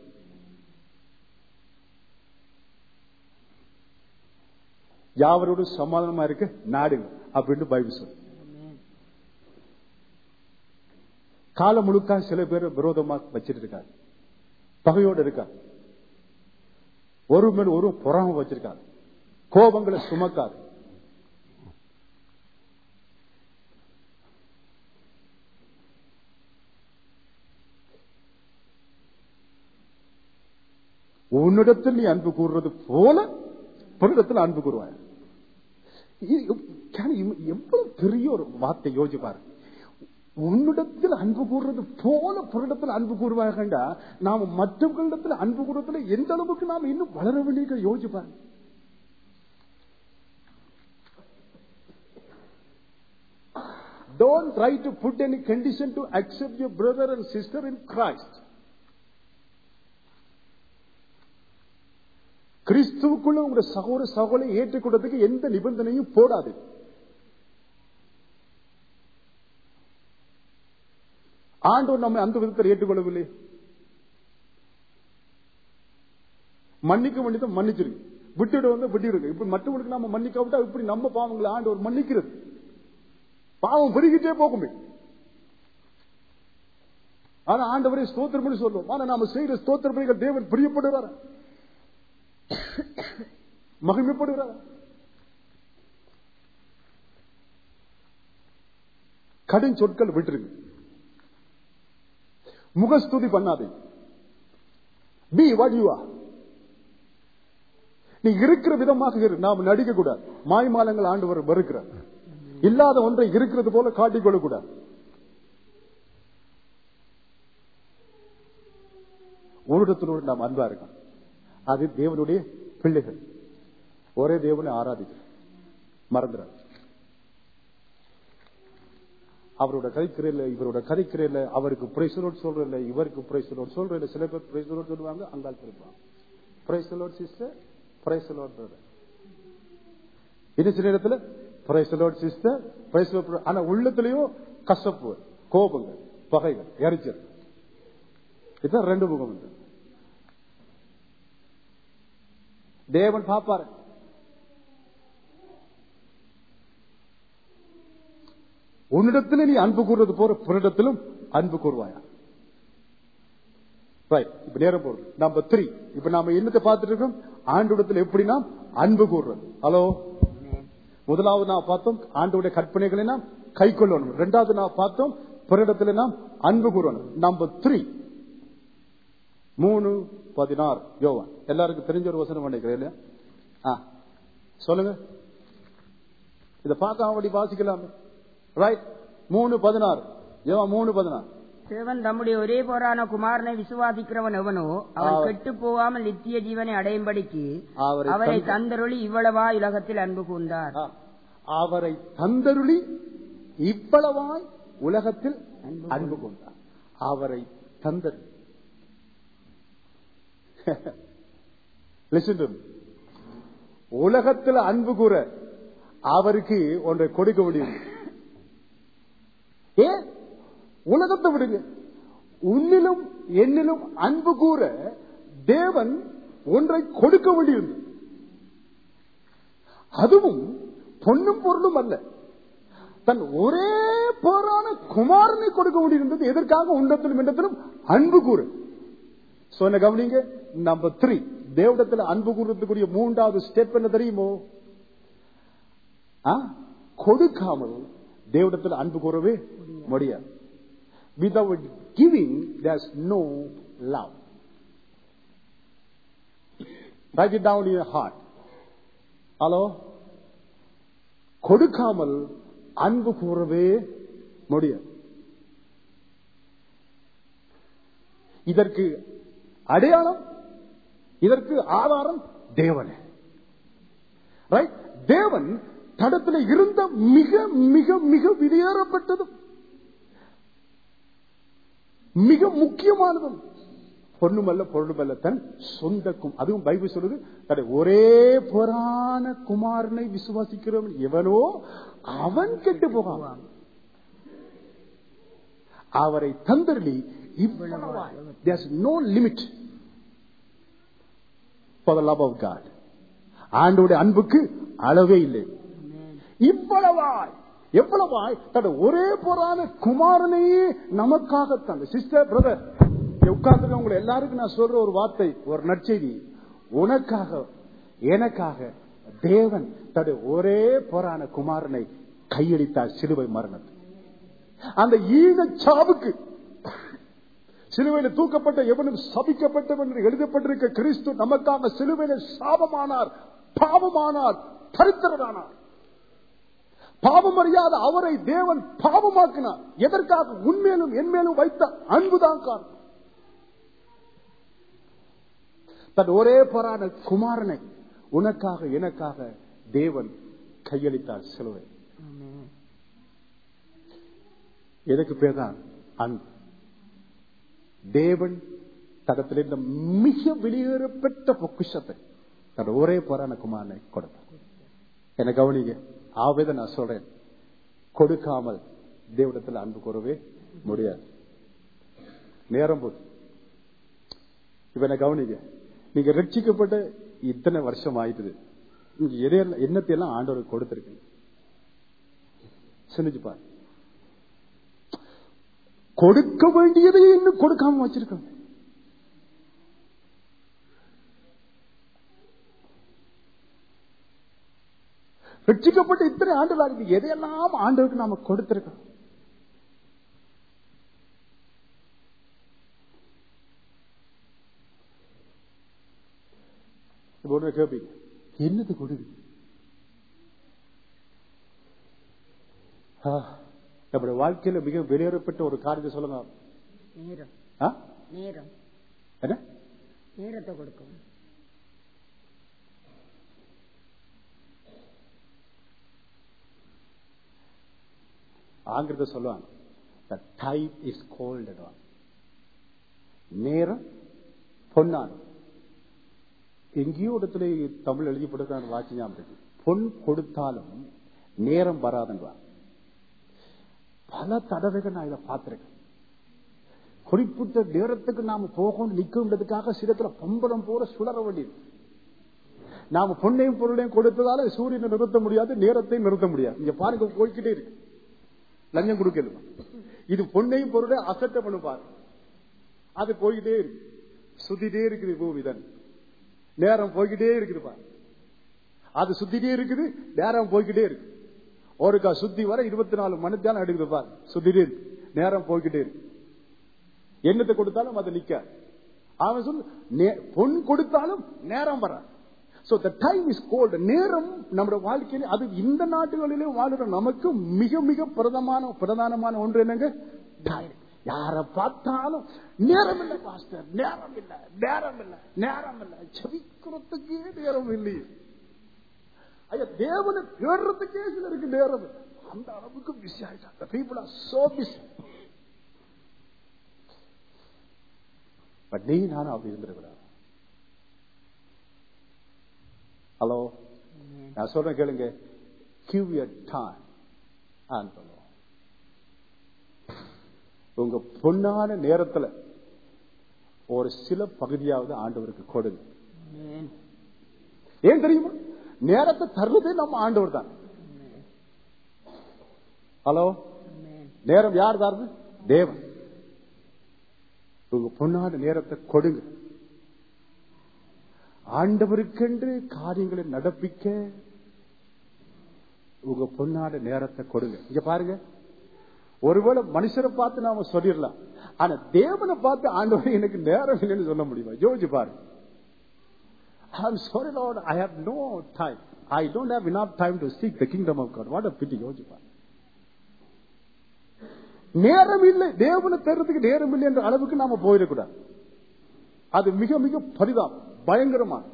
யாவரோடு சமாதானமா இருக்க நாடுங்க அப்படின்னு பைபிள் சொல்லு காலம் முழுக்க சில பேர் விரோதமா வச்சிட்டு இருக்காங்க பகையோடு இருக்காங்க ஒரு மேல் ஒரு புறாம வச்சிருக்காங்க கோபங்களை சுமக்காது உன்னிடத்தில் நீ அன்பு கூறுறது போல பிறரிடத்தில் அன்பு கூறுவாய் இது can you- எவ்வளவு பெரிய ஒரு வார்த்தை யோசிச்சு பாரு உன்னிடத்தில் அன்பு கூறுறது போல பிறரிடத்தில் அன்பு கூறுவாங்கண்டா நாம மற்றவர்களிடத்தில் அன்பு கூறுறதுல எந்த அளவுக்கு நாம இன்னும் வளர வேண்டிய யோசிச்சு பாரு Don't try to put any condition to accept your brother and sister in Christ. கிறிஸ்துவுக்குள்ள உங்களுடைய சகோதர சகோதரை ஏற்றுக்கொண்டதுக்கு எந்த நிபந்தனையும் போடாது ஆண்டவர் நம்மை அந்த விதத்தில் ஏற்றுக்கொள்ளவில்லை மன்னிக்க வேண்டியதை மன்னிச்சிருங்க விட்டுட வந்து விட்டுருங்க இப்படி மற்றவங்களுக்கு நாம மன்னிக்காவிட்டா இப்படி நம்ம பாவங்களை ஆண்டவர் மன்னிக்கிறது பாவம் பெருகிட்டே போகுமே ஆனா ஆண்டவரை ஸ்தோத்திரம் பண்ணி சொல்லுவோம் ஆனா நாம செய்யற ஸ்தோத்திர பணிகள் தேவன் பிரியப்படுகிறார் மகிமைப்படுகிறார் கடும் சொற்கள் விட்டுருங்க முகஸ்துதி பண்ணாதே பி வாட் யூ ஆர் நீ இருக்கிற விதமாக இரு நாம் நடிக்க கூடாது மாய்மாலங்கள் ஆண்டவர் வெறுக்கிறார் இல்லாத ஒன்றை இருக்கிறது போல காட்டிக்கொள்ள கூடாது ஒரு நாம் அன்பா இருக்கோம் அது தேவனுடைய பிள்ளைகள் ஒரே தேவனை ஆராதிக்கிறோம் மறந்துடாது அவரோட கதைக்கிறேன் இவரோட கதைக்கிறேன் அவருக்கு பிரைசலோட் சொல்றேன் இவருக்கு பிரைசலோட் சொல்றேன் சில பேர் பிரைசலோட் சொல்லுவாங்க அங்கால் திருப்பாங்க பிரைசலோட் சிஸ்டர் பிரைசலோட் பிரதர் இது சில இடத்துல பிரைசலோட் சிஸ்டர் பிரைசலோட் ஆனா உள்ளத்திலயும் கசப்பு கோபங்கள் பகைகள் எரிச்சல் இதுதான் ரெண்டு முகம் உண்டு தேவன் பாப்பாரு உன்னிடத்தில் நீ அன்பு கூறுறது போற பிறரிடத்திலும் அன்பு கூறுவாயா ரைட் இப்ப நேரம் போறது நம்பர் த்ரீ இப்ப நாம என்னத்தை பார்த்துட்டு இருக்கோம் ஆண்டோடத்தில் எப்படி நாம் அன்பு கூறுறது ஹலோ முதலாவது நான் பார்த்தோம் ஆண்டோடைய கற்பனைகளை நாம் கை கொள்ளணும் ரெண்டாவது நான் பார்த்தோம் பிறரிடத்தில் நாம் அன்பு கூறணும் நம்பர் த்ரீ மூணு பதினாறு யோவான் எல்லாருக்கும் தெரிஞ்ச ஒரு வசனம் நினைக்கிறேன் இல்லையா ஆ, சொல்லுங்க இதை பார்க்காம அப்படி வாசிக்கலாமே ரைட் மூணு பதினாறு யோவான் மூணு பதினாறு தேவன் தம்முடைய ஒரே போரான குமாரனை விசுவாசிக்கிறவன் எவனோ அவன் அவர்- கெட்டு போகாமல் நித்திய ஜீவனை அடையும்படிக்கு அவரை அவரை தந்த- தந்தருளி இவ்வளவா உலகத்தில் அன்பு கூர்ந்தார் ஆ, அவரை தந்தருளி இவ்வளவாய் உலகத்தில் அன்பு அன்பு கொண்டார் அவரை தந்தருளி Listen to me. உலகத்தில் அன்பு கூற அவருக்கு ஒன்றை கொடுக்க முடியும் ஏன் உலகத்தை விடுங்க உன்னிலும் என்னிலும் அன்பு கூற தேவன் ஒன்றை கொடுக்க வேண்டியிருந்தது அதுவும் பொன்னும் பொருளும் அல்ல தன் ஒரே போரான குமாரனை கொடுக்க வேண்டியிருந்தது எதற்காக உண்டத்திலும் இடத்திலும் அன்பு கூறு சொன்ன கவனிங்க நம்பர் த்ரீ தேவடத்துல அன்பு கூறுறதுக்குரிய மூன்றாவது ஸ்டெப் என்ன தெரியுமோ ஆ? கொடுக்காமல் தேவடத்தில் அன்பு கூறவே முடியாது without giving there's no love write it down in heart hello கொடுக்காமல் அன்பு கூறவே முடியாது இதற்கு அடையாளம் இதற்கு ஆதாரம் தேவனே ரைட் தேவன் தடத்தில் இருந்த மிக மிக மிக வெளியேறப்பட்டதும் மிக முக்கியமானதும் பொண்ணுமல்ல பொருளுமல்ல தன் சொந்த கும் அதுவும் பைபிள் சொல்லுது தன்னை ஒரே பொறான குமாரனை விசுவாசிக்கிறவன் எவனோ அவன் கெட்டு போகான் அவரை தந்தர்லி இவ்வளவாய் there's no limit for the love of God ஆண்டோட அன்புக்கு அளவே இல்லை இவ்வளவாய் எவ்வளவாய் தன் ஒரே போரான குமாரனையே நமக்காக தந்த சிஸ்டர் பிரதர் உட்கார்ந்து உங்களை எல்லாருக்கும் நான் சொல்ற ஒரு வார்த்தை ஒரு நற்செய்தி உனக்காக எனக்காக தேவன் தன் ஒரே போரான குமாரனை கையளித்தார் சிலுவை மரணத்தை அந்த ஈன சாவுக்கு சிலுவையில தூக்கப்பட்ட எவனும் சபிக்கப்பட்டவன் என்று எழுதப்பட்டிருக்க கிறிஸ்து நமக்காக சிலுவையில சாபமானார் பாவமானார் தரித்திரனானார் பாவம் அறியாத அவரை தேவன் பாவமாக்கினார் எதற்காக உண்மையிலும் என்மேலும் வைத்த அன்புதான் காரணம் தன் ஒரே போரான குமாரனை உனக்காக எனக்காக தேவன் கையளித்தார் சிலுவை எதுக்கு பேர் தான் அன்பு தேவன் தடத்தில் இருந்த மிக வெளியேறப்பட்ட பொக்கிஷத்தை தன் ஒரே போரான குமாரனை கொடுத்தார் என்ன கவனிங்க ஆவேத நான் சொல்றேன் கொடுக்காமல் தேவடத்தில் அன்பு கூறவே முடியாது நேரம் போது இப்ப என்ன கவனிங்க நீங்க ரட்சிக்கப்பட்ட இத்தனை வருஷம் ஆயிட்டுது நீங்க எதையெல்லாம் என்னத்தையெல்லாம் ஆண்டவருக்கு கொடுத்திருக்கீங்க சிந்திச்சு பாரு கொடுக்க வேண்டியதை இன்னும் கொடுக்காம வச்சிருக்கோம் ரட்சிக்கப்பட்ட இத்தனை ஆண்டுகள் ஆகுது எதையெல்லாம் ஆண்டவருக்கு நாம கொடுத்திருக்கோம் இப்ப ஒண்ணு கேட்பீங்க என்னது கொடுக்கு ஆ, நம்முடைய வாழ்க்கையில மிக வெளியேறப்பட்ட ஒரு காரியத்தை சொல்லுங்க நேரம் ஆ? நேரம் என்ன நேரத்தை கொடுக்கும் ஆங்கிலத்தை சொல்லுவாங்க The time is called one. நேரம் பொன்னான் எங்கேயோ இடத்துல தமிழ் எழுதி போட்டு வாட்சி ஞாபகம் இருக்கு பொன் கொடுத்தாலும் நேரம் வராதுன்றான் பல தடவைகள் நான் இதை பார்த்திருக்கேன் குறிப்பிட்ட நேரத்துக்கு நாம போகணும் நிற்கும்ன்றதுக்காக சிரத்துல பம்பரம் போல சுடர வேண்டியது நாம பொண்ணையும் பொருளையும் கொடுத்ததால சூரியனை நிறுத்த முடியாது நேரத்தையும் நிறுத்த முடியாது இங்க பாருங்க போய்கிட்டே இருக்கு லஞ்சம் கொடுக்கல இது பொண்ணையும் பொருளையும் அசட்ட பண்ணுவார் அது போய்கிட்டே இருக்கு சுத்திட்டே இருக்குது பூமி தான் நேரம் போய்கிட்டே இருக்குது பாரு அது சுத்திட்டே இருக்குது நேரம் போய்கிட்டே இருக்கு ஒருக்கா சுத்தி வர இருபத்தி நாலு மணி தான் எடுக்குது பாரு சுத்திட்டே இருக்கு நேரம் போய்கிட்டே இருக்கு என்னத்தை கொடுத்தாலும் அது நிக்க அவன் சொல்லு பொன் கொடுத்தாலும் நேரம் வர so the time is gold நேரம் நம்முடைய வாழ்க்கையில அது இந்த நாட்டுகளிலே வாழுற நமக்கு மிக மிக பிரதமான பிரதானமான ஒன்று என்னங்க டைம் யார பார்த்தாலும் நேரம் இல்லை பாஸ்டர் நேரம் இல்லை நேரம் இல்லை நேரம் இல்லை செவிக்கிறதுக்கே நேரம் இல்லையே ஐயா தேவனை தேடுறதுக்கே சிலருக்கு நேரம் இல்லை அந்த அளவுக்கு பிஸி ஆயிட்டாங்க people are so busy but நீ நானும் அப்படி இருந்திருக்கிறார் ஹலோ நான் சொல்றேன் கேளுங்க கிவ் யர் டைம் சொல்லுவோம் உங்க பொன்னான நேரத்துல ஒரு சில பகுதியாவது ஆண்டவருக்கு கொடுங்க ஏன் தெரியுமா நேரத்தை தருவதே நம்ம ஆண்டவர் தான் ஹலோ நேரம் யார் தருது தேவன் உங்க பொன்னான நேரத்தை கொடுங்க ஆண்டவருக்கென்று காரியங்களை நடப்பிக்க உங்க பொன்னான நேரத்தை கொடுங்க இங்க பாருங்க ஒருவேளை மனுஷரை பார்த்து நாம சொல்லிடலாம் ஆனா தேவனை பார்த்து ஆண்டவர் எனக்கு நேரம் இல்லைன்னு சொல்ல முடியுமா யோசிச்சு பாருங்க I'm sorry, Lord, I have no time. I don't have enough time to seek the kingdom of God. What a pity, யோசிச்சு பாருங்க நேரம் இல்லை தேவனை தேர்றதுக்கு நேரம் இல்லை என்ற அளவுக்கு நாம போயிடக்கூடாது அது மிக மிக பரிதாபம் பயங்கரமான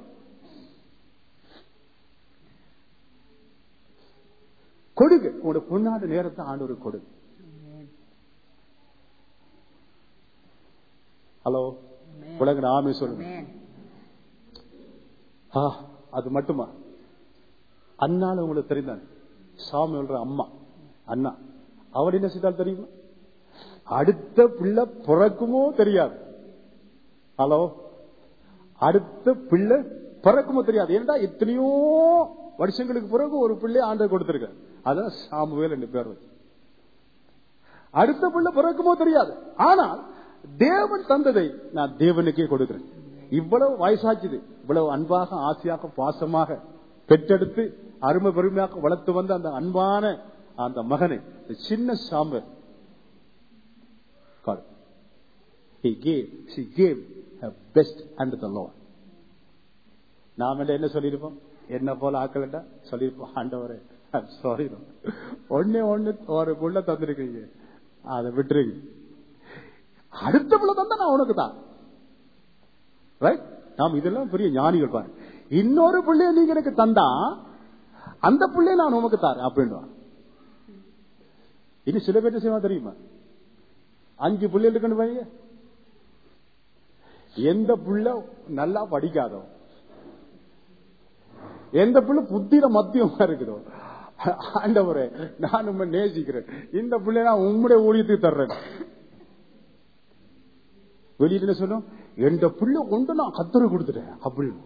கொடுங்க உங்களோட பொன்னாடு நேரத்தை ஆண்டவர் கொடுங்க ஹலோ உலக ஆமே சொல்லுங்க அது மட்டுமா அண்ணால உங்களுக்கு தெரிந்தாங்க சாமி சொல்ற அம்மா அண்ணா அவர் என்ன செய்தால் தெரியுமா அடுத்த பிள்ளை பிறக்குமோ தெரியாது ஹலோ அடுத்த பிள்ளை பிறக்குமோ தெரியாது ஏன்டா எத்தனையோ வருஷங்களுக்கு பிறகு ஒரு பிள்ளை ஆண்டை கொடுத்திருக்க அதான் சாமுவேல் என்று பேர் வச்சு அடுத்த பிள்ளை பிறக்குமோ தெரியாது ஆனால் தேவன் தந்ததை நான் தேவனுக்கே கொடுக்கிறேன் இவ்வளவு வயசாச்சுது இவ்வளவு அன்பாக ஆசையாக பாசமாக பெற்றெடுத்து அருமை பெருமையாக வளர்த்து வந்த அந்த அன்பான அந்த மகனை சின்ன சாம்பர் He gave, she gave her best under the Lord. நாம என்ன சொல்லிருப்போம் என்ன போல ஆக்கலண்டா சொல்லிருப்போம் ஆண்டவரே சாரி ஒன்னே ஒண்ணு ஒரு புள்ள தந்திருக்கீங்க அதை விட்டுருங்க அடுத்த புள்ள தந்தா நான் உனக்கு தான் ரைட் நாம் இதெல்லாம் பெரிய ஞானிகள் பாரு இன்னொரு பிள்ளைய நீங்க எனக்கு தந்தா அந்த பிள்ளைய நான் உமக்கு தாரு அப்படின்னு இனி சில பேர் செய்வா தெரியுமா அஞ்சு பிள்ளை இருக்குன்னு வைங்க எந்த புள்ள நல்லா படிக்காதோ எந்த புள்ள புத்திர மத்தியமா இருக்குதோ ஆண்டவரே நான் உண்மை நேசிக்கிறேன் இந்த பிள்ளை நான் உம்முடைய ஊழியத்துக்கு தர்றேன் வெளியில என்ன சொல்லும் எந்த புள்ள கொண்டு நான் கத்தரை கொடுத்துட்டேன் அப்படின்னு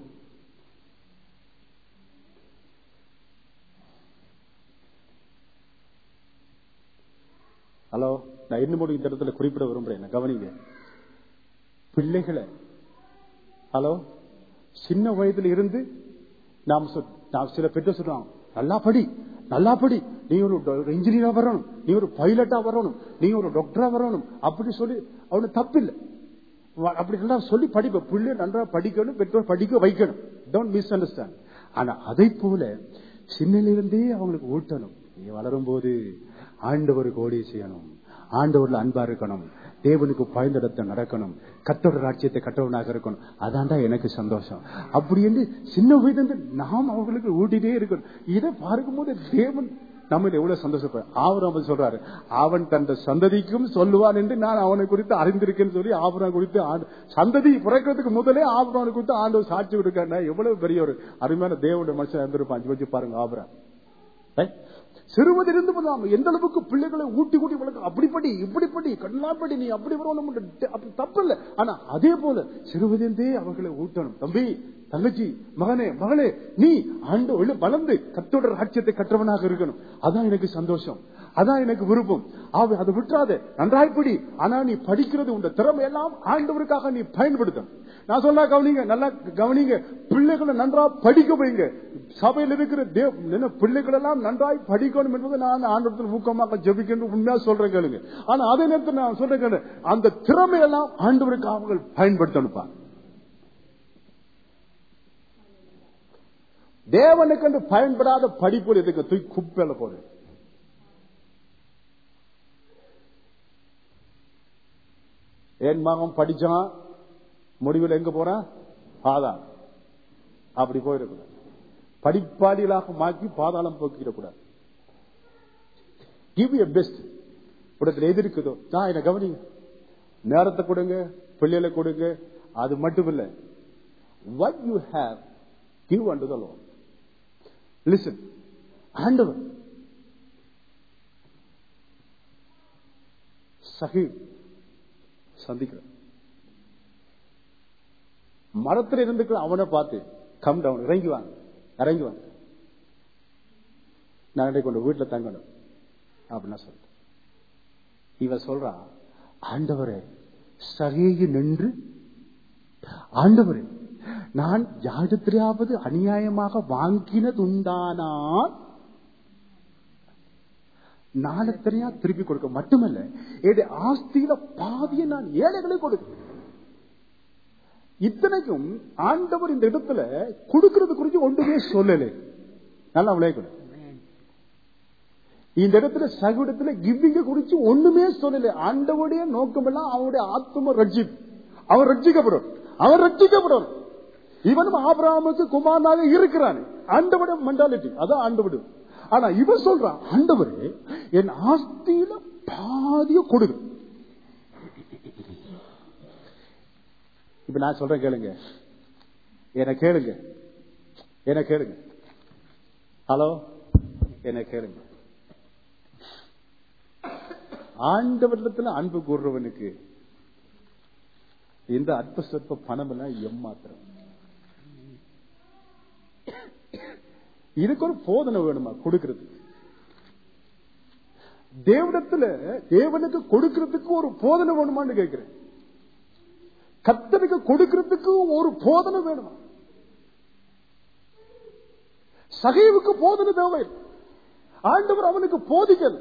ஹலோ நான் இன்னும் இந்த இடத்துல குறிப்பிட விரும்புறேன் கவனிங்க பிள்ளைகளை ஹலோ சின்ன வயதுல இருந்து நாம் நாம் சில பெற்ற சொல்றாங்க நல்லா படி நல்லா படி நீ ஒரு இன்ஜினியரா வரணும் நீ ஒரு பைலட்டா வரணும் நீ ஒரு டாக்டரா வரணும் அப்படி சொல்லி அவனு தப்பில்லை அப்படி நல்லா சொல்லி படிப்ப பிள்ளை நன்றா படிக்கணும் பெற்றோர் படிக்க வைக்கணும் டோன்ட் மிஸ் அண்டர்ஸ்டாண்ட் ஆனா அதை போல சின்னிலிருந்தே அவங்களுக்கு ஊட்டணும் நீ வளரும் போது ஆண்டவருக்கு ஓடி செய்யணும் ஆண்டவர்ல அன்பா இருக்கணும் தேவனுக்கு பயந்தடத்தை நடக்கணும் கத்தோட ராட்சியத்தை கட்டவனாக இருக்கணும் அதான்டா எனக்கு சந்தோஷம் அப்படி என்று சின்ன வயது நாம் அவங்களுக்கு ஊட்டிட்டே இருக்கணும் இதை பார்க்கும்போது தேவன் நம்ம எவ்வளவு சந்தோஷப்பட ஆவரம் சொல்றாரு அவன் தன் சந்ததிக்கும் சொல்லுவான் என்று நான் அவனை குறித்து அறிந்திருக்கேன்னு சொல்லி ஆபரம் குறித்து ஆண்டு- சந்ததி பிறக்கிறதுக்கு முதலே ஆபரம் குறித்து ஆண்டவர் சாட்சி கொடுக்க எவ்வளவு பெரிய ஒரு அருமையான தேவனுடைய மனுஷன் இருந்திருப்பான் யோசிச்சு பாருங்க ஆபரம் Right? சிறுவதிலிருந்து முதலாம் எந்த அளவுக்கு பிள்ளைகளை ஊட்டி ஊட்டி வளர்க்க அப்படிப்படி இப்படிப்படி கண்ணாப்படி நீ அப்படி வரணும் அப்படி தப்பு இல்ல ஆனா அதே போல சிறுவதிலிருந்தே அவர்களை ஊட்டணும் தம்பி தங்கச்சி மகனே மகளே நீ ஆண்டு ஒளி வளர்ந்து கத்தோட ராட்சியத்தை கற்றவனாக இருக்கணும் அதான் எனக்கு சந்தோஷம் அதான் எனக்கு விருப்பம் ஆக அதை விட்டுறாத நன்றாய்ப்படி ஆனா நீ படிக்கிறது உண்ட திறமை எல்லாம் ஆண்டவருக்காக நீ பயன்படுத்தும் நான் சொன்னா கவனிங்க நல்லா கவனிங்க பிள்ளைகளை நன்றா படிக்க வைங்க சபையில் இருக்கிற தேவ என்ன பிள்ளைகள் எல்லாம் நன்றாய் படிக்கணும் என்பது நான் ஆண்டவத்தில் ஊக்கமாக ஜெபிக்கணும் உண்மையா சொல்றேன் கேளுங்க ஆனா அதே நேரத்தில் நான் சொல்றேன் கேளு, அந்த திறமையெல்லாம் ஆண்டவருக்காக அவர்கள் பயன்படுத்தணுப்பா தேவனுக்கு என்று பயன்படாத படிப்பு எதுக்கு தூக்கி குப்பையில போடு என் மகன் படிச்சான் முடிவில் எங்க போறான் பாதாளம் அப்படி போயிடக்கூடாது படிப்பாளிகளாக மாற்றி பாதாளம் போக்கிடக்கூடாது கிவ் எ பெஸ்ட் உடத்துல எது இருக்குதோ நான் என்ன கவனிங்க நேரத்தை கொடுங்க பிள்ளைகளை கொடுங்க அது மட்டும் இல்ல what you have give unto the Lord listen ஆண்டவர் சகி சந்திக்கிறார் மரத்தில் இருந்துக்கிற அவனை பார்த்து கம் டவுன் இறங்கி வாங்க இறங்கி வாங்க நான் இன்றைக்கு கொண்டு வீட்டுல தங்கணும் அப்படின்னா சொல்லிட்டு இவ சொல்றா ஆண்டவரே சரியை நின்று ஆண்டவரே நான் யாரிடத்திலாவது அநியாயமாக வாங்கினதுண்டானால் நாளத்தனையா திருப்பி கொடுக்க மட்டுமல்ல என்னுடைய ஆஸ்தியில பாதியை நான் ஏழைகளை கொடுக்க இத்தனைக்கும் ஆண்டவர் இந்த இடத்துல கொடுக்கிறது குறித்து ஒன்றுமே சொல்லலை நல்லா விளைய இந்த இடத்துல சகுடத்துல கிவிங்க குறிச்சு ஒண்ணுமே சொல்லல ஆண்டவுடைய நோக்கம் எல்லாம் அவனுடைய ஆத்ம ரட்சி அவன் ரட்சிக்கப்படும் அவன் ரட்சிக்கப்படும் இவனும் ஆபிரகாமுக்கு குமாரனாக இருக்கிறான் ஆண்டவுடைய மென்டாலிட்டி அதான் ஆண்டவுடு ஆனா இவன் சொல்றான் ஆண்டவரே என் ஆஸ்தியில பாதிய கொடுங்க இப்ப நான் சொல்றேன் கேளுங்க என்ன கேளுங்க என்ன கேளுங்க ஹலோ என்ன கேளுங்க ஆண்டவரிடத்துல அன்பு கூறுறவனுக்கு இந்த அற்ப சொற்ப பணம் எல்லாம் எம்மாத்திரம் இதுக்கு ஒரு போதனை வேணுமா கொடுக்கிறதுக்கு தேவனத்துல தேவனுக்கு கொடுக்கிறதுக்கு ஒரு போதனை வேணுமான்னு கேட்கிறேன் கத்தனுக்கு கொடுக்கிறதுக்கு ஒரு போதனை வேணுமா சகைவுக்கு போதனை தேவை ஆண்டவர் அவனுக்கு போதிக்கல்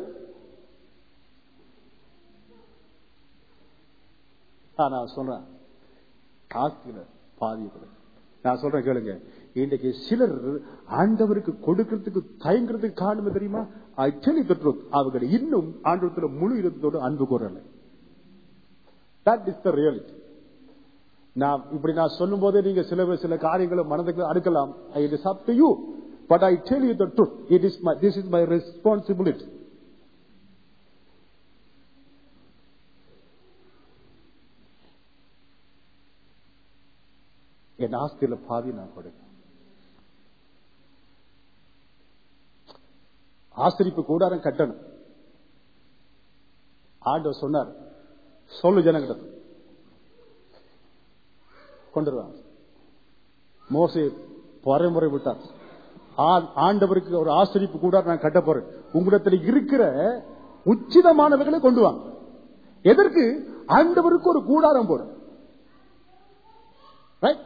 நான் சொல்றேன் ஆஸ்தியில பாதிய கொடு. நான் சொல்றேன் கேளுங்க இன்றைக்கு சிலர் ஆண்டவருக்கு கொடுக்கிறதுக்கு தயங்குறதுக்கு காரணம் தெரியுமா I tell you the truth அவங்க இன்னும் ஆண்டவரத்துல முழு இருந்ததோடு அன்பு கூறல தட் இஸ் த ரியாலிட்டி நான் இப்படி நான் சொல்லும் போதே நீங்க சில சில காரியங்களை மனதுக்கு அடுக்கலாம் it is up to you but I tell you the truth it is my this is my responsibility என் ஆஸ்தியில பாதி நான் கொடுக்கிறேன் ஆசிரிப்பு கூடாரம் கட்டணும் ஆண்டவர் சொன்னார் சொல்லு ஜனங்கிட்ட கொண்டுருவாங்க மோசே பரமுறை விட்டார் ஆ- ஆண்டவருக்கு ஒரு ஆசிரிப்பு கூட நான் கட்ட போறேன் உங்களிடத்தில் இருக்கிற உச்சிதமானவர்களை கொண்டு வாங்க எதற்கு ஆண்டவருக்கு ஒரு கூடாரம் போட Right?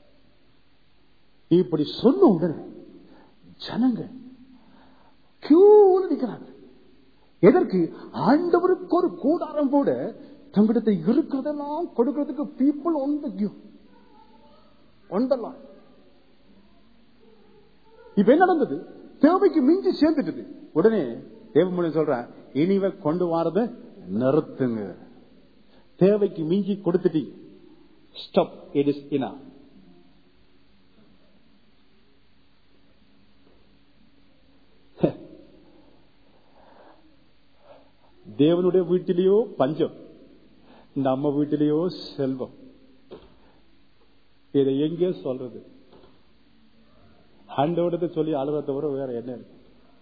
இப்படி சொன்ன உடனே ஜனங்க கியூல நிக்கிறாங்க எதற்கு ஆண்டவருக்கு ஒரு கூடாரம் போட தங்களிடத்தை இருக்கிறதெல்லாம் கொடுக்கிறதுக்கு பீப்புள் ஒன் த கியூ ஒன்றலாம் இப்ப என்ன நடந்தது தேவைக்கு மிஞ்சி சேர்ந்துட்டது உடனே தேவமொழி சொல்றேன் இனிவ கொண்டு வாரத நிறுத்துங்க தேவைக்கு மிஞ்சி கொடுத்துட்டீங்க ஸ்டாப் இட் இஸ் இனா தேவனுடைய வீட்டிலேயோ பஞ்சம் நம்ம வீட்டிலேயோ செல்வம் இதை எங்கே சொல்றது ஆண்டோடத்தை சொல்லி அழுவதை தவிர வேற என்ன இருக்கு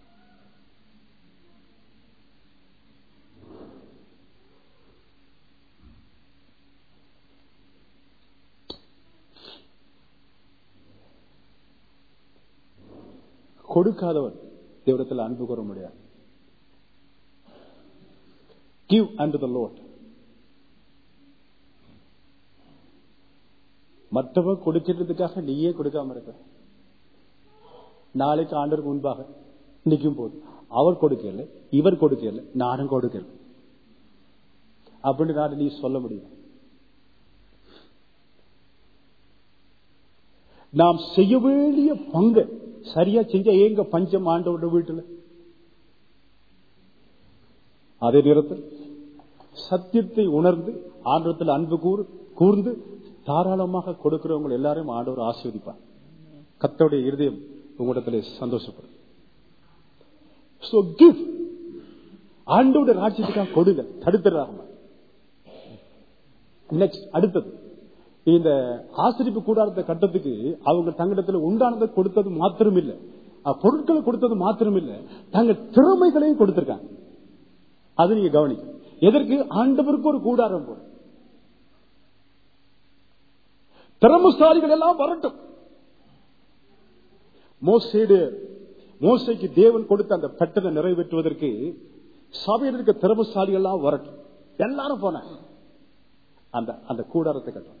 கொடுக்காதவன் தேவடத்தில் அன்பு கூற முடியாது கிவ் அண்ட் த லோட் மற்றவன் கொடுக்கிறதுக்காக நீயே கொடுக்காம இருக்க நாளைக்கு ஆண்டருக்கு முன்பாக நிற்கும் போது அவர் கொடுக்கல இவர் கொடுக்கல நானும் கொடுக்கல அப்படின்னு நான் நீ சொல்ல முடியும் நாம் செய்ய வேண்டிய பங்கு சரியா செஞ்ச ஏங்க பஞ்சம் ஆண்டவரோட வீட்டுல அதே நேரத்தில் சத்தியத்தை உணர்ந்து ஆண்டவத்தில் அன்பு கூறு கூர்ந்து தாராளமாக கொடுக்கிறவங்க எல்லாரையும் ஆண்டவர் ஆஸ்வதிப்பார் கத்தோடைய இருதயம் உங்களிடத்திலே சந்தோஷப்படும் சோ கிவ் ஆண்டோட ராஜ்யத்துக்காக கொடுங்க தடுத்துறாங்க நெக்ஸ்ட் அடுத்தது இந்த ஆசிரிப்பு கூடாரத்தை கட்டத்துக்கு அவங்க தங்களிடத்தில் உண்டானதை கொடுத்தது மாத்திரம் இல்ல பொருட்களை கொடுத்தது மாத்திரம் இல்ல தங்கள் திறமைகளையும் கொடுத்திருக்காங்க அது நீங்க கவனிக்க எதற்கு ஆண்டவருக்கு ஒரு கூடாரம் போடும் திறமசாலிகள் எல்லாம் வரட்டும் மோசேடு மோசைக்கு தேவன் கொடுத்த அந்த பட்டத்தை நிறைவேற்றுவதற்கு சபையில் இருக்க திறமசாலிகள் எல்லாம் வரட்டும் எல்லாரும் போனாங்க அந்த அந்த கூடாரத்தை கட்டும்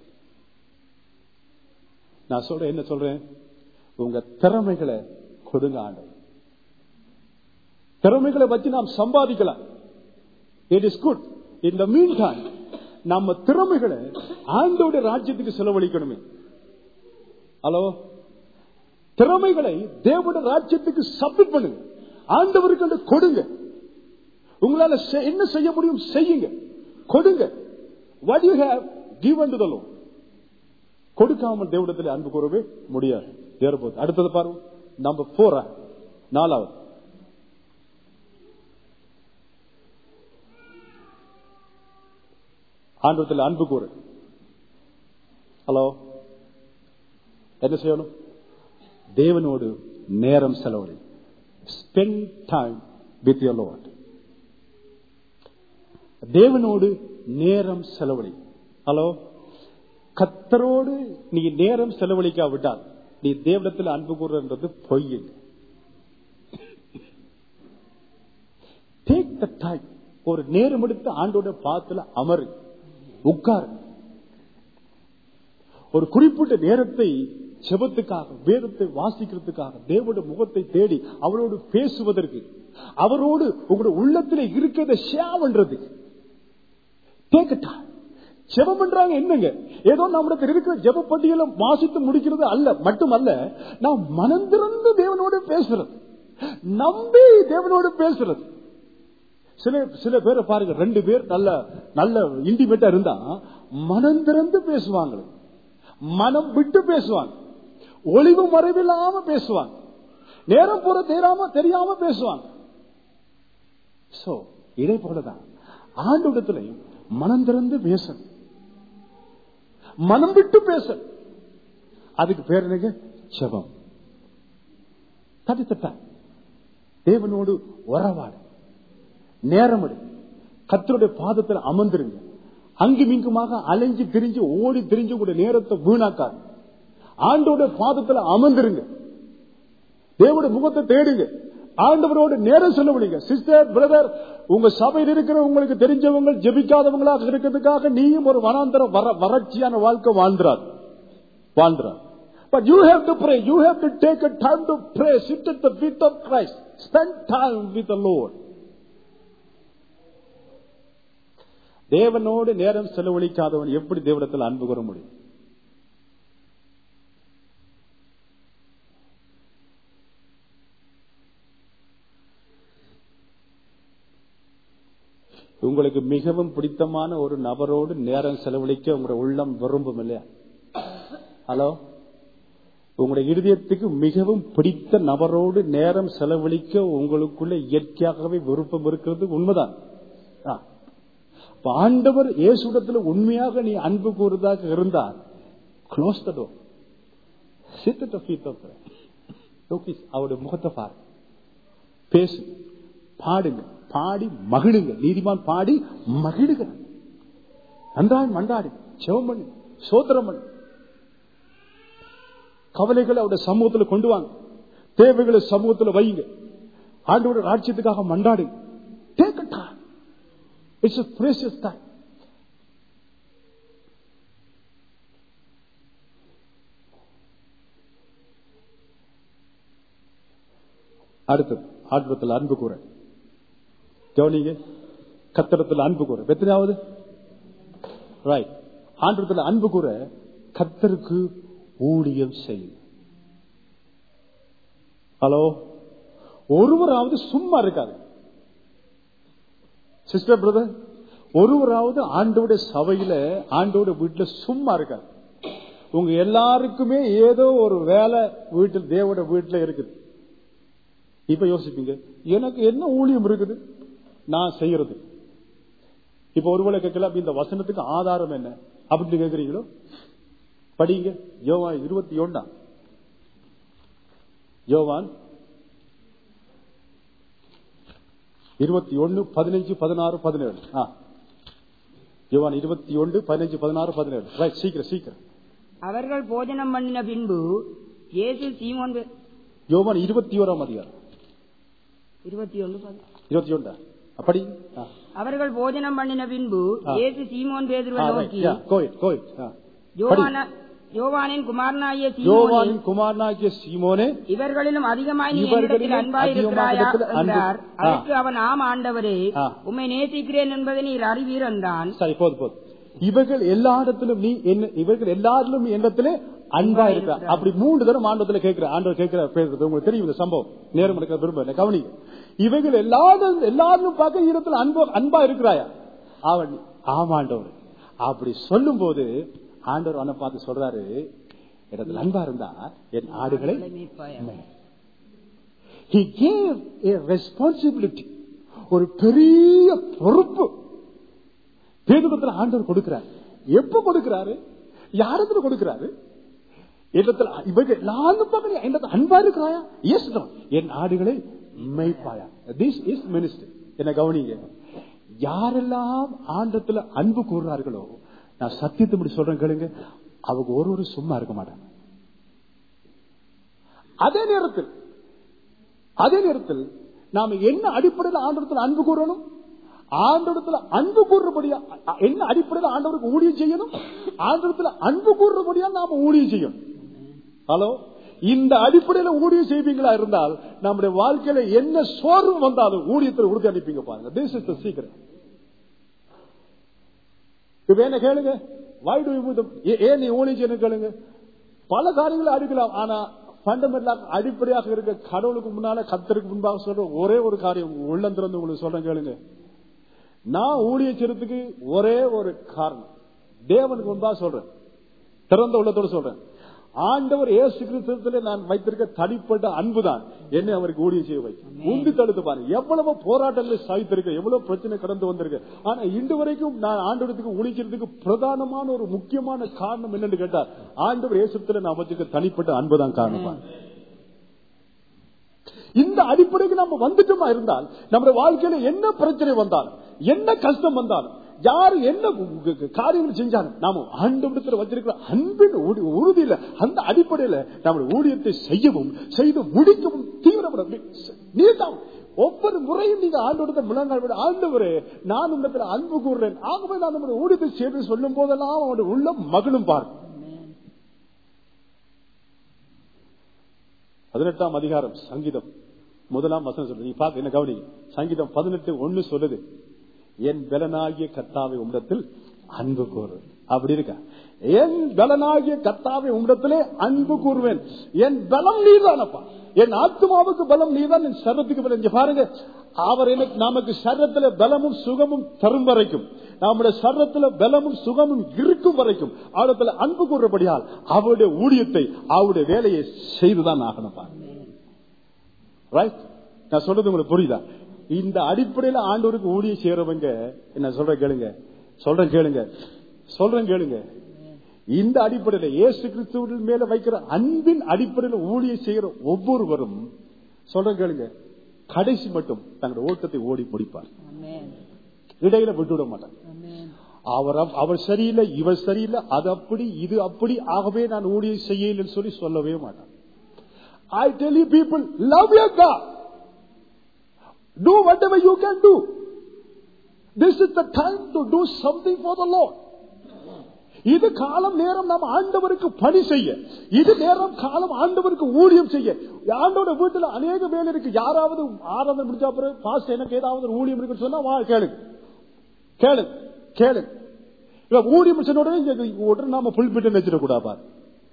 நான் சொல்றேன் என்ன சொல்றேன் உங்க திறமைகளை கொடுங்க ஆண்டவர் திறமைகளை வச்சு நாம் சம்பாதிக்கலாம் இட் இஸ் குட் இந்த மீன் டைம் நம்ம திறமைகளை ஆண்டோட ராஜ்யத்துக்கு செலவழிக்கணுமே ஹலோ திறமைகளை தேவோட ராஜ்யத்துக்கு சப்மிட் பண்ணுங்க ஆண்டவருக்கு கொடுங்க உங்களால என்ன செய்ய முடியும் செய்யுங்க கொடுங்க what you have given to the Lord கொடுக்காமல் தேவடத்தில் அன்பு கூறவே முடியாது தேரபோது அடுத்தது பாருங்க நம்பர் போற நாலாவது ஆண்டவத்தில் அன்பு கூறு ஹலோ என்ன செய்யணும் தேவனோடு நேரம் செலவழி spend time with your Lord தேவனோடு நேரம் செலவழி ஹலோ கத்தரோடு நீ நேரம் செலவழிக்காவிட்டால் நீ தேவனத்தில் அன்பு கூறுன்றது பொய் டேக் த டைம் ஒரு நேரம் எடுத்து ஆண்டோட பாத்துல அமரு உட்காரு ஒரு குறிப்பிட்ட நேரத்தை செபத்துக்காக வேதத்தை வாசிக்கிறதுக்காக தேவோட முகத்தை தேடி அவரோடு பேசுவதற்கு அவரோடு உங்களோட உள்ளத்துல இருக்கிறத ஷேர் பண்றதுக்கு கேட்கட்டா ஜெபம் பண்றாங்க என்னங்க ஏதோ நம்மிடத்தில் இருக்கிற ஜெப பட்டியல வாசித்து முடிக்கிறது அல்ல மட்டுமல்ல நாம் மனம் திறந்து தேவனோடு பேசுறது நம்பி தேவனோடு பேசுறது சில சில பேரை பாருங்க ரெண்டு பேர் நல்ல நல்ல இன்டிமேட்டா இருந்தா மனம் திறந்து பேசுவாங்க மனம் விட்டு பேசுவாங்க ஒளிவு மறைவில்லாம பேசுவாங்க நேரம் போற தெரியாம தெரியாம பேசுவாங்க சோ இதே போலதான் ஆண்டோடத்திலையும் மனம் திறந்து பேசணும் மனம் விட்டு பேசணும் அதுக்கு பேர் என்னங்க ஜபம் தட்டித்தட்டா தேவனோடு உறவாடு நேரம் எடு கத்தருடைய பாதத்தில் அமர்ந்திருங்க அங்கும் இங்குமாக அலைஞ்சு திரிஞ்சு ஓடி திரிஞ்சு கூட நேரத்தை வீணாக்காது ஆண்டோட பாதத்தில் அமர்ந்திருங்க தேவோட முகத்தை தேடுங்க ஆண்டவரோடு நேரம் செலவழிங்க சிஸ்டர் பிரதர் உங்க சபையில் இருக்கிற உங்களுக்கு தெரிஞ்சவங்க ஜெபிக்காதவங்களாக இருக்கிறதுக்காக நீயும் ஒரு வனாந்தர வர வறட்சியான வாழ்க்கை வாழ்ந்துறார் வாழ்ந்துறார் But you have to pray. You have to take a time to pray. Sit at the feet of Christ. Spend time with the Lord. தேவனோடு நேரம் செலவழிக்காதவன் எப்படி தேவனத்தில் அன்பு கூற முடியும் உங்களுக்கு மிகவும் பிடித்தமான ஒரு நபரோடு நேரம் செலவழிக்க உங்களுடைய உள்ளம் விரும்பும் இல்லையா ஹலோ உங்களுடைய இருதயத்துக்கு மிகவும் பிடித்த நபரோடு நேரம் செலவழிக்க உங்களுக்குள்ள இயற்கையாகவே விருப்பம் இருக்கிறது உண்மைதான் ஆ. அப்ப ஆண்டவர் இயேசுடத்துல உண்மையாக நீ அன்பு கூறுவதாக இருந்தால் close the door sit at feet of அவருடைய முகத்தை பாரு பேசு பாடுங்க பாடி மகிழுங்க நீதிமான் பாடி மகிழுங்க நன்றாய் மண்டாடு செவம் பண்ணு சோத்திரம் பண்ணு கவலைகளை அவருடைய சமூகத்துல கொண்டு வாங்க தேவைகளை சமூகத்துல வையுங்க ஆண்டோட ராட்சியத்துக்காக மண்டாடு take time it's precious time அடுத்தது ஆண்டவத்தில் அன்பு கூற கவனிங்க கத்தடத்தில் அன்பு கூற எத்தனையாவது ரைட் ஆண்டவத்தில் அன்பு கூற கத்தருக்கு ஊழியம் செய்யும் ஹலோ ஒருவராவது சும்மா இருக்காது சிஸ்டர் பிரதர் ஒருவராவது ஆண்டோட சபையில ஆண்டோட வீட்டுல சும்மா இருக்காது உங்க எல்லாருக்குமே ஏதோ ஒரு வேலை வீட்டில் தேவோட வீட்டுல இருக்குது இப்ப யோசிப்பீங்க எனக்கு என்ன ஊழியம் இருக்குது நான் செய்யறது இப்ப ஒருவேளை கேட்கல அப்ப இந்த வசனத்துக்கு ஆதாரம் என்ன அப்படின்னு கேட்கறீங்களோ படிங்க யோவான் இருபத்தி ஒன்றாம் யோவான் இருபத்தி ஒன்னு பதினஞ்சு பதினாறு பதினேழு ஆ. யோவான் இருபத்தி ஒன்று பதினஞ்சு பதினாறு பதினேழு ரைட் சீக்கிரம் சீக்கிரம் அவர்கள் போஜனம் பண்ணின பின்பு இயேசு சீமோன் பே- யோவான் இருபத்தி ஓராம் அதிகாரம் இருபத்தி ஒன்று பதி- இருபத்தி ஒன்றா அப்படி ஆ. அவர்கள் போஜனம் பண்ணின பின்பு ஆ. இயேசு சீமோன் பேதுருவை ஆ, right. நோக்கி Yeah, go ahead, go ahead. ஆ. படி. யோவான யோவானின் குமாரனாகிய சீமோனே யோவானின் குமாரனாகிய சீமோனே இவர்களிலும் அதிகமாய் நீ இவர்களிலும் என்னிடத்தில் அன்பாயிருக்கிறாயா அதிகமாக அன்பு- என்றார் ஆ. அதற்கு அவன் ஆம் ஆண்டவரே ஆ. உம்மை நேசிக்கிறேன் என்பதை நீர் அறிவீர் என்றான் சரி போது போது இவர்கள் எல்லா இடத்திலும் நீ என்ன இவர்கள் எல்லாரிலும் எண்ணத்திலே அன்பா இருக்கா அப்படி மூன்று தரம் ஆண்டத்துல கேட்கிற ஆண்டவர் கேட்கிற பேசுறது உங்களுக்கு தெரியும் இந்த சம்பவம் நேரம் எடுக்க விரும்ப கவனிங்க இவர்கள் எல்லாரும் எல்லாரும் பார்க்க இடத்துல அன்பு அன்பா இருக்கிறாயா அவன் ஆமாண்டவர் அப்படி சொல்லும் போது ஆண்டவர் அவனை பார்த்து சொல்றாரு இடத்துல அன்பா இருந்தா என் ஆடுகளை மேய்ப்பாயாக. He gave a responsibility. ஒரு பெரிய பொறுப்பு பேதுபத்தில் ஆண்டவர் கொடுக்கிறார் எப்ப கொடுக்கிறாரு யாரத்துல கொடுக்கிறாரு இடத்துல இவங்க எல்லாரும் பக்கம் என்னது அன்பா இருக்கிறாயா எஸ் என் ஆடுகளை மெய்ப்பாயா திஸ் இஸ் மினிஸ்டர் என்ன கவனிங்க யாரெல்லாம் ஆண்டத்துல அன்பு கூறுறார்களோ நான் சத்தியத்தை முடி சொல்றேன் கேளுங்க அவங்க ஒரு ஒரு சும்மா இருக்க மாட்டாங்க அதே நேரத்தில் அதே நேரத்தில் நாம என்ன அடிப்படையில் ஆண்டவரத்தில் அன்பு கூறணும் ஆண்டவரத்தில் அன்பு கூறுறபடியா அ- என்ன அடிப்படையில் ஆண்டவருக்கு ஊழியம் செய்யணும் ஆண்டவரத்தில் அன்பு கூறுறபடியா நாம ஊழியம் செய்யணும் ஹலோ இந்த அடிப்படையில ஊழியம் செய்வீங்களா இருந்தால் நம்முடைய வாழ்க்கையில என்ன சோர்வு வந்தாலும் ஊழியத்தில் உறுதி அனுப்பிங்க பாருங்க திஸ் இஸ் த சீக்கிரம் இப்ப என்ன கேளுங்க வாய் டு ஏன் நீ ஊழியம் செய்யணும் கேளுங்க பல காரியங்களை அடிக்கலாம் ஆனா ஃபண்டமெண்டலாக அடிப்படையாக இருக்க கடவுளுக்கு முன்னால கத்தருக்கு முன்பாக சொல்ற ஒரே ஒரு காரியம் உங்க உள்ளம் திறந்து உங்களுக்கு சொல்றேன் கேளுங்க நான் ஊழிய செய்யறதுக்கு ஒரே ஒரு காரணம் தேவனுக்கு முன்பாக சொல்றேன் திறந்த உள்ளத்தோடு சொல்றேன் ஆண்டவர் இயேசு கிறிஸ்துவிலே நான் வைத்திருக்க தனிப்பட்ட அன்புதான் என்னை அவருக்கு ஊழிய செய்ய வை உந்து தடுத்து பாருங்க எவ்வளவு போராட்டங்களை சாய்த்திருக்க எவ்வளவு பிரச்சனை கடந்து வந்திருக்கு ஆனா இன்று வரைக்கும் நான் ஆண்டவரத்துக்கு ஊழிக்கிறதுக்கு பிரதானமான ஒரு முக்கியமான காரணம் என்னன்னு கேட்டார் ஆண்டவர் இயேசுல நான் வச்சிருக்க தனிப்பட்ட அன்புதான் காரணமா இந்த அடிப்படைக்கு நம்ம வந்துட்டோமா இருந்தால் நம்முடைய வாழ்க்கையில என்ன பிரச்சனை வந்தாலும் என்ன கஷ்டம் வந்தாலும் யாரு என்ன காரியங்கள் செஞ்சாலும் நாம ஆண்டவரத்தில் வச்சிருக்கிற அன்பின் உறு- உறுதியில அந்த அடிப்படையில நம்முடைய ஊழியத்தை செய்யவும் செய்து முடிக்கவும் தீவிரப்பட நீதான் ஒவ்வொரு முறையும் நீங்க ஆண்டவரத்தை முழங்கால் விட ஆண்டவரே நான் உன்னத்துல அன்பு கூறுறேன் ஆகவே நான் நம்முடைய ஊழியத்தை செய்து சொல்லும் போதெல்லாம் அவனுடைய உள்ளம் மகளும் பார் பதினெட்டாம் அதிகாரம் சங்கீதம் முதலாம் வசனம் சொல்லுது நீ பார்த்து என்ன கவனி சங்கீதம் பதினெட்டு ஒண்ணு சொல்லுது என் பலனாகிய கத்தாவை உம்மிடத்தில் அன்பு கூறு அப்படி இருக்கா என் பலனாகிய கத்தாவை உம்மிடத்திலே அன்பு கூறுவேன் என் பலம் நீதானப்பா என் ஆத்மாவுக்கு பலம் நீதான் என் சரத்துக்கு பலம் இங்க பாருங்க அவர் எனக்கு நமக்கு சரத்துல பலமும் சுகமும் தரும் வரைக்கும் நம்முடைய சரத்துல பலமும் சுகமும் இருக்கும் வரைக்கும் அவரிடத்துல அன்பு கூறுறபடியால் அவருடைய ஊழியத்தை அவருடைய வேலையை செய்துதான் ஆகணும்ப்பா ரைட் நான் சொல்றது உங்களுக்கு புரியுதா இந்த அடிப்படையில ஆண்டவருக்கு ஊழிய செய்யறவங்க என்ன சொல்ற கேளுங்க சொல்றேன் கேளுங்க சொல்றேன் கேளுங்க இந்த அடிப்படையில இயேசு கிறிஸ்துவின் மேல வைக்கிற அன்பின் அடிப்படையில ஊழிய செய்கிற ஒவ்வொருவரும் சொல்றேன் கேளுங்க கடைசி மட்டும் தங்களுடைய ஓட்டத்தை ஓடி முடிப்பார் இடையில விட்டுவிட மாட்டார் அவர் அப்- அவர் சரியில்லை இவர் சரியில்லை அது அப்படி இது அப்படி ஆகவே நான் ஊழியம் செய்யலன்னு சொல்லி சொல்லவே மாட்டான் I tell you people love you God do whatever you can do this is the time to do something for the Lord இது காலம் நேரம் நாம் ஆண்டவருக்கு பணி செய்ய இது நேரம் காலம் ஆண்டவருக்கு ஊழியம் செய்ய ஆண்டோட வீட்டுல அநேக வேலை இருக்கு யாராவது ஆராதனை முடிஞ்சா பிறகு பாஸ்ட் எனக்கு ஏதாவது ஒரு ஊழியம் இருக்குன்னு சொன்னா வா கேளுங்க கேளு கேளு இவ ஊழியம் முடிச்ச உடனே இங்க உடனே நாம புல் பிட்டு வச்சிடக்கூடாது பாரு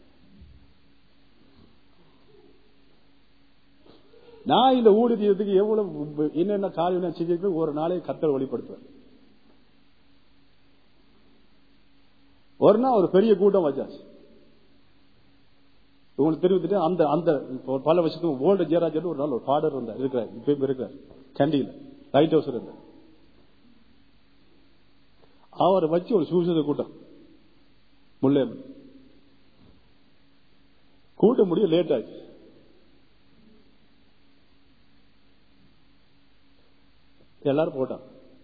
நான் இந்த ஊழியத்துக்கு எவ்வளவு என்னென்ன காரியம் நான் செஞ்சிருக்கேன் ஒரு நாளை கத்தர் வெளிப்படுத்துவேன் ஒரு நாள் ஒரு பெரிய கூட்டம் வச்சாச்சு உங்களுக்கு தெரிவித்துட்டு அந்த அந்த இப்போ பல வருஷத்துக்கு ஓல்டு ஜெயராஜன் ஒரு நாள் ஒரு பாடர் இருந்தார் இருக்கிறார் இப்ப இருக்கிறார் கண்டியில லைட் ஹவுஸ் இருந்தார் அவரை வச்சு ஒரு சுவிசேஷ கூட்டம் முல்லை கூட்டம் முடிய லேட் ஆச்சு எல்லாரும் போட்டான்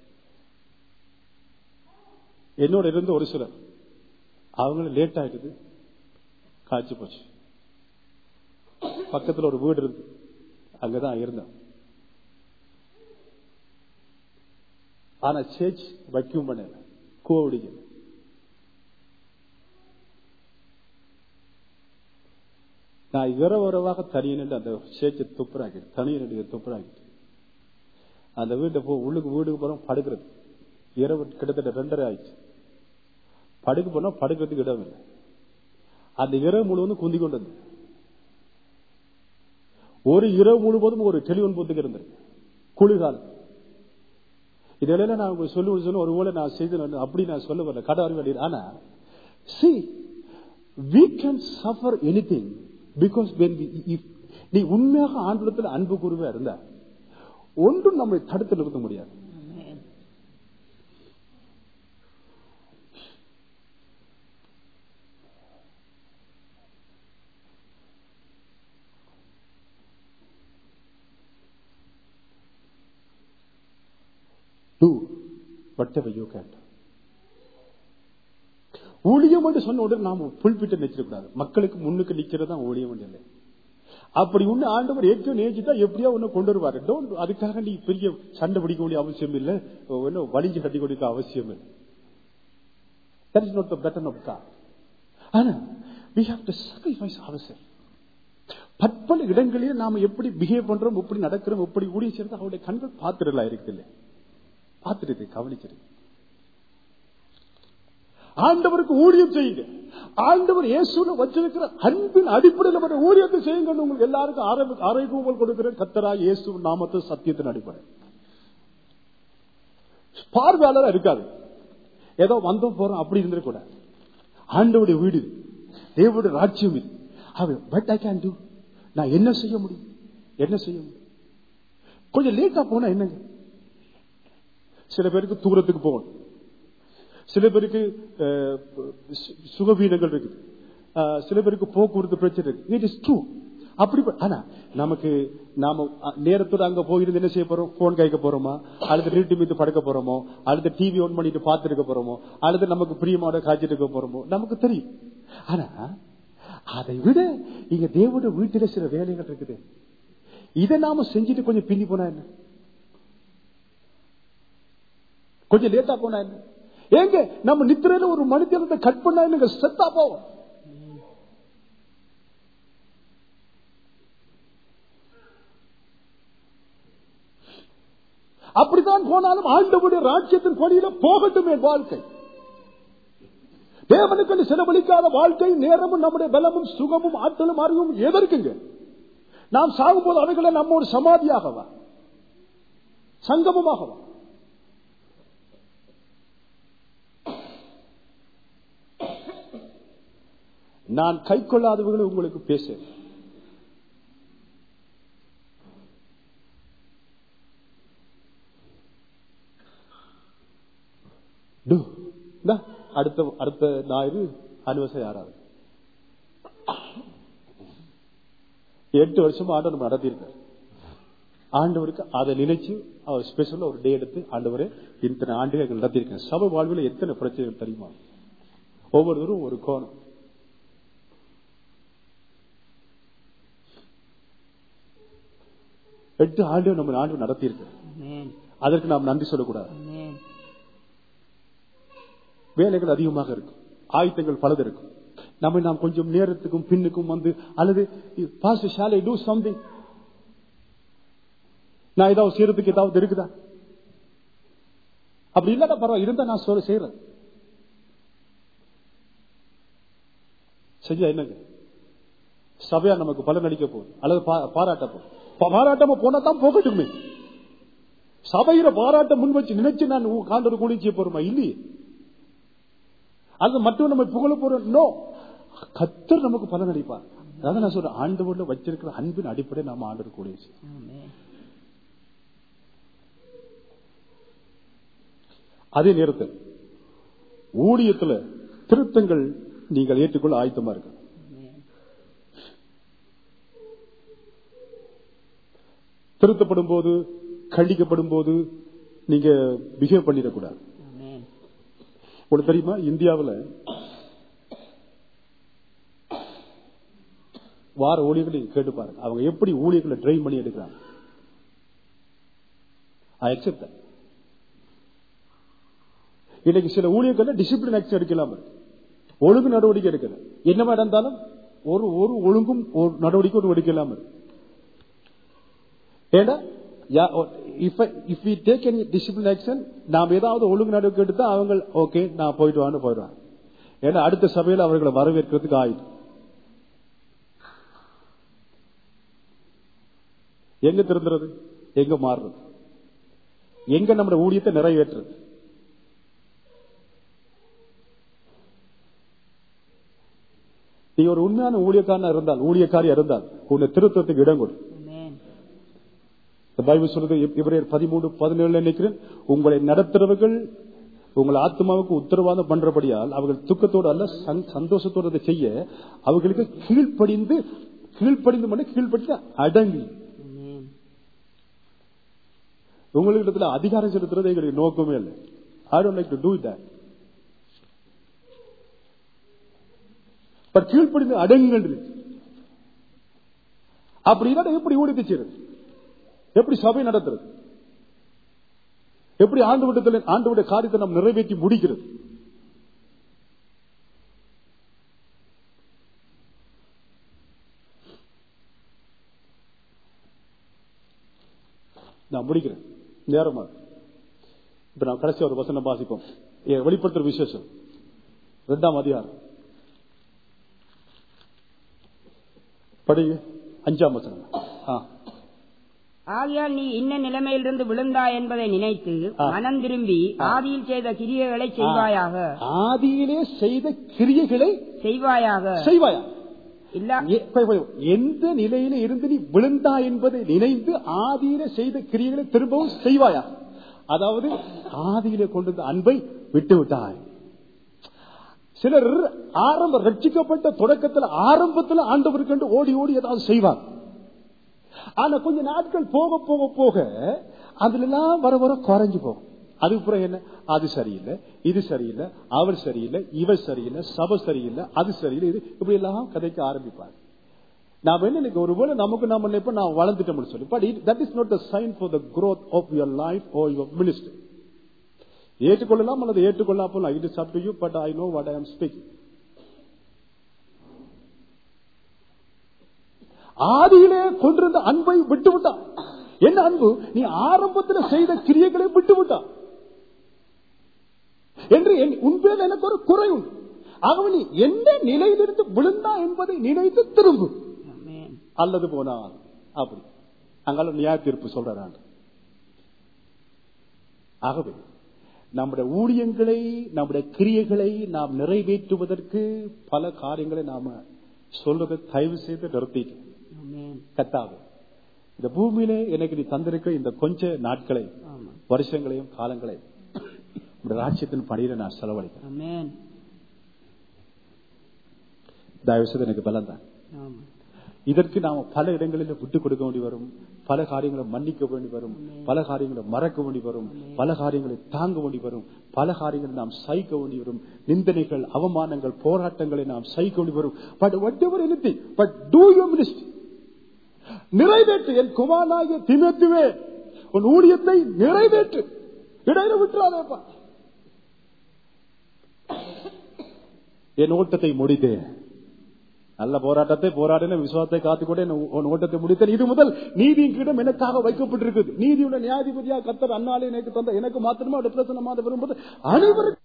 என்னோட இருந்து ஒரு சிலர் அவங்களும் லேட் ஆயிடுது காய்ச்சி போச்சு பக்கத்துல ஒரு வீடு இருக்கு அங்கதான் இருந்தேன் ஆனா சேச் வைக்கும் பண்ணல கோவடிக்க நான் இரவு இரவாக தனியனிட்டு அந்த சேச்சை துப்புராக்கிட்டு தனியனுடைய துப்புராக்கிட்டு அந்த வீட்டை போ உள்ளுக்கு வீடுக்கு போறோம் படுக்கிறது இரவு கிட்டத்தட்ட ரெண்டரை ஆயிடுச்சு படுக்க போனா படுக்கிறதுக்கு இடம் இல்லை அந்த இரவு முழுவதும் குந்தி கொண்டு வந்து ஒரு இரவு முழுவதும் ஒரு டெலிபோன் பூத்துக்கு இருந்தது குளிர்காலம் இதெல்லாம் நான் உங்களுக்கு சொல்லி சொல்லி ஒரு வேளை நான் செய்து அப்படி நான் சொல்ல வரல கடை வர வேண்டியது ஆனா சி we can suffer anything because when we, if, நீ உண்மையாக ஆண்டத்தில் அன்பு கூறுவா இருந்தா ஒன்றும் நம்மை தடுத்து நிறுத்த முடியாது do whatever you can do. ஊழியம் என்று சொன்ன உடனே நாம புல்பிட்டு நிச்சிடக்கூடாது மக்களுக்கு முன்னுக்கு நிக்கிறது தான் ஊழியம் என்று இல்லை அப்படி ஒண்ணு ஆண்டவர் ஏற்கனவே நேசித்தா எப்படியா ஒண்ணு கொண்டு வருவாரு டோன்ட் அதுக்காக நீ பெரிய சண்டை பிடிக்க வேண்டிய அவசியம் இல்லை ஒன்னும் வலிஞ்சு கட்டி கொடுக்க அவசியம் இல்லை That is not the pattern of God. ஆனா we have to sacrifice ourselves. பற்பல இடங்களில் நாம எப்படி பிஹேவ் பண்றோம் எப்படி நடக்கிறோம் எப்படி ஊழியம் செய்யறது அவருடைய கண்கள் பார்த்துடலாம் இருக்குது பார்த்துட்டு கவனிச்சிருக்கு ஆண்டவருக்கு ஊழியம் செய்யுங்க ஆண்டவர் இயேசுல வச்சிருக்கிற அன்பின் அடிப்படையில் வர ஊழியத்தை செய்யுங்க உங்களுக்கு எல்லாருக்கும் ஆரம்பி ஆரோக்கியங்கள் கொடுக்கிற கத்தரா இயேசு நாமத்தை சத்தியத்தின் அடிப்படை பார்வையாளர் இருக்காது ஏதோ வந்தோம் போறோம் அப்படி இருந்துடக்கூடாது ஆண்டவுடைய வீடு இது. தேவனுடைய ராஜ்யம் இது அவன் பட் ஐ கேன் டூ நான் என்ன செய்ய முடியும் என்ன செய்ய முடியும் கொஞ்சம் லேட்டா போனா என்னங்க சில பேருக்கு தூரத்துக்கு போகணும் சில பேருக்கு அஹ், சு- சுகவீனங்கள் இருக்குது அஹ், சில பேருக்கு போக்குவரத்து பிரச்சனை இருக்கு இட் இஸ் ட்ரூ அப்படி ப- ஆனா நமக்கு நாம அ- நேரத்தோட அங்க போயிருந்து என்ன செய்ய போறோம் போன் கைக்க போறோமா அல்லது நீட்டு மீது படுக்க போறோமோ அல்லது டிவி ஆன் பண்ணிட்டு பார்த்துருக்க போறோமோ அல்லது நமக்கு பிரியமான காய்ச்சிட்டு இருக்க போறோமோ நமக்கு தெரியும் ஆனா அதை விட இங்க தேவோட வீட்டில சில வேலைகள் இருக்குது இதை நாம செஞ்சுட்டு கொஞ்சம் பின்னி போனா என்ன கொஞ்சம் லேட்டா போனா என்ன ஏங்க நம்ம நித்திரையில ஒரு மனிதனத்தை கட் பண்ணா என்னங்க செத்தா போவோம் அப்படித்தான் போனாலும் ஆண்டவுடைய ராஜ்யத்தின் படியில போகட்டும் என் வாழ்க்கை தேவனுக்கு செலவழிக்காத வாழ்க்கை நேரமும் நம்முடைய பலமும் சுகமும் ஆற்றலும் அறிவும் எதற்குங்க நாம் சாகும்போது அவைகளை நம்ம ஒரு சமாதியாகவா சங்கமமாகவா நான் கை கொள்ளாதவர்களை உங்களுக்கு பேசுறேன் அடுத்த அடுத்த ஞாயிறு அனிவர்சரி ஆறாவது எட்டு வருஷமா ஆண்டு நம்ம நடத்தியிருக்காரு ஆண்டவருக்கு அதை நினைச்சு அவர் ஸ்பெஷலா ஒரு டே எடுத்து ஆண்டவரே இத்தனை ஆண்டுகள் நடத்தியிருக்கேன் சபை வாழ்வில் எத்தனை பிரச்சனைகள் தெரியுமா ஒவ்வொருவரும் ஒரு கோணம் எட்டு ஆண்டு நம்ம ஆண்டு நடத்தியிருக்க ஆமென். அதற்கு நாம் நன்றி சொல்லக்கூடாது ஆமென். வேலைகள் அதிகமாக இருக்கும் ஆயுத்தங்கள் பலது இருக்கும் நம்ம நாம் கொஞ்சம் நேரத்துக்கும் பின்னுக்கும் வந்து அல்லது பாஸ்ட் ஷாலை டூ சம்திங் நான் ஏதாவது செய்யறதுக்கு ஏதாவது இருக்குதா அப்படி இல்லாத பரவாயில்ல இருந்தா நான் சொல்ல செய்யறேன் செஞ்சா என்னங்க சபையா நமக்கு பலன் அளிக்க போகுது அல்லது பா- பாராட்ட போகுது பா- பாராட்டாம போனா தான் போகட்டுமே சபையில பாராட்ட முன் வச்சு நினைச்சு நான் காண்டொரு கூலி செய்ய போறோமா இல்லையே அது மட்டும் நம்ம புகழ போறோம் நோ கத்தர் நமக்கு பலன் அளிப்பார் அதான் நான் சொல்றேன் ஆண்டவர்ல வச்சிருக்கிற அன்பின் அடிப்படை நாம ஆண்டவர் கூட ஆமென். அதே நேரத்தில் ஊழியத்துல திருத்தங்கள் நீங்கள் ஏற்றுக்கொள்ள ஆயத்தமா இருக்கு ஆமென். திருத்தப்படும் போது கண்டிக்கப்படும் போது நீங்க பிஹேவ் பண்ணிடக்கூடாது ஆமென். உங்களுக்கு தெரியுமா இந்தியாவுல வார ஊழியர்கள் நீங்க கேட்டு பாருங்க அவங்க எப்படி ஊழியர்களை ட்ரெயின் பண்ணி எடுக்கிறாங்க I accept that. இன்னைக்கு சில ஊழியர்கள் டிசிப்ளின் ஆக்ஷன் எடுக்கலாம் ஒழுங்கு நடவடிக்கை எடுக்கல என்னவா இருந்தாலும் ஒரு ஒரு ஒழுங்கும் ஒரு நடவடிக்கை ஒரு எடுக்கலாம் ஏன்னா if we take any discipline action நாம் ஏதாவது ஒழுங்கு நடவடிக்கை எடுத்தா அவங்க ஓகே நான் போயிட்டு வான்னு போயிடுவாங்க ஏன்னா அடுத்த சபையில் அவர்களை வரவேற்கிறதுக்கு ஆயுது எங்க திருந்துறது எங்க மாறுறது எங்க நம்முடைய ஊழியத்தை நிறைவேற்றுறது நீ ஒரு உண்மையான ஊழியக்காரனா இருந்தால் ஊழியக்காரியா இருந்தால் உன்னை திருத்தத்துக்கு இடம் கொடு ஆமென். இந்த பைபிள் சொல்றது இவரையர் பதிமூணு பதினேழு நினைக்கிறேன் உங்களை நடத்துறவர்கள் உங்கள் ஆத்மாவுக்கு உத்தரவாதம் பண்றபடியால் அவர்கள் துக்கத்தோடு அல்ல சந்- சந்தோஷத்தோடு அதை செய்ய அவர்களுக்கு கீழ்ப்படிந்து கீழ்ப்படிந்து மட்டும் கீழ்ப்படிந்து அடங்கி ஆமென். உங்களிடத்துல அதிகாரம் செலுத்துறது எங்களுக்கு நோக்கமே இல்லை I don't like to do that but கீழ்ப்படிந்து அடங்குங்கள் அப்படி இல்லாத எப்படி ஊழியத்தை செய்யறது எப்படி சபை நடத்துறது எப்படி ஆண்டு விட்டத்தில் ஆண்டு விட காரியத்தை நாம் நிறைவேற்றி முடிக்கிறது நான் முடிக்கிறேன் நேரமா இப்ப நான் கடைசி ஒரு வசனம் வாசிப்போம் ஏ, வெளிப்படுத்துற விசேஷம் இரண்டாம் அதிகாரம் படிங்க அஞ்சாம் வசனம் ஆ. ஆகையால் நீ இன்ன நிலைமையிலிருந்து விழுந்தாய் என்பதை நினைத்து ஆ. மனம் திரும்பி ஆதியில் செய்த கிரியைகளை செய்வாயாக ஆதியிலே செய்த கிரியைகளை செய்வாயாக செய்வாயா இல்ல எ- போய், போய், எந்த நிலையில இருந்து நீ விழுந்தா என்பதை நினைந்து ஆதியில செய்த கிரியைகளை திரும்பவும் செய்வாயா அதாவது ஆதியிலே கொண்டு வந்த அன்பை விட்டு விட்டாய் சிலர் ஆரம்ப ரட்சிக்கப்பட்ட தொடக்கத்தில் ஆரம்பத்தில் ஆண்டவருக்கு கண்டு ஓடி ஓடி ஏதாவது செய்வார் ஆனா கொஞ்ச நாட்கள் போக போக போக அதுல எல்லாம் வர வர குறைஞ்சு போகும் அதுக்கப்புறம் என்ன அது சரியில்லை இது சரியில்லை அவர் சரியில்லை இவர் சரியில்லை சபை சரியில்லை அது சரியில்லை இது இப்படி எல்லாம் கதைக்க ஆரம்பிப்பார் நாம என்ன நினைக்க ஒருவேளை நமக்கு நாம நினைப்போம் நான் வளர்ந்துட்டோம்னு சொல்லி but that is not the sign for the growth of your life oh your minister ஏற்றுக்கொள்ளலாம் அல்லது ஏற்றுக்கொள்ளாமல் it is up to you but I know what I am speaking ஆதியிலே கொண்டிருந்த அன்பை விட்டு விட்டான் என்ன அன்பு நீ ஆரம்பத்தில் செய்த கிரியைகளை விட்டு விட்டான் என்று என் உண்மையில் எனக்கு ஒரு குறை உண்டு ஆகவே நீ எந்த நிலையிலிருந்து விழுந்தா என்பதை நினைத்து திரும்பு ஆமென். அல்லது போனால் அப்படி அங்கால நியாய தீர்ப்பு சொல்றாங்க ஆகவே நம்முடைய ஊழியங்களை நம்முடைய கிரியைகளை நாம் நிறைவேற்றுவதற்கு பல காரியங்களை நாம சொல்றதை தயவு செய்து நிறுத்திக்க ஆமென். கத்தாது இந்த பூமியிலே எனக்கு நீ தந்திருக்க இந்த கொஞ்ச நாட்களை ஆமா. வருஷங்களையும் காலங்களையும் உடைய ராஜ்யத்தின் பணியில நான் செலவழிக்கிறேன் ஆமென். தயவு செய்து எனக்கு பலம் தான் ஆமா. இதற்கு நாம பல இடங்களில் விட்டு கொடுக்க வேண்டி வரும் பல காரியங்களை மன்னிக்க வேண்டி வரும் பல காரியங்களை மறக்க வேண்டி வரும் பல காரியங்களை தாங்க வேண்டி வரும் பல காரியங்களை நாம் சகிக்க வேண்டி வரும் நிந்தனைகள் அவமானங்கள் போராட்டங்களை நாம் சகிக்க வேண்டி வரும் but whatever anything but do you ministry நிறைவேற்று என் குமாரனாகிய தினத்துவே உன் ஊழியத்தை நிறைவேற்று இடையில விட்டுறாதேப்பா என் ஓட்டத்தை முடித்தேன் நல்ல போராட்டத்தை போராடின விசுவாசத்தை காத்துக்கொண்டு என் உன் ஓட்டத்தை முடித்தேன் இது முதல் நீதியின் கீடம் எனக்காக வைக்கப்பட்டிருக்குது நீதியுள்ள நியாயாதிபதியா கத்தர் அந்நாளே எனக்கு தந்த எனக்கு மாத்திரமா பிரசனமாக விரும்புவது அனைவரும்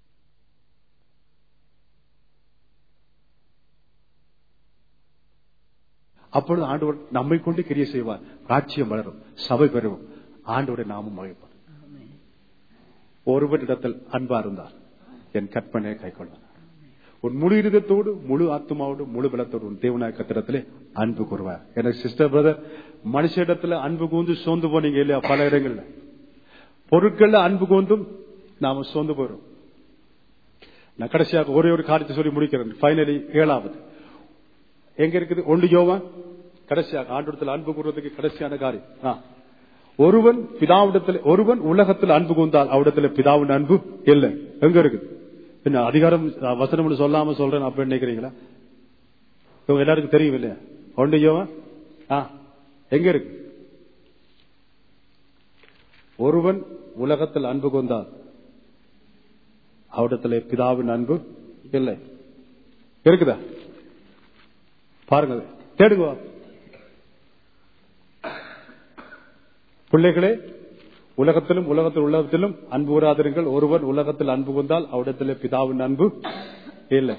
அப்பொழுது ஆண்டவர் நம்மை கொண்டு கிரிய செய்வார் ராட்சியம் வளரும் சபை பெறும் ஆண்டோட நாமம் மகிழ்ப்பார் ஒருவரிடத்தில் அன்பா இருந்தார் என் கற்பனை கை கொள்வார் உன் முழு இருதத்தோடு முழு ஆத்மாவோடு முழு பலத்தோடு உன் தேவனாய கத்திரத்திலே அன்பு கூறுவார் எனக்கு சிஸ்டர் பிரதர் மனுஷ இடத்துல அன்பு கூந்து சோர்ந்து போனீங்க இல்லையா பல இடங்கள்ல பொருட்கள்ல அன்பு கூந்தும் நாம சோர்ந்து போறோம் நான் கடைசியாக ஒரே ஒரு காரியத்தை சொல்லி முடிக்கிறேன் ஃபைனலி ஏழாவது எங்க இருக்குது ஒன்று யோவான் கடைசியாக ஆண்டோடத்தில் அன்பு கூறுவதற்கு கடைசியான காரியம் ஆ. ஒருவன் பிதாவிடத்தில் ஒருவன் உலகத்தில் அன்பு கூர்ந்தால் அவரிடத்தில் பிதாவின் அன்பு இல்லை எங்க இருக்குது என்ன அதிகாரம் அஹ், வசனம் சொல்லாம சொல்றேன் அப்ப நினைக்கிறீங்களா இவங்க எல்லாருக்கும் தெரியும் இல்லையா ஒன்று யோவான் ஆ எங்க இருக்கு ஒருவன் உலகத்தில் அன்பு கொண்டால் அவரிடத்தில் பிதாவின் அன்பு இல்லை இருக்குதா பாருங்க அதை. தேடுங்க பிள்ளைகளே உலகத்திலும் உலகத்தில் உள்ளத்திலும் அன்பு கூறாதிருங்கள் ஒருவன் உலகத்தில் அன்பு கொண்டால் அவரிடத்தில் பிதாவின் அன்பு இல்லை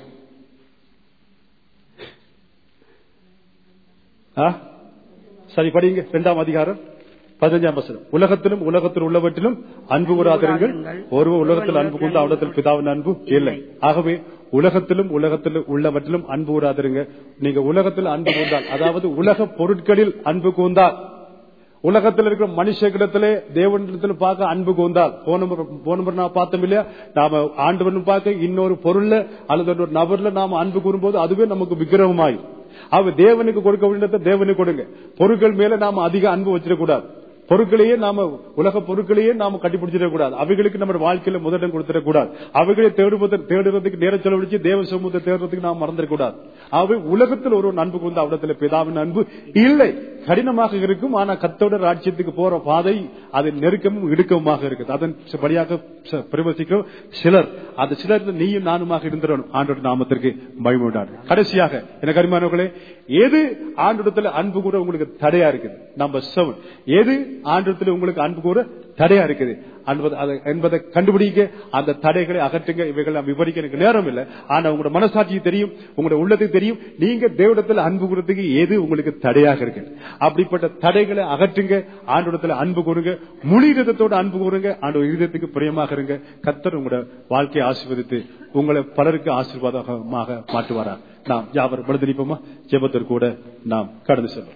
ஆ? சரி படிங்க இரண்டாம் அதிகாரம் பதினஞ்சாம் வசனம் உலகத்திலும் உலகத்தில் உள்ளவற்றிலும் அன்பு கூறாதிருங்கள் ஒருவர் உலகத்தில் அன்பு கொண்டு அவரிடத்தில் பிதாவின் அன்பு இல்லை ஆகவே உலகத்திலும் உலகத்தில் உள்ளவற்றிலும் அன்பு கூறாதிருங்க நீங்க உலகத்தில் அன்பு கூர்ந்தால் அதாவது உலக பொருட்களில் அன்பு கூர்ந்தால் உலகத்தில் இருக்கிற மனுஷகிடத்திலே தேவனிடத்தில் பார்க்க அன்பு கூர்ந்தால் போன முறை போன முறை நான் பார்த்தோம் இல்லையா நாம ஆண்டவன் பார்க்க இன்னொரு பொருள்ல அல்லது ஒரு நபர்ல நாம அன்பு கூறும்போது அதுவே நமக்கு விக்கிரகமாய் அவ தேவனுக்கு கொடுக்க வேண்டியதை தேவனுக்கு கொடுங்க பொருட்கள் மேல நாம அதிக அன்பு வச்சிடக்கூடாது பொருட்களையே நாம உலக பொருட்களையே நாம கட்டிப்பிடிச்சிடக் கூடாது அவைகளுக்கு நம்ம வாழ்க்கையில முதலிடம் கொடுத்துடக் கூடாது அவைகளை தேடுவது தேடுறதுக்கு நேரம் செலவழிச்சு தேவ சமூகத்தை தேடுறதுக்கு நாம் மறந்துடக்கூடாது அவை உலகத்தில் ஒரு அன்பு கொண்டு அவடத்துல பிதாவின் அன்பு இல்லை கடினமாக இருக்கும் ஆனா கத்தோட ராஜ்யத்துக்கு போற பாதை அது நெருக்கமும் இடுக்கமுமாக இருக்குது அதன் படியாக ச- பிரவசிக்கும் சிலர் அந்த சிலர் நீயும் நானுமாக இருந்திரணும் ஆண்டோட நாமத்திற்கு மகிழ்வுண்டாடு கடைசியாக எனக்கு அருமானவர்களே எது ஆண்டோடத்துல அன்பு கூட உங்களுக்கு தடையா இருக்குது நம்பர் செவன் எது ஆண்டோடத்துல உங்களுக்கு அன்பு கூட தடையா இருக்குது என்பது- அதை- என்பதை கண்டுபிடிக்க அந்த தடைகளை அகற்றுங்க இவைகளை நான் விவரிக்க எனக்கு நேரம் இல்லை ஆனா உங்களோட மனசாட்சிக்கு தெரியும் உங்களோட உள்ளத்துக்கு தெரியும் நீங்க தேவடத்துல அன்பு கூறதுக்கு எது உங்களுக்கு தடையாக இருக்கு அப்படிப்பட்ட தடைகளை அகற்றுங்க ஆண்டோடத்துல அன்பு கூறுங்க முழு இதயத்தோட அன்பு கூறுங்க ஆண்டு இதயத்துக்கு பிரியமாக இருங்க கத்தர் உங்களோட வாழ்க்கையை ஆசீர்வதித்து உங்களை பலருக்கு ஆசீர்வாதமாக மாற்றுவாரா நாம் யாவர் படுத்திருப்போமா ஜெபத்திற்கு கூட நாம் கடந்து செல்வோம்